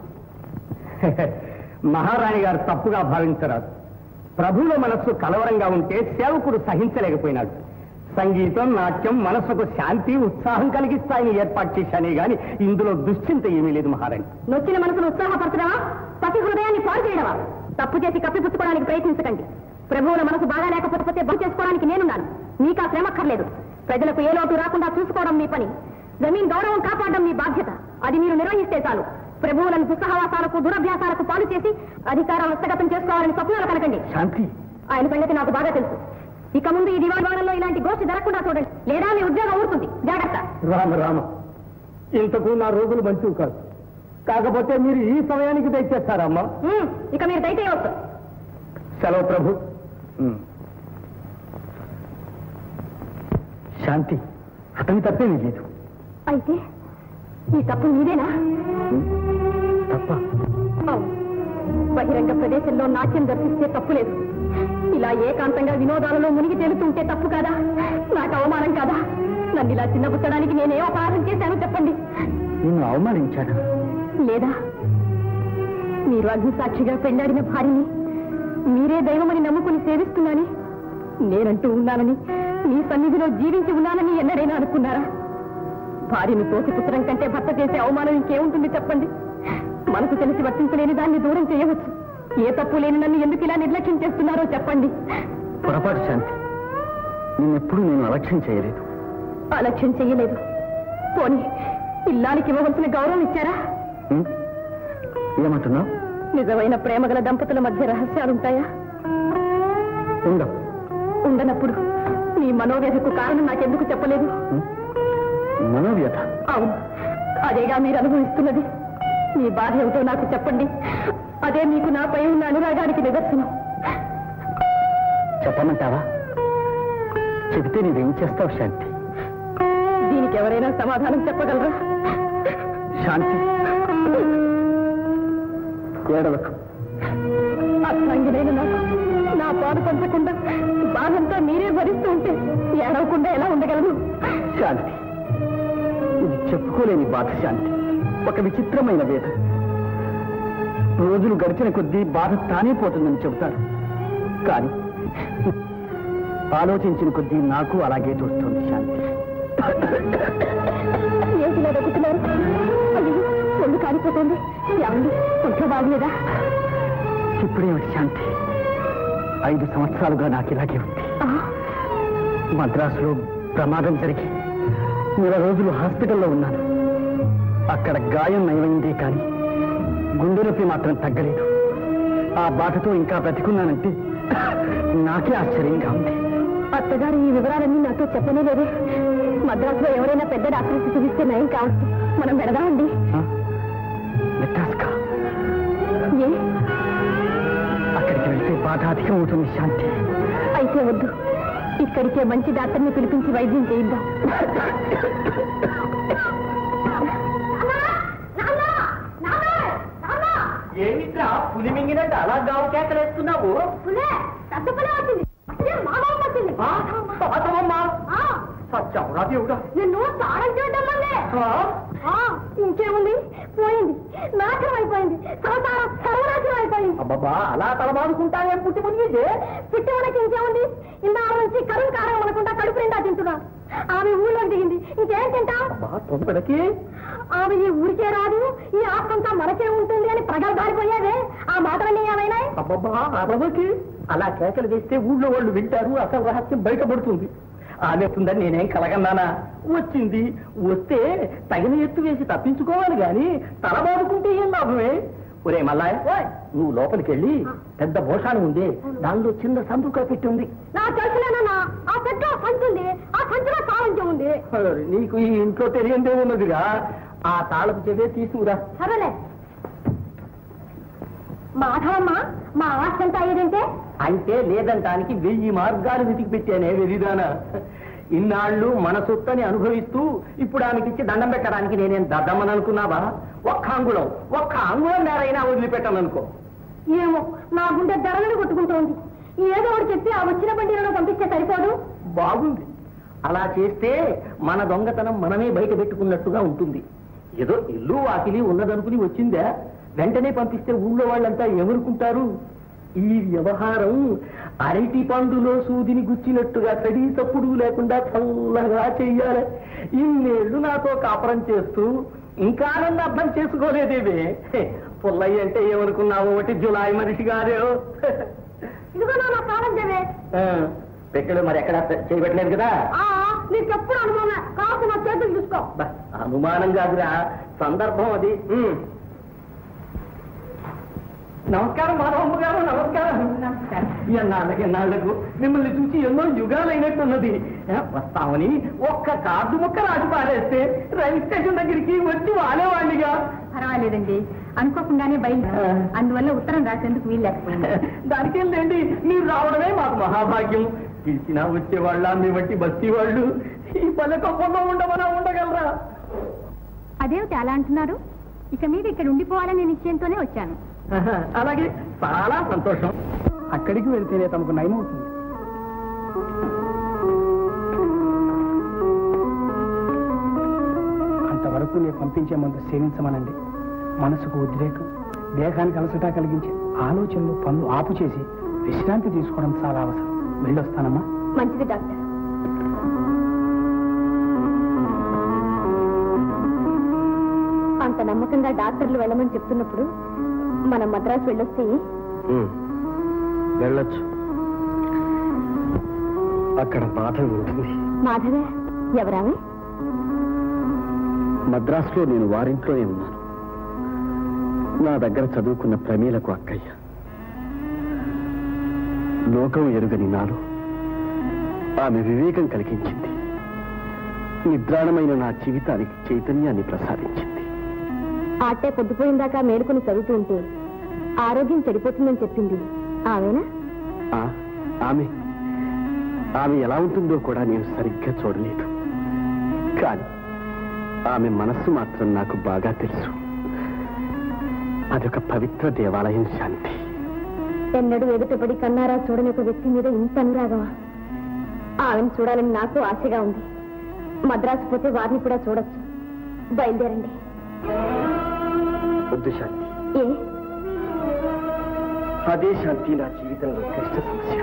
మహారాణి గారు తప్పుగా భావించరాదు ప్రభువుల మనస్సు కలవరంగా ఉంటే సేవకుడు సహించలేకపోయినాడు సంగీతం నాట్యం మనస్సుకు శాంతి ఉత్సాహం కలిగిస్తాయని ఏర్పాటు చేశానే గాని ఇందులో దుశ్చింత ఏమీ లేదు మహారాణి నొచ్చిన మనసును ఉత్సాహపరచడమా పసి హృదయాన్ని పాడు చేయడమా తప్పు చేసి కప్పిపుచ్చుకోవడానికి ప్రయత్నించకండి ప్రభువుల మనసు బాగా లేకపోతే బహు చేసుకోవడానికి నేనున్నాను మీకు ఆ శ్రమ అక్కర్లేదు ప్రజలకు ఏ లోటు రాకుండా చూసుకోవడం మీ పని జమీన్ గౌరవం కాపాడడం మీ బాధ్యత అది మీరు నిర్వహిస్తే చాలు ప్రభువులను దుస్సహవాసాలకు దురభ్యాసాలకు పాలు చేసి అధికారం హస్తగతం చేసుకోవాలని స్వప్నాలు కనకండి శాంతి ఆయన సంగతి నాకు బాగా తెలుసు ఇక ముందు ఈ దివాణంలో ఇలాంటి గోష్ఠి జరగకుండా చూడండి లేదా మీ ఉద్యోగం ఊరుతుంది జాగ్రత్త రామ రామ ఇంతకు నా రోజులు మంచివి కాదు కాకపోతే మీరు ఈ సమయానికి దయచేస్తారమ్మా ఉమ్, ఇక మీరు దయచేయవచ్చు సెలవు ప్రభు ఉమ్. శాంతి అతని తప్పేమీ లేదు అయితే ఈ తప్పు మీదేనా తప్ప అవును బహిరంగ ప్రదేశంలో నాట్యం దర్శిస్తే తప్పు లేదు ఇలా ఏకాంతంగా వినోదాలలో మునిగి తేలుతుంటే తప్పు కాదా నాకు అవమానం కాదా నన్ను ఇలా చిన్నబుచ్చడానికి నేనే అపరాధం చేశాను చెప్పండి నిన్ను అవమానించాడు లేదా మీరు అగ్నిసాక్షిగా పెళ్లాడిన భార్యని మీరే దైవమని నమ్ముకుని సేవిస్తున్నాని నేనంటూ ఉన్నానని మీ సన్నిధిలో జీవించి ఉన్నానని ఎన్నడైనా అనుకున్నారా భార్యను తోసిపుచ్చడం కంటే భర్త చేసే అవమానం ఇంకేముంటుంది చెప్పండి మనకు తెలిసి వర్తించలేని దాన్ని దూరం చేయవచ్చు ఏ తప్పు లేని నన్ను ఎందుకు ఇలా నిర్లక్ష్యం చేస్తున్నారో చెప్పండి పొరపాటు శాంతి నిన్నెప్పుడు నేను అలక్ష్యం చేయలేదు అలక్ష్యం చెయ్యలేదు పోనీ ఇల్లానికి ఇవ్వవలసిన గౌరవం ఇచ్చారా ఉమ్? ఏమంటున్నావు నిజమైన ప్రేమగల దంపతుల మధ్య రహస్యాలుంటాయా ఉండవు ఉండనప్పుడు మీ మనోవ్యధకు కారణం నాకెందుకు చెప్పలేదు మనోవ్యత అవును అదేగా మీరు అనుభవిస్తున్నది మీ బాధ ఏమిటో నాకు చెప్పండి అదే మీకు నాపై ఉన్న అనురాగానికి నిదర్శనం చెప్పమంటావా చెబితే నీవేం చేస్తావు శాంతి దీనికి ఎవరైనా సమాధానం చెప్పగలరా శాంతి ఏడవకు అర్థంగినైన నాకు నా పాలు పంచకుండా బాధంతా మీరే భరిస్తూ ఉంటే ఏడవకుండా ఎలా ఉండగలను శాంతి ఇది చెప్పుకోలేని బాధ శాంతి ఒక విచిత్రమైన వేద రోజులు గడిచిన కొద్దీ బాధ తానే పోతుందని చెబుతారు కానీ ఆలోచించిన కొద్దీ నాకు అలాగే చూస్తుంది శాంతి ఏంటిలా దొక్కుతున్నారు అయ్యో ఒళ్ళు కాలిపోతుంది ఏమండి ఒంట్లో బాగలేదా ఇప్పుడేమిటి శాంతి ఐదు సంవత్సరాలుగా నాకు ఇలాగే ఉంది ఆ, మద్రాసులో ప్రమాదం జరిగి నెల రోజులు హాస్పిటల్లో ఉన్నాను అక్కడ గాయం నయమైందే కానీ గుండె నొప్పి మాత్రం తగ్గలేదు ఆ బాధతో ఇంకా బ్రతికున్నానంటే నాకే ఆశ్చర్యంగా ఉంది అత్తగారు ఈ వివరాలన్నీ నాతో చెప్పనే లేదే మద్రాసులో ఎవరైనా పెద్ద డాక్టర్స్ చూపిస్తే నయం కావచ్చు మనం పెడదామండి ఆ? మెట్రాస్కా ఏ అక్కడికి వెళ్తే బాధ అధికం అవుతుంది శాంతి అయితే వద్దు ఇక్కడికే మంచి డాక్టర్ని పిలిపించి వైద్యం చేయిద్దాం ఏమిట్రా పులి మింగినట్టు అలా గావు కేకలేస్తున్నావు సత్యవరా దేవుడా నిన్ను తాళం చేయడం వల్లే ఆ, ఇంకేముంది పోయింది నాశనం అయిపోయింది సంసారం సర్వనాశనం అయిపోయింది అబ్బబ్బా అలా తలబాదుకుంటావేం పుట్టి మునిగితే పిట్టి మనకి ఇంకేముంది ఇందాక నుంచి కరువు కారం అనకుండా కడుపు నిండా తింటున్నా ఆమె ఊళ్ళోకి దిగింది ఇంకేం తింటాం అబ్బా తొందరకి ఆమె ఈ ఊరికే రాదు ఈ ఆస్తంతా మనకే ఉంటుంది అని ప్రగల్భారిపోయేదే ఆ మాటలన్నీ ఏమైనా అబ్బబ్బా అరవకి అలా కేకలు వేస్తే ఊళ్ళో వాళ్ళు వింటారు అసలు రహస్యం బయటపడుతుంది ఆమెస్తుందని నేనేం కలగన్నానా వచ్చింది వస్తే తగిన ఎత్తు వేసి తప్పించుకోవాలి గాని తల బాదుకుంటే ఏం లాభమే ఒరే మల్లాయ్ నువ్వు లోపలికి వెళ్ళి పెద్ద భోషాణం ఉంది దానిలో చిన్న సందుగా పెట్టి ఉంది నా తెలుసులేనన్నా ఆ పెద్ద సంచుంది ఆ సంచిలో సారంత్యం ఉంది నీకు ఈ ఇంట్లో తెలియందే ఉన్నదిగా ఆ తాళపు చెవే తీసుకురా సరేలే మాధవమ్మ మా ఆస్తి ఎంత అయ్యేదంటే అంటే లేదంటానికి వెయ్యి మార్గాలు వెతికి పెట్టానే వెరిదానా ఇన్నాళ్ళు మన సొత్తని అనుభవిస్తూ ఇప్పుడు ఆమెకిచ్చి దండం పెట్టడానికి నేనేం దద్దమ్మని అనుకున్నావా ఒక్క అంగుళం ఒక్క అంగుళం మేరైనా వదిలిపెట్టాను అనుకో ఏమో నా గుండె ధరలను కొట్టుకుంటోంది ఏదో ఒకటి చెప్పి ఆ వచ్చిన బండిలో పంపిస్తే సరిపోదు బాగుంది అలా చేస్తే మన దొంగతనం మనమే బయట పెట్టుకున్నట్టుగా ఉంటుంది ఏదో ఇల్లు వాకిలి ఉన్నదనుకుని వచ్చిందా వెంటనే పంపిస్తే ఊళ్ళో వాళ్ళంతా ఎవరుకుంటారు ఈ వ్యవహారం అరటి పండులో సూదిని గుచ్చినట్టుగా తడి తప్పుడు లేకుండా చల్లగా చెయ్యాలి ఇన్నేళ్లు నాతో కాపురం చేస్తూ ఇంకా నన్ను అర్థం చేసుకోలేదేవే పుల్లయ్య అంటే ఏమనుకున్నావు ఒకటి జులాయి మనిషి గారు ఇదిగో నా ప్రాణం దేవే పెట్టెలు మరి ఎక్కడ చేయబెట్టలేదు కదా నీకు ఎప్పుడు అనుమానం కాదు నా చేతులు చూసుకో బా, అనుమానం కాదురా సందర్భం అది ఉమ్. నమస్కారం మాధవమ్మ గారు నమస్కారం ఎన్నాళ్ళకి ఎన్నాళ్లకు మిమ్మల్ని చూసి ఎన్నో యుగాలైనట్టున్నది ఏ, వస్తామని ఒక్క కార్డు ముక్క రాసి పారేస్తే రైలు స్టేషన్ దగ్గరికి వచ్చి వాలేవాడిగా పర్వాలేదండి అనుకోకుండానే బయలు అందువల్ల ఉత్తరం రాసేందుకు వీలు లేకపోయింది దానికేం లేండి మీరు రావడమే మాకు మహాభాగ్యం పిలిచినా వచ్చేవాళ్ళ మీ బట్టి బస్తీ వాళ్ళు ఈ పల్లె కొప్పంలో ఉండమన్నా ఉండగలరా అదేమిటి అలా అంటున్నారు ఇక మీద ఇక్కడ ఉండిపోవాలనే నిశ్చయంతోనే వచ్చాను అలాగే చాలా సంతోషం అక్కడికి వెళ్తేనే తమకు నయమవుతుంది అంతవరకు నేను పంపించే ముందు సేవించమనండి మనసుకు ఉద్రేకం దేహానికి అలసట కలిగించే ఆలోచనలు పనులు ఆపు చేసి విశ్రాంతి తీసుకోవడం చాలా అవసరం వెళ్ళొస్తానమ్మా మంచిది డాక్టర్ అంత నమ్మకంగా డాక్టర్లు వెళ్ళమని చెప్తున్నప్పుడు మనం మద్రాసు వెళ్ళొస్తే వెళ్ళొచ్చు అక్కడ బాధ ఉంటుంది మాధవే ఎవరామే మద్రాసులో నేను వారింట్లోనే ఉన్నాను నా దగ్గర చదువుకున్న ప్రమీలకు అక్కయ్య లోకం ఎరుగని నాలో ఆమె వివేకం కలిగించింది నిద్రాణమైన నా జీవితానికి చైతన్యాన్ని ప్రసాదించింది ఆటే పొద్దుపోయిందాకా మేలుకొని చదువుతూ ఉంటే ఆరోగ్యం చెడిపోతుందని చెప్పింది ఆమెనా ఆ, ఆమె ఆమె ఎలా ఉంటుందో కూడా నేను సరిగ్గా చూడలేదు కానీ ఆమె మనస్సు మాత్రం నాకు బాగా తెలుసు అదొక పవిత్ర దేవాలయం శాంతి ఎన్నడూ ఎదుటపడి కన్నారా చూడని ఒక వ్యక్తి మీద ఇంత అనురాగమా ఆమెను చూడాలని నాకు ఆశగా ఉంది మద్రాసు పోతే వారిని కూడా చూడొచ్చు బయలుదేరండి వద్దు శాంతి ఏ అదే శాంతి నా జీవితంలో కష్ట సమస్య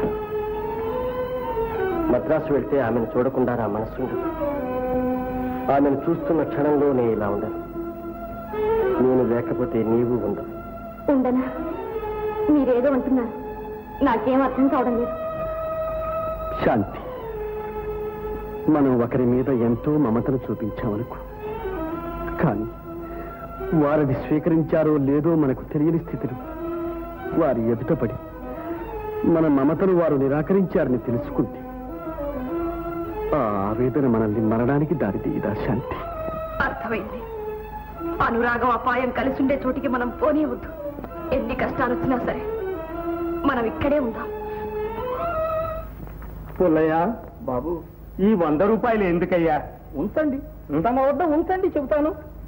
మద్రాసు వెళ్తే ఆమెను చూడకుండా నా మనసు ఉండదు ఆమెను చూస్తున్న క్షణంలోనే ఇలా ఉండను నేను లేకపోతే నీవు ఉండవు ఉండనా మీరేదో అంటున్నారు నాకేం అర్థం కావడం లేదు శాంతి మనం ఒకరి మీద ఎంతో మమతను చూపించామనుకో కానీ వారిని స్వీకరించారో లేదో మనకు తెలియని స్థితిలో వారి ఎదుటపడి మన మమతను వారు నిరాకరించారని తెలుసుకుంటే ఆ ఆవేదన మనల్ని మరణానికి దారితీయదా శాంతి అర్థమైంది అనురాగం అపాయం కలిసుండే చోటికి మనం పోనీవద్దు ఎన్ని కష్టాలు వచ్చినా సరే మనం ఇక్కడే ఉందాం పుల్లయ్య బాబు ఈ వంద రూపాయలు ఎందుకయ్యా ఉంచండి తమ వద్ద ఉంచండి చెబుతాను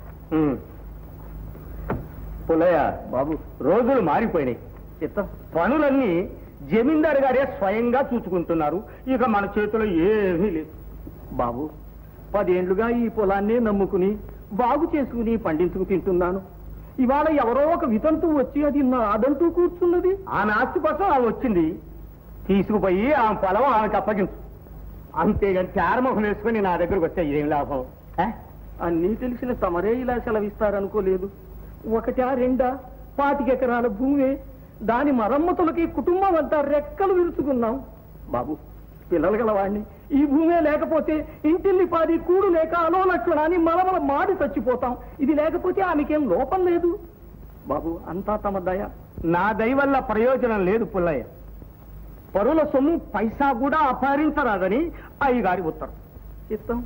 పుల్లయ్య బాబు రోజులు మారిపోయినాయి చిత్తం పనులన్నీ జమీందారు గారే స్వయంగా చూసుకుంటున్నారు ఇక మన చేతిలో ఏమీ లేదు బాబు పదేండ్లుగా ఈ పొలాన్నే నమ్ముకుని బాగు చేసుకుని పండించుకు తింటున్నాను ఇవాళ ఎవరో ఒక వితంతు వచ్చి అది నాదంటూ కూర్చున్నది ఆమె ఆస్తి కోసం ఆమె వచ్చింది తీసుకుపోయి ఆమె పొలం ఆమెకు అప్పగించు అంతేగాని చారముఖం వేసుకుని నా దగ్గరకు వస్తే ఏం లాభం అన్నీ తెలిసిన తమరే ఇలా సెలవిస్తారనుకోలేదు ఒకటా రెండా పాతికెకరాల భూమి దాని మరమ్మతులకి కుటుంబం అంతా రెక్కలు విరుచుకున్నాం బాబు పిల్లలు గలవాడిని ఈ భూమే లేకపోతే ఇంటిల్లి పాది కూడు లేక అలోలక్షణాన్ని మలమల మాడి చచ్చిపోతాం ఇది లేకపోతే ఆమెకేం లోపం లేదు బాబు అంతా తమ దయ నా దయ వల్ల ప్రయోజనం లేదు పుల్లయ్య పరుల సొమ్ము పైసా కూడా అపహరించరాదని అయ్యగారి ఉత్తరం చిత్తం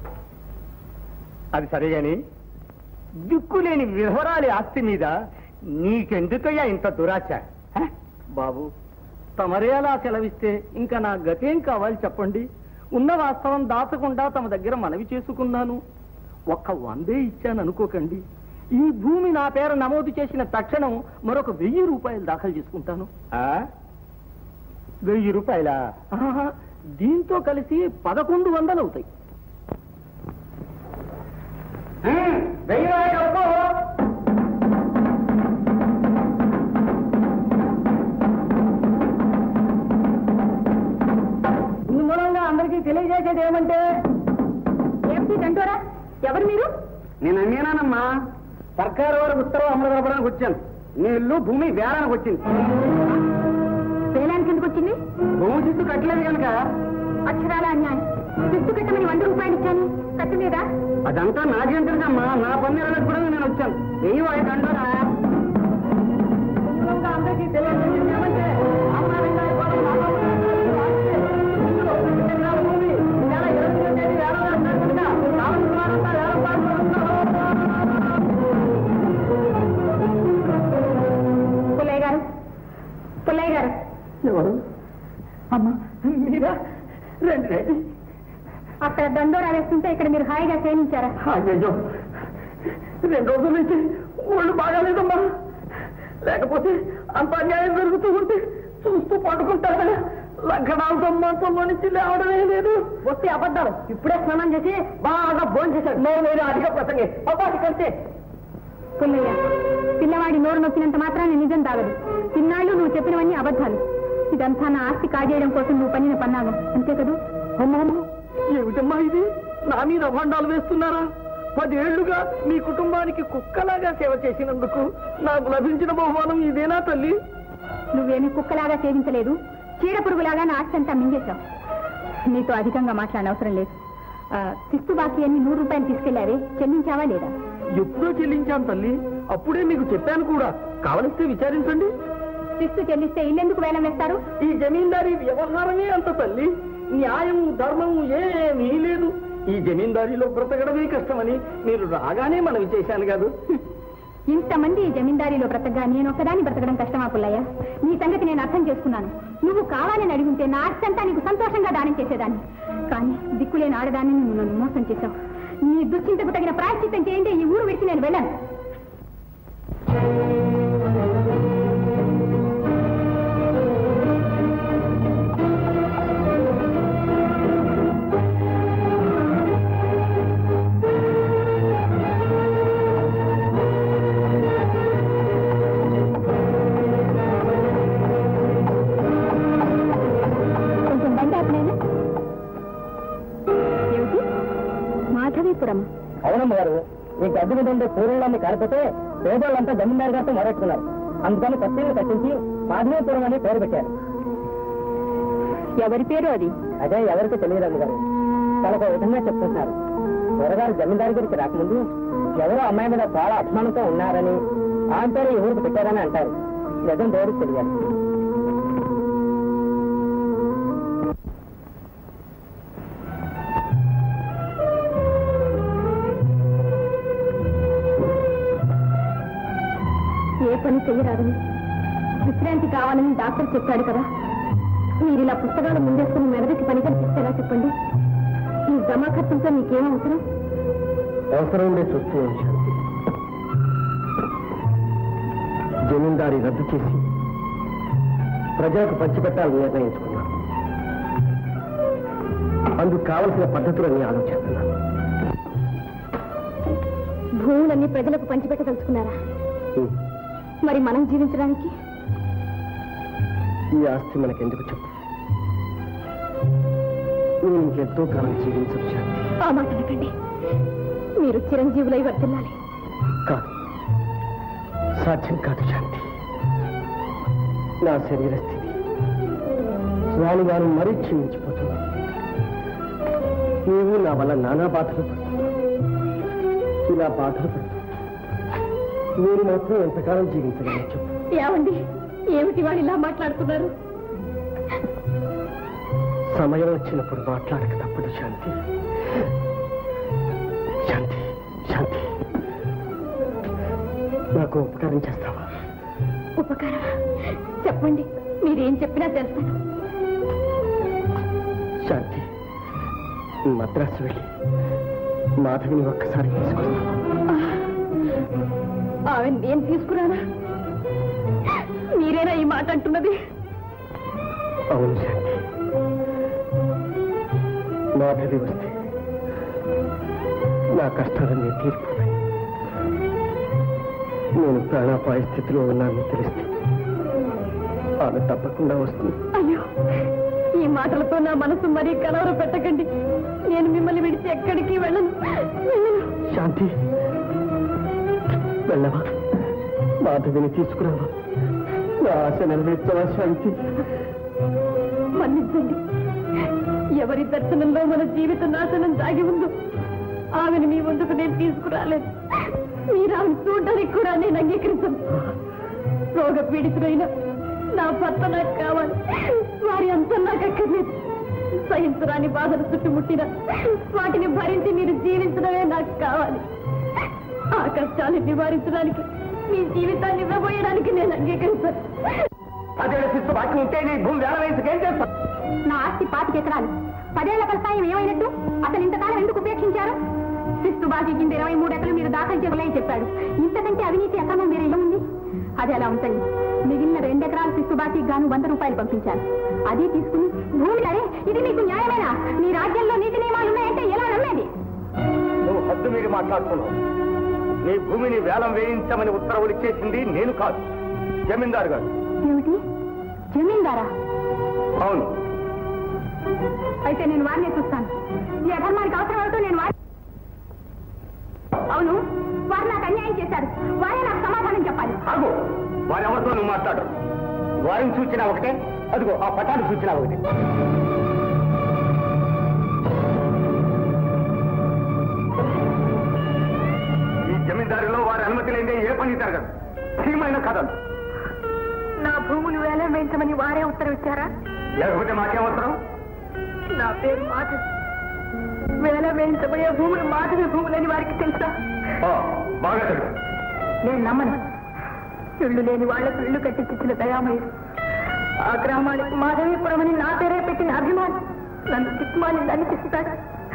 అది సరే గాని దిక్కులేని విధవరాలి ఆస్తి మీద నీకెందుకయ్యా ఇంత దురాశ హ? బాబు తమరే అలా సెలవిస్తే ఇంకా నా గతేం కావాలి చెప్పండి ఉన్న వాస్తవం దాచకుండా తమ దగ్గర మనవి చేసుకున్నాను ఒక్క వందే ఇచ్చాను అనుకోకండి ఈ భూమి నా పేరు నమోదు చేసిన తక్షణం మరొక వెయ్యి రూపాయలు దాఖలు చేసుకుంటాను వెయ్యి రూపాయలా ఆహా, దీంతో కలిసి పదకొండు వందలు అవుతాయి వెయ్యి ఏమిటి దండోరా ఎవరు మీరు నేను అమ్మేనానమ్మా సర్కారు వారి ఉత్తర్వు అమలు జరపడానికి వచ్చాను నీ ఇల్లు భూమి వేలానికి వచ్చింది వేలానికి ఎందుకు వచ్చింది భూమి చుట్టూ కట్టలేదు కనుక అక్షరాల అన్యాయం శిస్తు కట్టమని వంద రూపాయలు ఇచ్చాను కట్టలేదా అదంతా నాకేం తెలుసమ్మా నా పన్ను ఎరగకపోవడం నేను వచ్చాను వెయ్యి వాయి దండరా అందరికీ తెలియజేసింది ఏమంటే అమ్మా రెండాయి కోట్ల లాభం ఇందులో రెండు ఎకరాల భూమి ఈ నెల ఇరవై తేదీ వేలం వేస్తారు కనుక నాలుగు వారంతా వేలం పాల్గొన్నారు. పుల్లయ్య గారు పుల్లయ్య గారు ఎవరు అమ్మా మీరా రండి రండి అక్కడ దండోరా వేస్తుంటే ఇక్కడ మీరు హాయిగా సేవించారా అయ్యో రెండు రోజుల నుంచి ఒళ్ళు బాగాలేదమ్మా లేకపోతే అంత అన్యాయం జరుగుతూ ఉంటే చూస్తూ పడుకుంటారా లగ్నాలతో మంచంలో నుంచి లేవడమే లేదు వస్తే అబద్ధాలు ఇప్పుడే స్నానం చేసి బాగా భోజనం చేశాడు నేను నేను అధిక ప్రసంగి అబ్బాయి కంటే పుల్లయ్య పిల్లవాడి నోరు నొక్కినంత మాత్రాన్ని నిజం దాగదు ఇన్నాళ్ళు నువ్వు చెప్పినవన్నీ అబద్ధాలు ఇదంతా నా ఆస్తి కాజేయడం కోసం నువ్వు పనిన పన్నాగం అంతే కదూ అమ్మాను ఏమిటమ్మా ఇది నా మీద అభండాలు వేస్తున్నారా పదేళ్లుగా మీ కుటుంబానికి కుక్కలాగా సేవ చేసినందుకు నాకు లభించిన బహుమానం ఇదేనా తల్లి నువ్వేమీ కుక్కలాగా సేవించలేదు చీడ పురుగులాగా నా ఆస్తి అంతా మింగేశావు నీతో అధికంగా మాట్లాడిన అవసరం లేదు ఆ, శిస్తు బాకీ అన్ని నూరు రూపాయలు తీసుకెళ్లావే చెల్లించావా లేదా ఎప్పుడో చెల్లించాను తల్లి అప్పుడే మీకు చెప్పాను కూడా కావలిస్తే విచారించండి శిస్తు చెల్లిస్తే ఇల్లెందుకు వేలం వేస్తారు ఈ జమీందారీ వ్యవహారమే అంత తల్లి న్యాయం ధర్మం ఏమీ లేదు ఈ జమీందారీలో బ్రతకడమే కష్టమని మీరు రాగానే మనవి చేశాను కాదు ఇంతమంది ఈ జమీందారీలో బ్రతకగా నేను ఒక్కదాన్ని బ్రతకడం కష్టమా పుల్లయ్య నీ సంగతి నేను అర్థం చేసుకున్నాను నువ్వు కావాలని అడిగితే నా ఆస్తి అంతా నీకు సంతోషంగా దానం చేసేదాన్ని కానీ దిక్కులేని ఆడదాన్ని నువ్వు నన్ను మోసం చేశావు నీ దుశ్చింతకు తగిన ప్రాయశ్చిత్తం చేయండి ఈ ఊరు విడిచి నేను వెళ్ళాను కొంచెం బండి ఆపలేను ఏమిటి మాధవీపురం అవునమ్మ గారు ఈ గడ్డి మీద ఉండే పూర్వలన్నీ కాలిపోతే పేదోళ్ళంతా జమీందారు గారితో మొరట్టుకున్నారు అందుకని కొత్త కట్టించి మాధవీపురం అని పేరు పెట్టారు ఎవరి పేరు అది అదే ఎవరికి తెలియదు అమ్మగారు తనకు విధంగా చెప్తున్నారు త్వరగారు జమీందారు గురించి రాకముందు ఎవరో అమ్మాయి మీద చాలా అభిమానంతో ఉన్నారని ఆమె పేరు ఈ ఊరికి పెట్టారని అంటారు నిజం దేవుడికి తెలియాలి ఏ పని చెయ్యరాదని విశ్రాంతి కావాలని డాక్టర్ చెప్పాడు కదా మీరు ఇలా పుస్తకాలు ముందేసుకుని మెదడుకి పని కనిపిస్తేలా చెప్పండి ఈ జమా ఖర్చులతో మీకేం అవసరం అవసరం ఉండే చూస్తూ ఉంచాను జమీందారీ రద్దు చేసి ప్రజలకు పంచిపెట్టాలని నిర్ణయించుకున్నాను అందుకు కావలసిన పద్ధతులన్నీ ఆలోచిస్తున్నాను భూములన్నీ ప్రజలకు పంచిపెట్టదలుచుకున్నారా మరి మనం జీవించడానికి ఈ ఆస్తి మనకెందుకు చెప్పు నేను ఇంకెంతో కాలం జీవించదు శాంతి ఆ మాట అనకండి మీరు చిరంజీవులై వర్తిల్లాలి కాదు సాధ్యం కాదు శాంతి నా శరీర స్థితి స్వామి గారు మరీ క్షీణించిపోతుంది నీవు నా వల్ల నానా బాధలు పడుతున్నావు ఇలా బాధలు పడుతున్నావు నేను మాత్రం ఎంతకాలం జీవించగలను చెప్పు ఏమండి ఏమిటి వాళ్ళు ఇలా మాట్లాడుతున్నారు సమయం వచ్చినప్పుడు మాట్లాడక తప్పదు శాంతి శాంతి శాంతి నాకు ఉపకారం చేస్తావా ఉపకారమా చెప్పండి మీరేం చెప్పినా చేస్తాను శాంతి మద్రాసు వెళ్ళి మాధవిని ఒక్కసారి తీసుకొస్తావా ఆమె నేను తీసుకురానా మీరేనా ఈ మాట అంటున్నది అవును శాంతి మాధవి వస్తే నా కష్టాలన్నీ తీరిపోతాయి నేను ప్రాణాపాయ స్థితిలో ఉన్నానని తెలిస్తే ఆమె తప్పకుండా వస్తుంది అయ్యో ఈ మాటలతో నా మనసు మరీ కలవర పెట్టకండి నేను మిమ్మల్ని విడిచి ఎక్కడికి వెళ్ళను శాంతి వెళ్ళవా మాధవిని తీసుకురావా నా ఆశ నెరవేర్చవా శాంతి మన్నించండి ఎవరి దర్శనంలో మన జీవిత నాశనం దాగి ఉందో ఆమెను మీ ముందుకు నేను తీసుకురాలేదు మీరు ఆమెను చూడడానికి కూడా నేను అంగీకరించను రోగ పీడితుడైన నా భర్త నాకు కావాలి వారి అంతా నాకు అక్కర్లేదు సహించరాని బాధలు చుట్టుముట్టిన వాటిని భరించి మీరు జీవించడమే నాకు కావాలి ఆ కష్టాన్ని నివారించడానికి మీ జీవితాన్ని ఇవ్వబోయడానికి నేను అంగీకరించాను పదేళ్ళ శిస్తు బాకీ ఉంటే నీ భూమి వేల వయసుకి ఏం చేస్తావు నా ఆస్తి పాతిక ఎకరాలు పదేళ్ల కలసాయం ఏమైనట్టు అసలు ఇంతకాలం ఎందుకు ఉపేక్షించారు శిస్తు బాకీ కింద ఇరవై మూడు ఎకరాలు మీరు దాఖలు చేయలేని చెప్పాడు ఇంతకంటే అవినీతి అక్రమం వేరే ఏముంది అది అలా ఉంటుంది మిగిలిన రెండు ఎకరాల శిస్తు బాకీ గాను వంద రూపాయలు పంపించాను అది తీసుకుని భూమి అరే ఇది మీకు న్యాయమేనా మీ రాజ్యంలో నీతి నియమాలు ఉన్నాయంటే ఎలా నమ్మేది నువ్వు హద్దు మీరు మాట్లాడుతున్నావు నీ భూమిని వేలం వేయించమని ఉత్తర్వులు ఇచ్చేసింది నేను కాదు జమీందారు గారు ఏమిటి జమీందారా అవును అయితే నేను వారినే చూస్తాను ఈ అధర్మానికి అవసరం అవుతూ నేను వారి అవును వారు నాకు అన్యాయం చేశారు వారే నాకు సమాధానం చెప్పాలి ఆగు వారి ఎవరితో నువ్వు మాట్లాడరు వారిని చూచినా ఒకటే అదిగో ఆ పటాన్ని చూచినా ఒకటే ఈ జమీందారిలో వారి అనుమతి లేదే ఏ పని జరగదు ధీమైన కథలు నా భూములు వేలం వేయించమని వారే ఉత్తరం ఇచ్చారా లేకపోతే మాకేమవసరం నా పేరు మాధవి వేలం వేయించబోయే భూములు మాధవి భూములని వారికి తెలుసా ఆ, బాగా తెలుసు నేను నమ్మను ఇళ్ళు లేని వాళ్లకు ఇళ్ళు కట్టించిన దయామయుడు ఆ గ్రామానికి మాధవీపురం అని నా పేరే పెట్టిన అభిమాని నన్ను దిక్మాలి నన్ను చెప్తాడు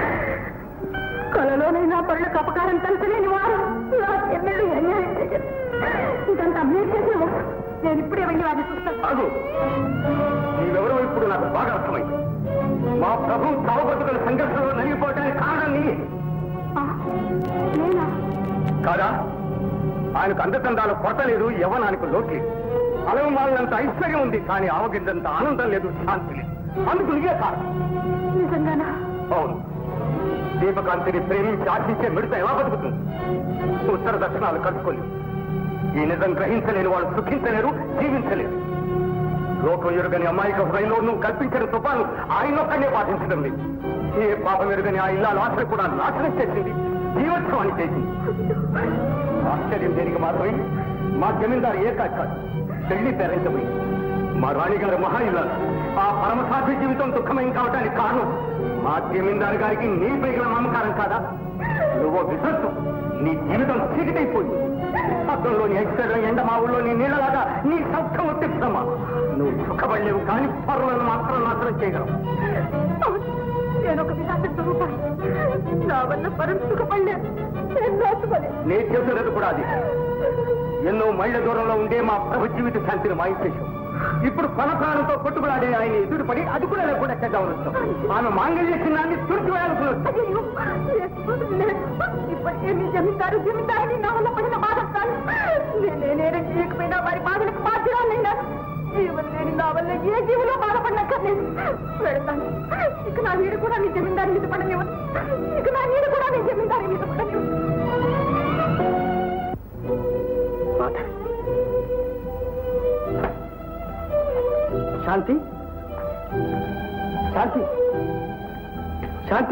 కలలోనైనా పనులకు అపకారం తలచలేని వారు నా ఎన్నెళ్ళు అన్యాయం చేశారు ఇదంతా మీరు చేసిన మోసం. నేను ఇప్పుడే వెళ్ళి వారిని చూస్తాను ఆగు నీవెవరో ఇప్పుడు నాకు బాగా అర్థమైంది మా ప్రభు చావబతుకుల సంఘర్షణలో నలిగిపోవడానికి కారణం నీ ఆ, నేనా కాదా ఆయనకు అందచందాలు కొరత లేదు యవ్వనానికి లోటు లేదు అలవు మాలినంత ఐశ్వర్యం ఉంది కానీ ఆవగిందంత ఆనందం లేదు శాంతి లేదు అందుకు నీవే కారణం నిజంగానా అవును దీపకాంతిని ప్రేమించి ఆశించే మిడత ఎలా బతుకుతుంది ఉత్తర దర్శనాలు కలుసుకోలేదు ఈ నిజం గ్రహించలేని వాడు సుఖించలేరు జీవించలేరు లోకం ఎరుగని అమాయక హృదయంలో నువ్వు కల్పించిన తుఫాను ఆయన ఒక్కనే బాధించడం లేదు ఏ పాపం ఎరుగని ఆ ఇల్లాలు ఆశలు కూడా నాశనం చేసింది జీవోత్సవాన్ని చేసింది ఆశ్చర్యం దేనికి మాత్రమే మా జమీందారు ఏ కాదు కాదు పెళ్లి పెరించబోయింది మా రాణిగారు మహా ఇల్లాలు ఆ పరమసాధ్య జీవితం దుఃఖమయం కావడానికి కారణం మా జమీందారు గారికి నీ పైన మమకారం కాదా నువ్వు విసత్తు నీ జీవితం చీకటైపోయింది అద్దంలోని ఐశ్వర్యం ఎండ మా ఊళ్ళోని నీళ్ళలాగా నీ సౌఖ్యం వచ్చి భ్రమ నువ్వు సుఖపడలేవు కానీ పరులను మాత్రం నాశనం చేయగలవు అవును, నేను ఒక విలాస స్వరూపాన్ని నా వల్ల పరం సుఖపడలేదు నేను మోసపోలేదు నీ చేతులది కూడా అది ఎన్నో మైళ్ళ దూరంలో ఉండే మా ప్రభు జీవిత శాంతిని మాయించేశాం ఇప్పుడు కొన ప్రాణంతో కొట్టుకులాడే ఆయన ఎదురుపడి అది కూడా లేకుండా చేద్దామని వచ్చాం ఆమె మాంగళ్య చిన్నాన్ని తుడిచి వేయాల్సిన అయ్యో, లేదు, లేదు. ఇప్పటికే మీ జమీందారు జమీందారుని నా వల్ల పడిన బాధ కాదు నేనే నేరం చేయకపోయినా వారి బాధలకు బాధ్యురాలైనా జీవన లేని నా వల్ల ఏ జీవులో బాధపడినక్కర్లేదు వెళతాను ఇక నా వీడు కూడా మీ జమీందారు మీద పడనివ్వదు ఇక నా వీడు కూడా మీ జమీందారు మీద పడనివ్వదు మాధవి శాంతి శాంతి శాంతి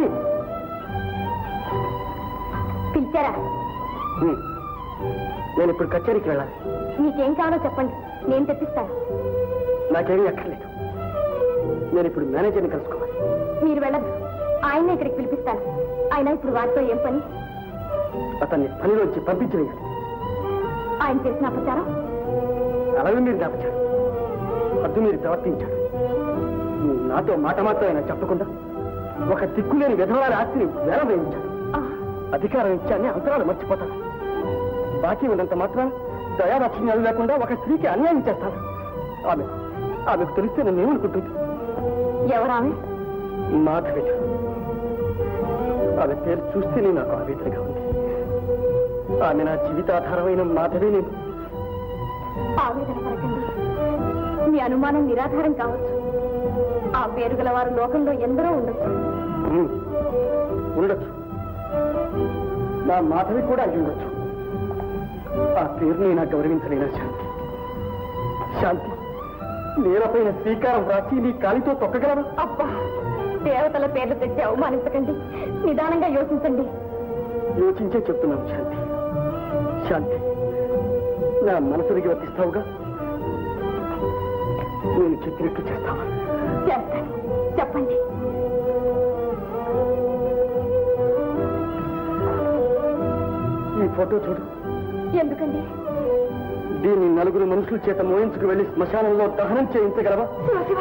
పిలిచారా ఉమ్. నేను ఇప్పుడు కచేరీకి వెళ్ళాలి మీకేం కావాలో చెప్పండి నేను తెప్పిస్తాను నాకేమీ అక్కర్లేదు నేను ఇప్పుడు మేనేజర్ని కలుసుకోవాలి మీరు వెళ్ళదు ఆయన్నే ఇక్కడికి పిలిపిస్తాను ఆయన ఇప్పుడు వారితో ఏం పని అతన్ని పనిలోంచి పంపించి వేయాలి ఆయన చేసిన అపచారం అలాగే మీరు దాపచాడు హద్దు మీరు ప్రవర్తించాడు నాతో మాట మాత్రం ఆయన చెప్పకుండా ఒక దిక్కులేని విధవారి ఆస్తిని వేల వేయించాడు ఆ, అధికారం ఇచ్చాన్ని అంతరాలు మర్చిపోతాను బాకీ ఉన్నంత మాత్రం దయారక్షణలు లేకుండా ఒక స్త్రీకి అన్యాయం చేస్తాను ఆమె ఆమెకు తెలిస్తే నన్ను ఏమనుకుంటుంది ఎవరామె మాధవి ఆమె పేరు చూస్తేనే నాకు ఆవేదనగా ఉంది ఆమె నా జీవితాధారమైన మాధవి నేను ఆవేదన పడకండి మీ అనుమానం నిరాధారం కావచ్చు ఆ పేరు గల వారు లోకంలో ఎందరో ఉండొచ్చు ఉమ్, ఉండొచ్చు నా మాధవి కూడా అయి ఉండొచ్చు ఆ పేరుని నేను గౌరవించలేనా శాంతి శాంతి నేలపైన శ్రీకారం రాసి నీ కాలితో తొక్కగలవా అబ్బా దేవతల పేర్లు తెచ్చి అవమానించకండి నిదానంగా యోచించండి యోచించే చెప్తున్నాను శాంతి శాంతి నా మనసునికి వర్తిస్తావుగా నేను చెప్పినట్టు చేస్తావా చేస్తాను చెప్పండి ఈ ఫోటో చూడు ఎందుకండి దీన్ని నలుగురు మనుషుల చేత మోయించుకు వెళ్లి శ్మశానంలో దహనం చేయించగలవా శివ శివ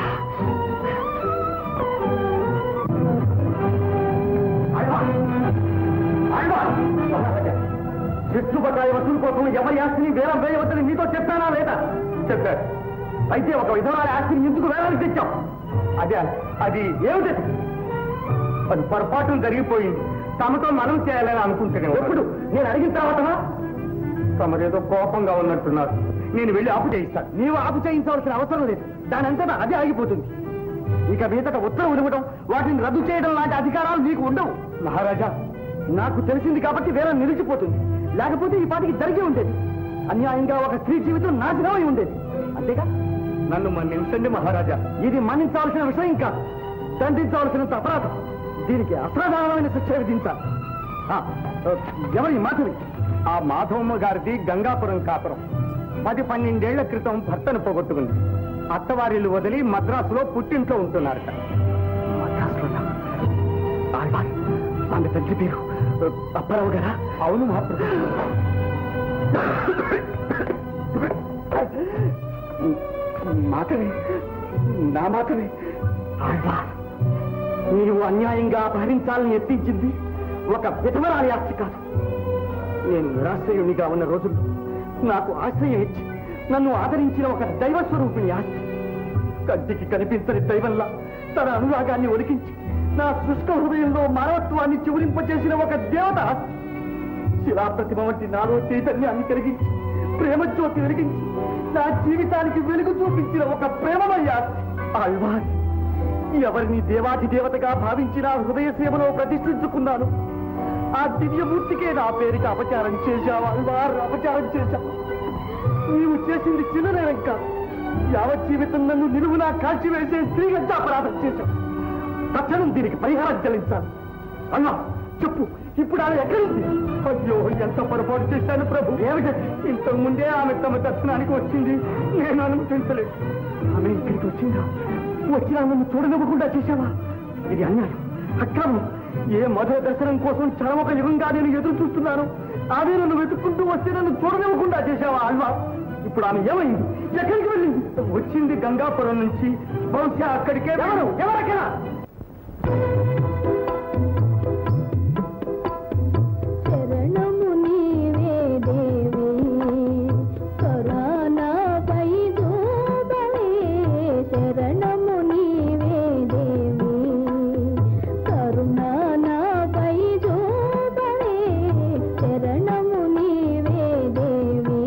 చెట్టు బకాయి వసూలు కోసం ఎవరి ఆస్తిని వేలం వేయవద్దని మీతో చెప్పానా లేదా చెప్పారు అయితే ఒక విధమైన ఆస్తిని ఎందుకు వేలానికి తెచ్చాం అదే అది ఏమిటి అది పొరపాటు జరిగిపోయింది తమతో మనం చేయాలని అనుకుంటున్నాను ఎప్పుడు నేను అడిగిన తర్వాత తమరేదో కోపంగా ఉన్నట్టున్నారు నేను వెళ్ళి ఆపు చేయిస్తాను నీవు ఆపు చేయించవలసిన అవసరం లేదు దాని అంతటా అదే ఆగిపోతుంది ఇక మీదట ఉత్తరం ఇవ్వడం వాటిని రద్దు చేయడం లాంటి అధికారాలు నీకు ఉండవు మహారాజా నాకు తెలిసింది కాబట్టి వేరే నిలిచిపోతుంది లేకపోతే ఈ పాటికి జరిగి ఉండేది అన్యాయంగా ఒక స్త్రీ జీవితం నాశనమై ఉండేది అంతేగా నన్ను మన్నించండి మహారాజా ఇది మన్నించాల్సిన విషయం కాదు దండించవలసినంత అపరాధం దీనికి అసాధారణమైన శిక్ష విధించాలి ఆ, ఎవరి మాధవి ఆ మాధవమ్మ గారిది గంగాపురం కాపురం పది పన్నెండేళ్ల క్రితం భర్తను పోగొట్టుకుంది అత్తవారిల్లు వదిలి మద్రాసులో పుట్టింట్లో ఉంటున్నారట మద్రాసులోనా? ఆళ్వార్, ఆమె తండ్రి పేరు అప్పారావు గారా అవును మహాప్రభు మాటని నా మాటని ఆళ్వార్, నీవు అన్యాయంగా అపహరించాలని ఎత్తించింది ఒక విధవరాలి ఆస్తి కాదు నేను నిరాశ్రయునిగా ఉన్న రోజుల్లో నాకు ఆశ్రయం ఇచ్చి నన్ను ఆదరించిన ఒక దైవ స్వరూపిణి ఆస్తి కంటికి కనిపించని దైవంలా తన అనురాగాన్ని ఒలికించి నా శుష్క హృదయంలో మానవత్వాన్ని చివురింపచేసిన ఒక దేవత ఆస్తి శిలాప్రతిమ వంటి నాలో చైతన్యాన్ని కలిగించి ప్రేమ జ్యోతి వెలిగించి నా జీవితానికి వెలుగు చూపించిన ఒక ప్రేమమయ్య ఆస్తి ఆళ్వారి ఎవరిని దేవాది దేవతగా భావించి నా హృదయ సేవలో ప్రతిష్ఠించుకున్నాను ఆ దివ్యమూర్తికే నా పేరుకి అపచారం చేశావా వారు అపచారం చేశావు నీవు చేసింది చిన్న నేరం కాదు యావత్ జీవితం నన్ను నిలువునా కాల్చివేసే స్త్రీగంతా అపరాధం చేశావు తక్షణం దీనికి పరిహారం చెల్లించాలి అన్నా చెప్పు ఇప్పుడు ఆమె ఎక్కడుంది అయ్యో ఎంత పొరపాటు చేశాను ప్రభు ఏమిటి ఇంతకు ముందే ఆమె తమ దర్శనానికి వచ్చింది నేను అనుమతించలేదు ఆమె ఇక్కడికి వచ్చిందా వచ్చినా నన్ను చూడనివ్వకుండా చేశావా ఇది అన్యాయం అక్రమం ఏ మధుర దర్శనం కోసం చరమొక యుగంగా నేను ఎదురు చూస్తున్నాను ఆమె నన్ను వెతుక్కుంటూ వస్తే నన్ను చూడనివ్వకుండా చేశావా అల్వా ఇప్పుడు ఆమె ఏమైంది ఎక్కడికి వెళ్ళింది వచ్చింది గంగాపురం నుంచి బహుశా అక్కడికే ఎవరు ఎవరక్కడ శరణము నీవే దేవి కరుణాపై దూబవే శరణము నీవే దేవి కరుణాపై దూబవే శరణము నీవే దేవి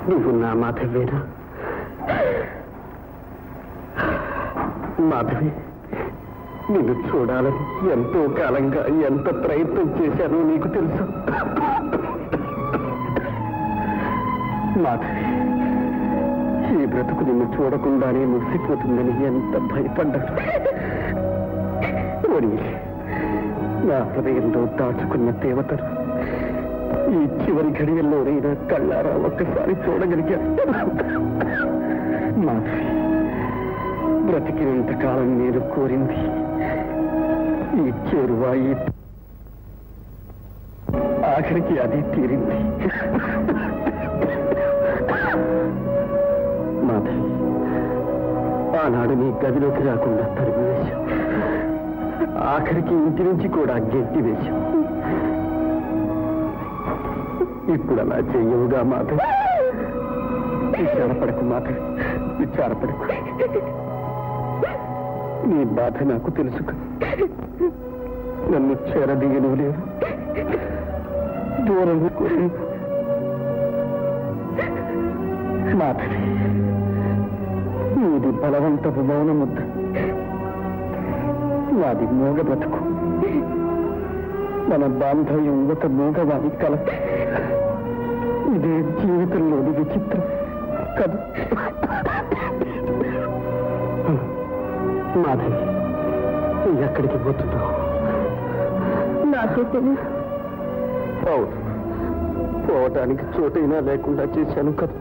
నువ్వు నా మాధవేనా మాధవి నిన్ను చూడాలని ఎంతో కాలంగా ఎంత ప్రయత్నం చేశానో నీకు తెలుసు మాధవి ఈ బ్రతుకు నిన్ను చూడకుండానే ముగిసిపోతుందని ఎంత భయపడ్డాను పోనీ, నా హృదయంలో దాచుకున్న దేవతను ఈ చివరి ఘడియల్లోనైనా కళ్ళారా ఒక్కసారి చూడగలిగాను మాధవి బ్రతికినంత కాలం నేను కోరింది ఈ చేరువ ఈ ఆఖరికి అది తీరింది మాధవి ఆనాడు నీ గదిలోకి రాకుండా తరిమి వేశాం ఆఖరికి ఇంటి నుంచి కూడా గెట్టి వేశాం ఇప్పుడు అలా చెయ్యవుగా మాధవి విచారపడకు మాధవి విచారపడకు నీ బాధ నాకు తెలుసు కదా. నన్ను చేరదీయను లేవు దూరం కోసం మాధవి నీది బలవంతపు మౌన ముద్ద నాది మూగ బ్రతుకు మన బాంధవ్యం ఒక మూగవాడి కల ఇదే జీవితంలోని విచిత్రం కదా మాధవి నువ్వు ఎక్కడికి పోతున్నావు నాకే తెలియదు అవును పోవటానికి చోటైనా లేకుండా చేశాను కదా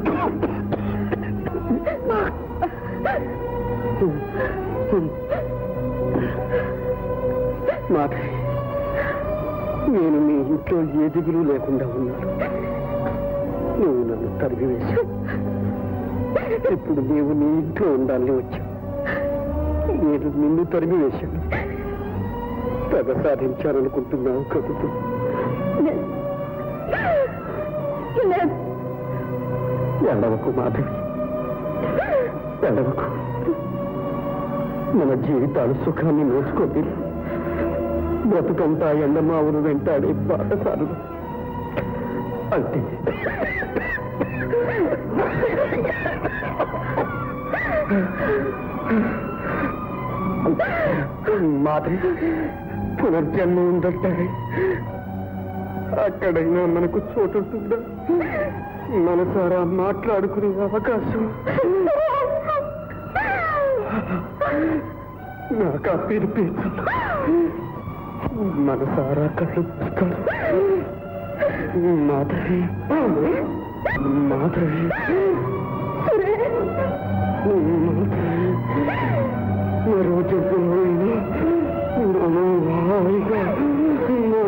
మాధవి నేను మీ ఇంట్లో ఏ దిగులు లేకుండా ఉన్నాను నువ్వు నన్ను తరిగి వేశావు ఇప్పుడు నీవు నీ ఇంట్లో ఉండాలని వచ్చావు నేను నిన్ను తరిమి వేశాను తెగ సాధించాలనుకుంటున్నావు కబుతూ ఎడవకు మాధవి ఎడవకు మన జీవితాలు సుఖాన్ని నోచుకోండి బ్రతుకంతా ఎండమావును వెంటాడే పాఠశాలలు అంటే మాధవి పునర్జన్మ ఉందంటారే అక్కడైనా మనకు చోటుంటుందా మనసారా మాట్లాడుకునే అవకాశం నాకు ఆ పేరు పేరు మనసారా కళ్ళు పుస్తకాలు మాధవి మాధవి మరో చెప్పు హాయిగా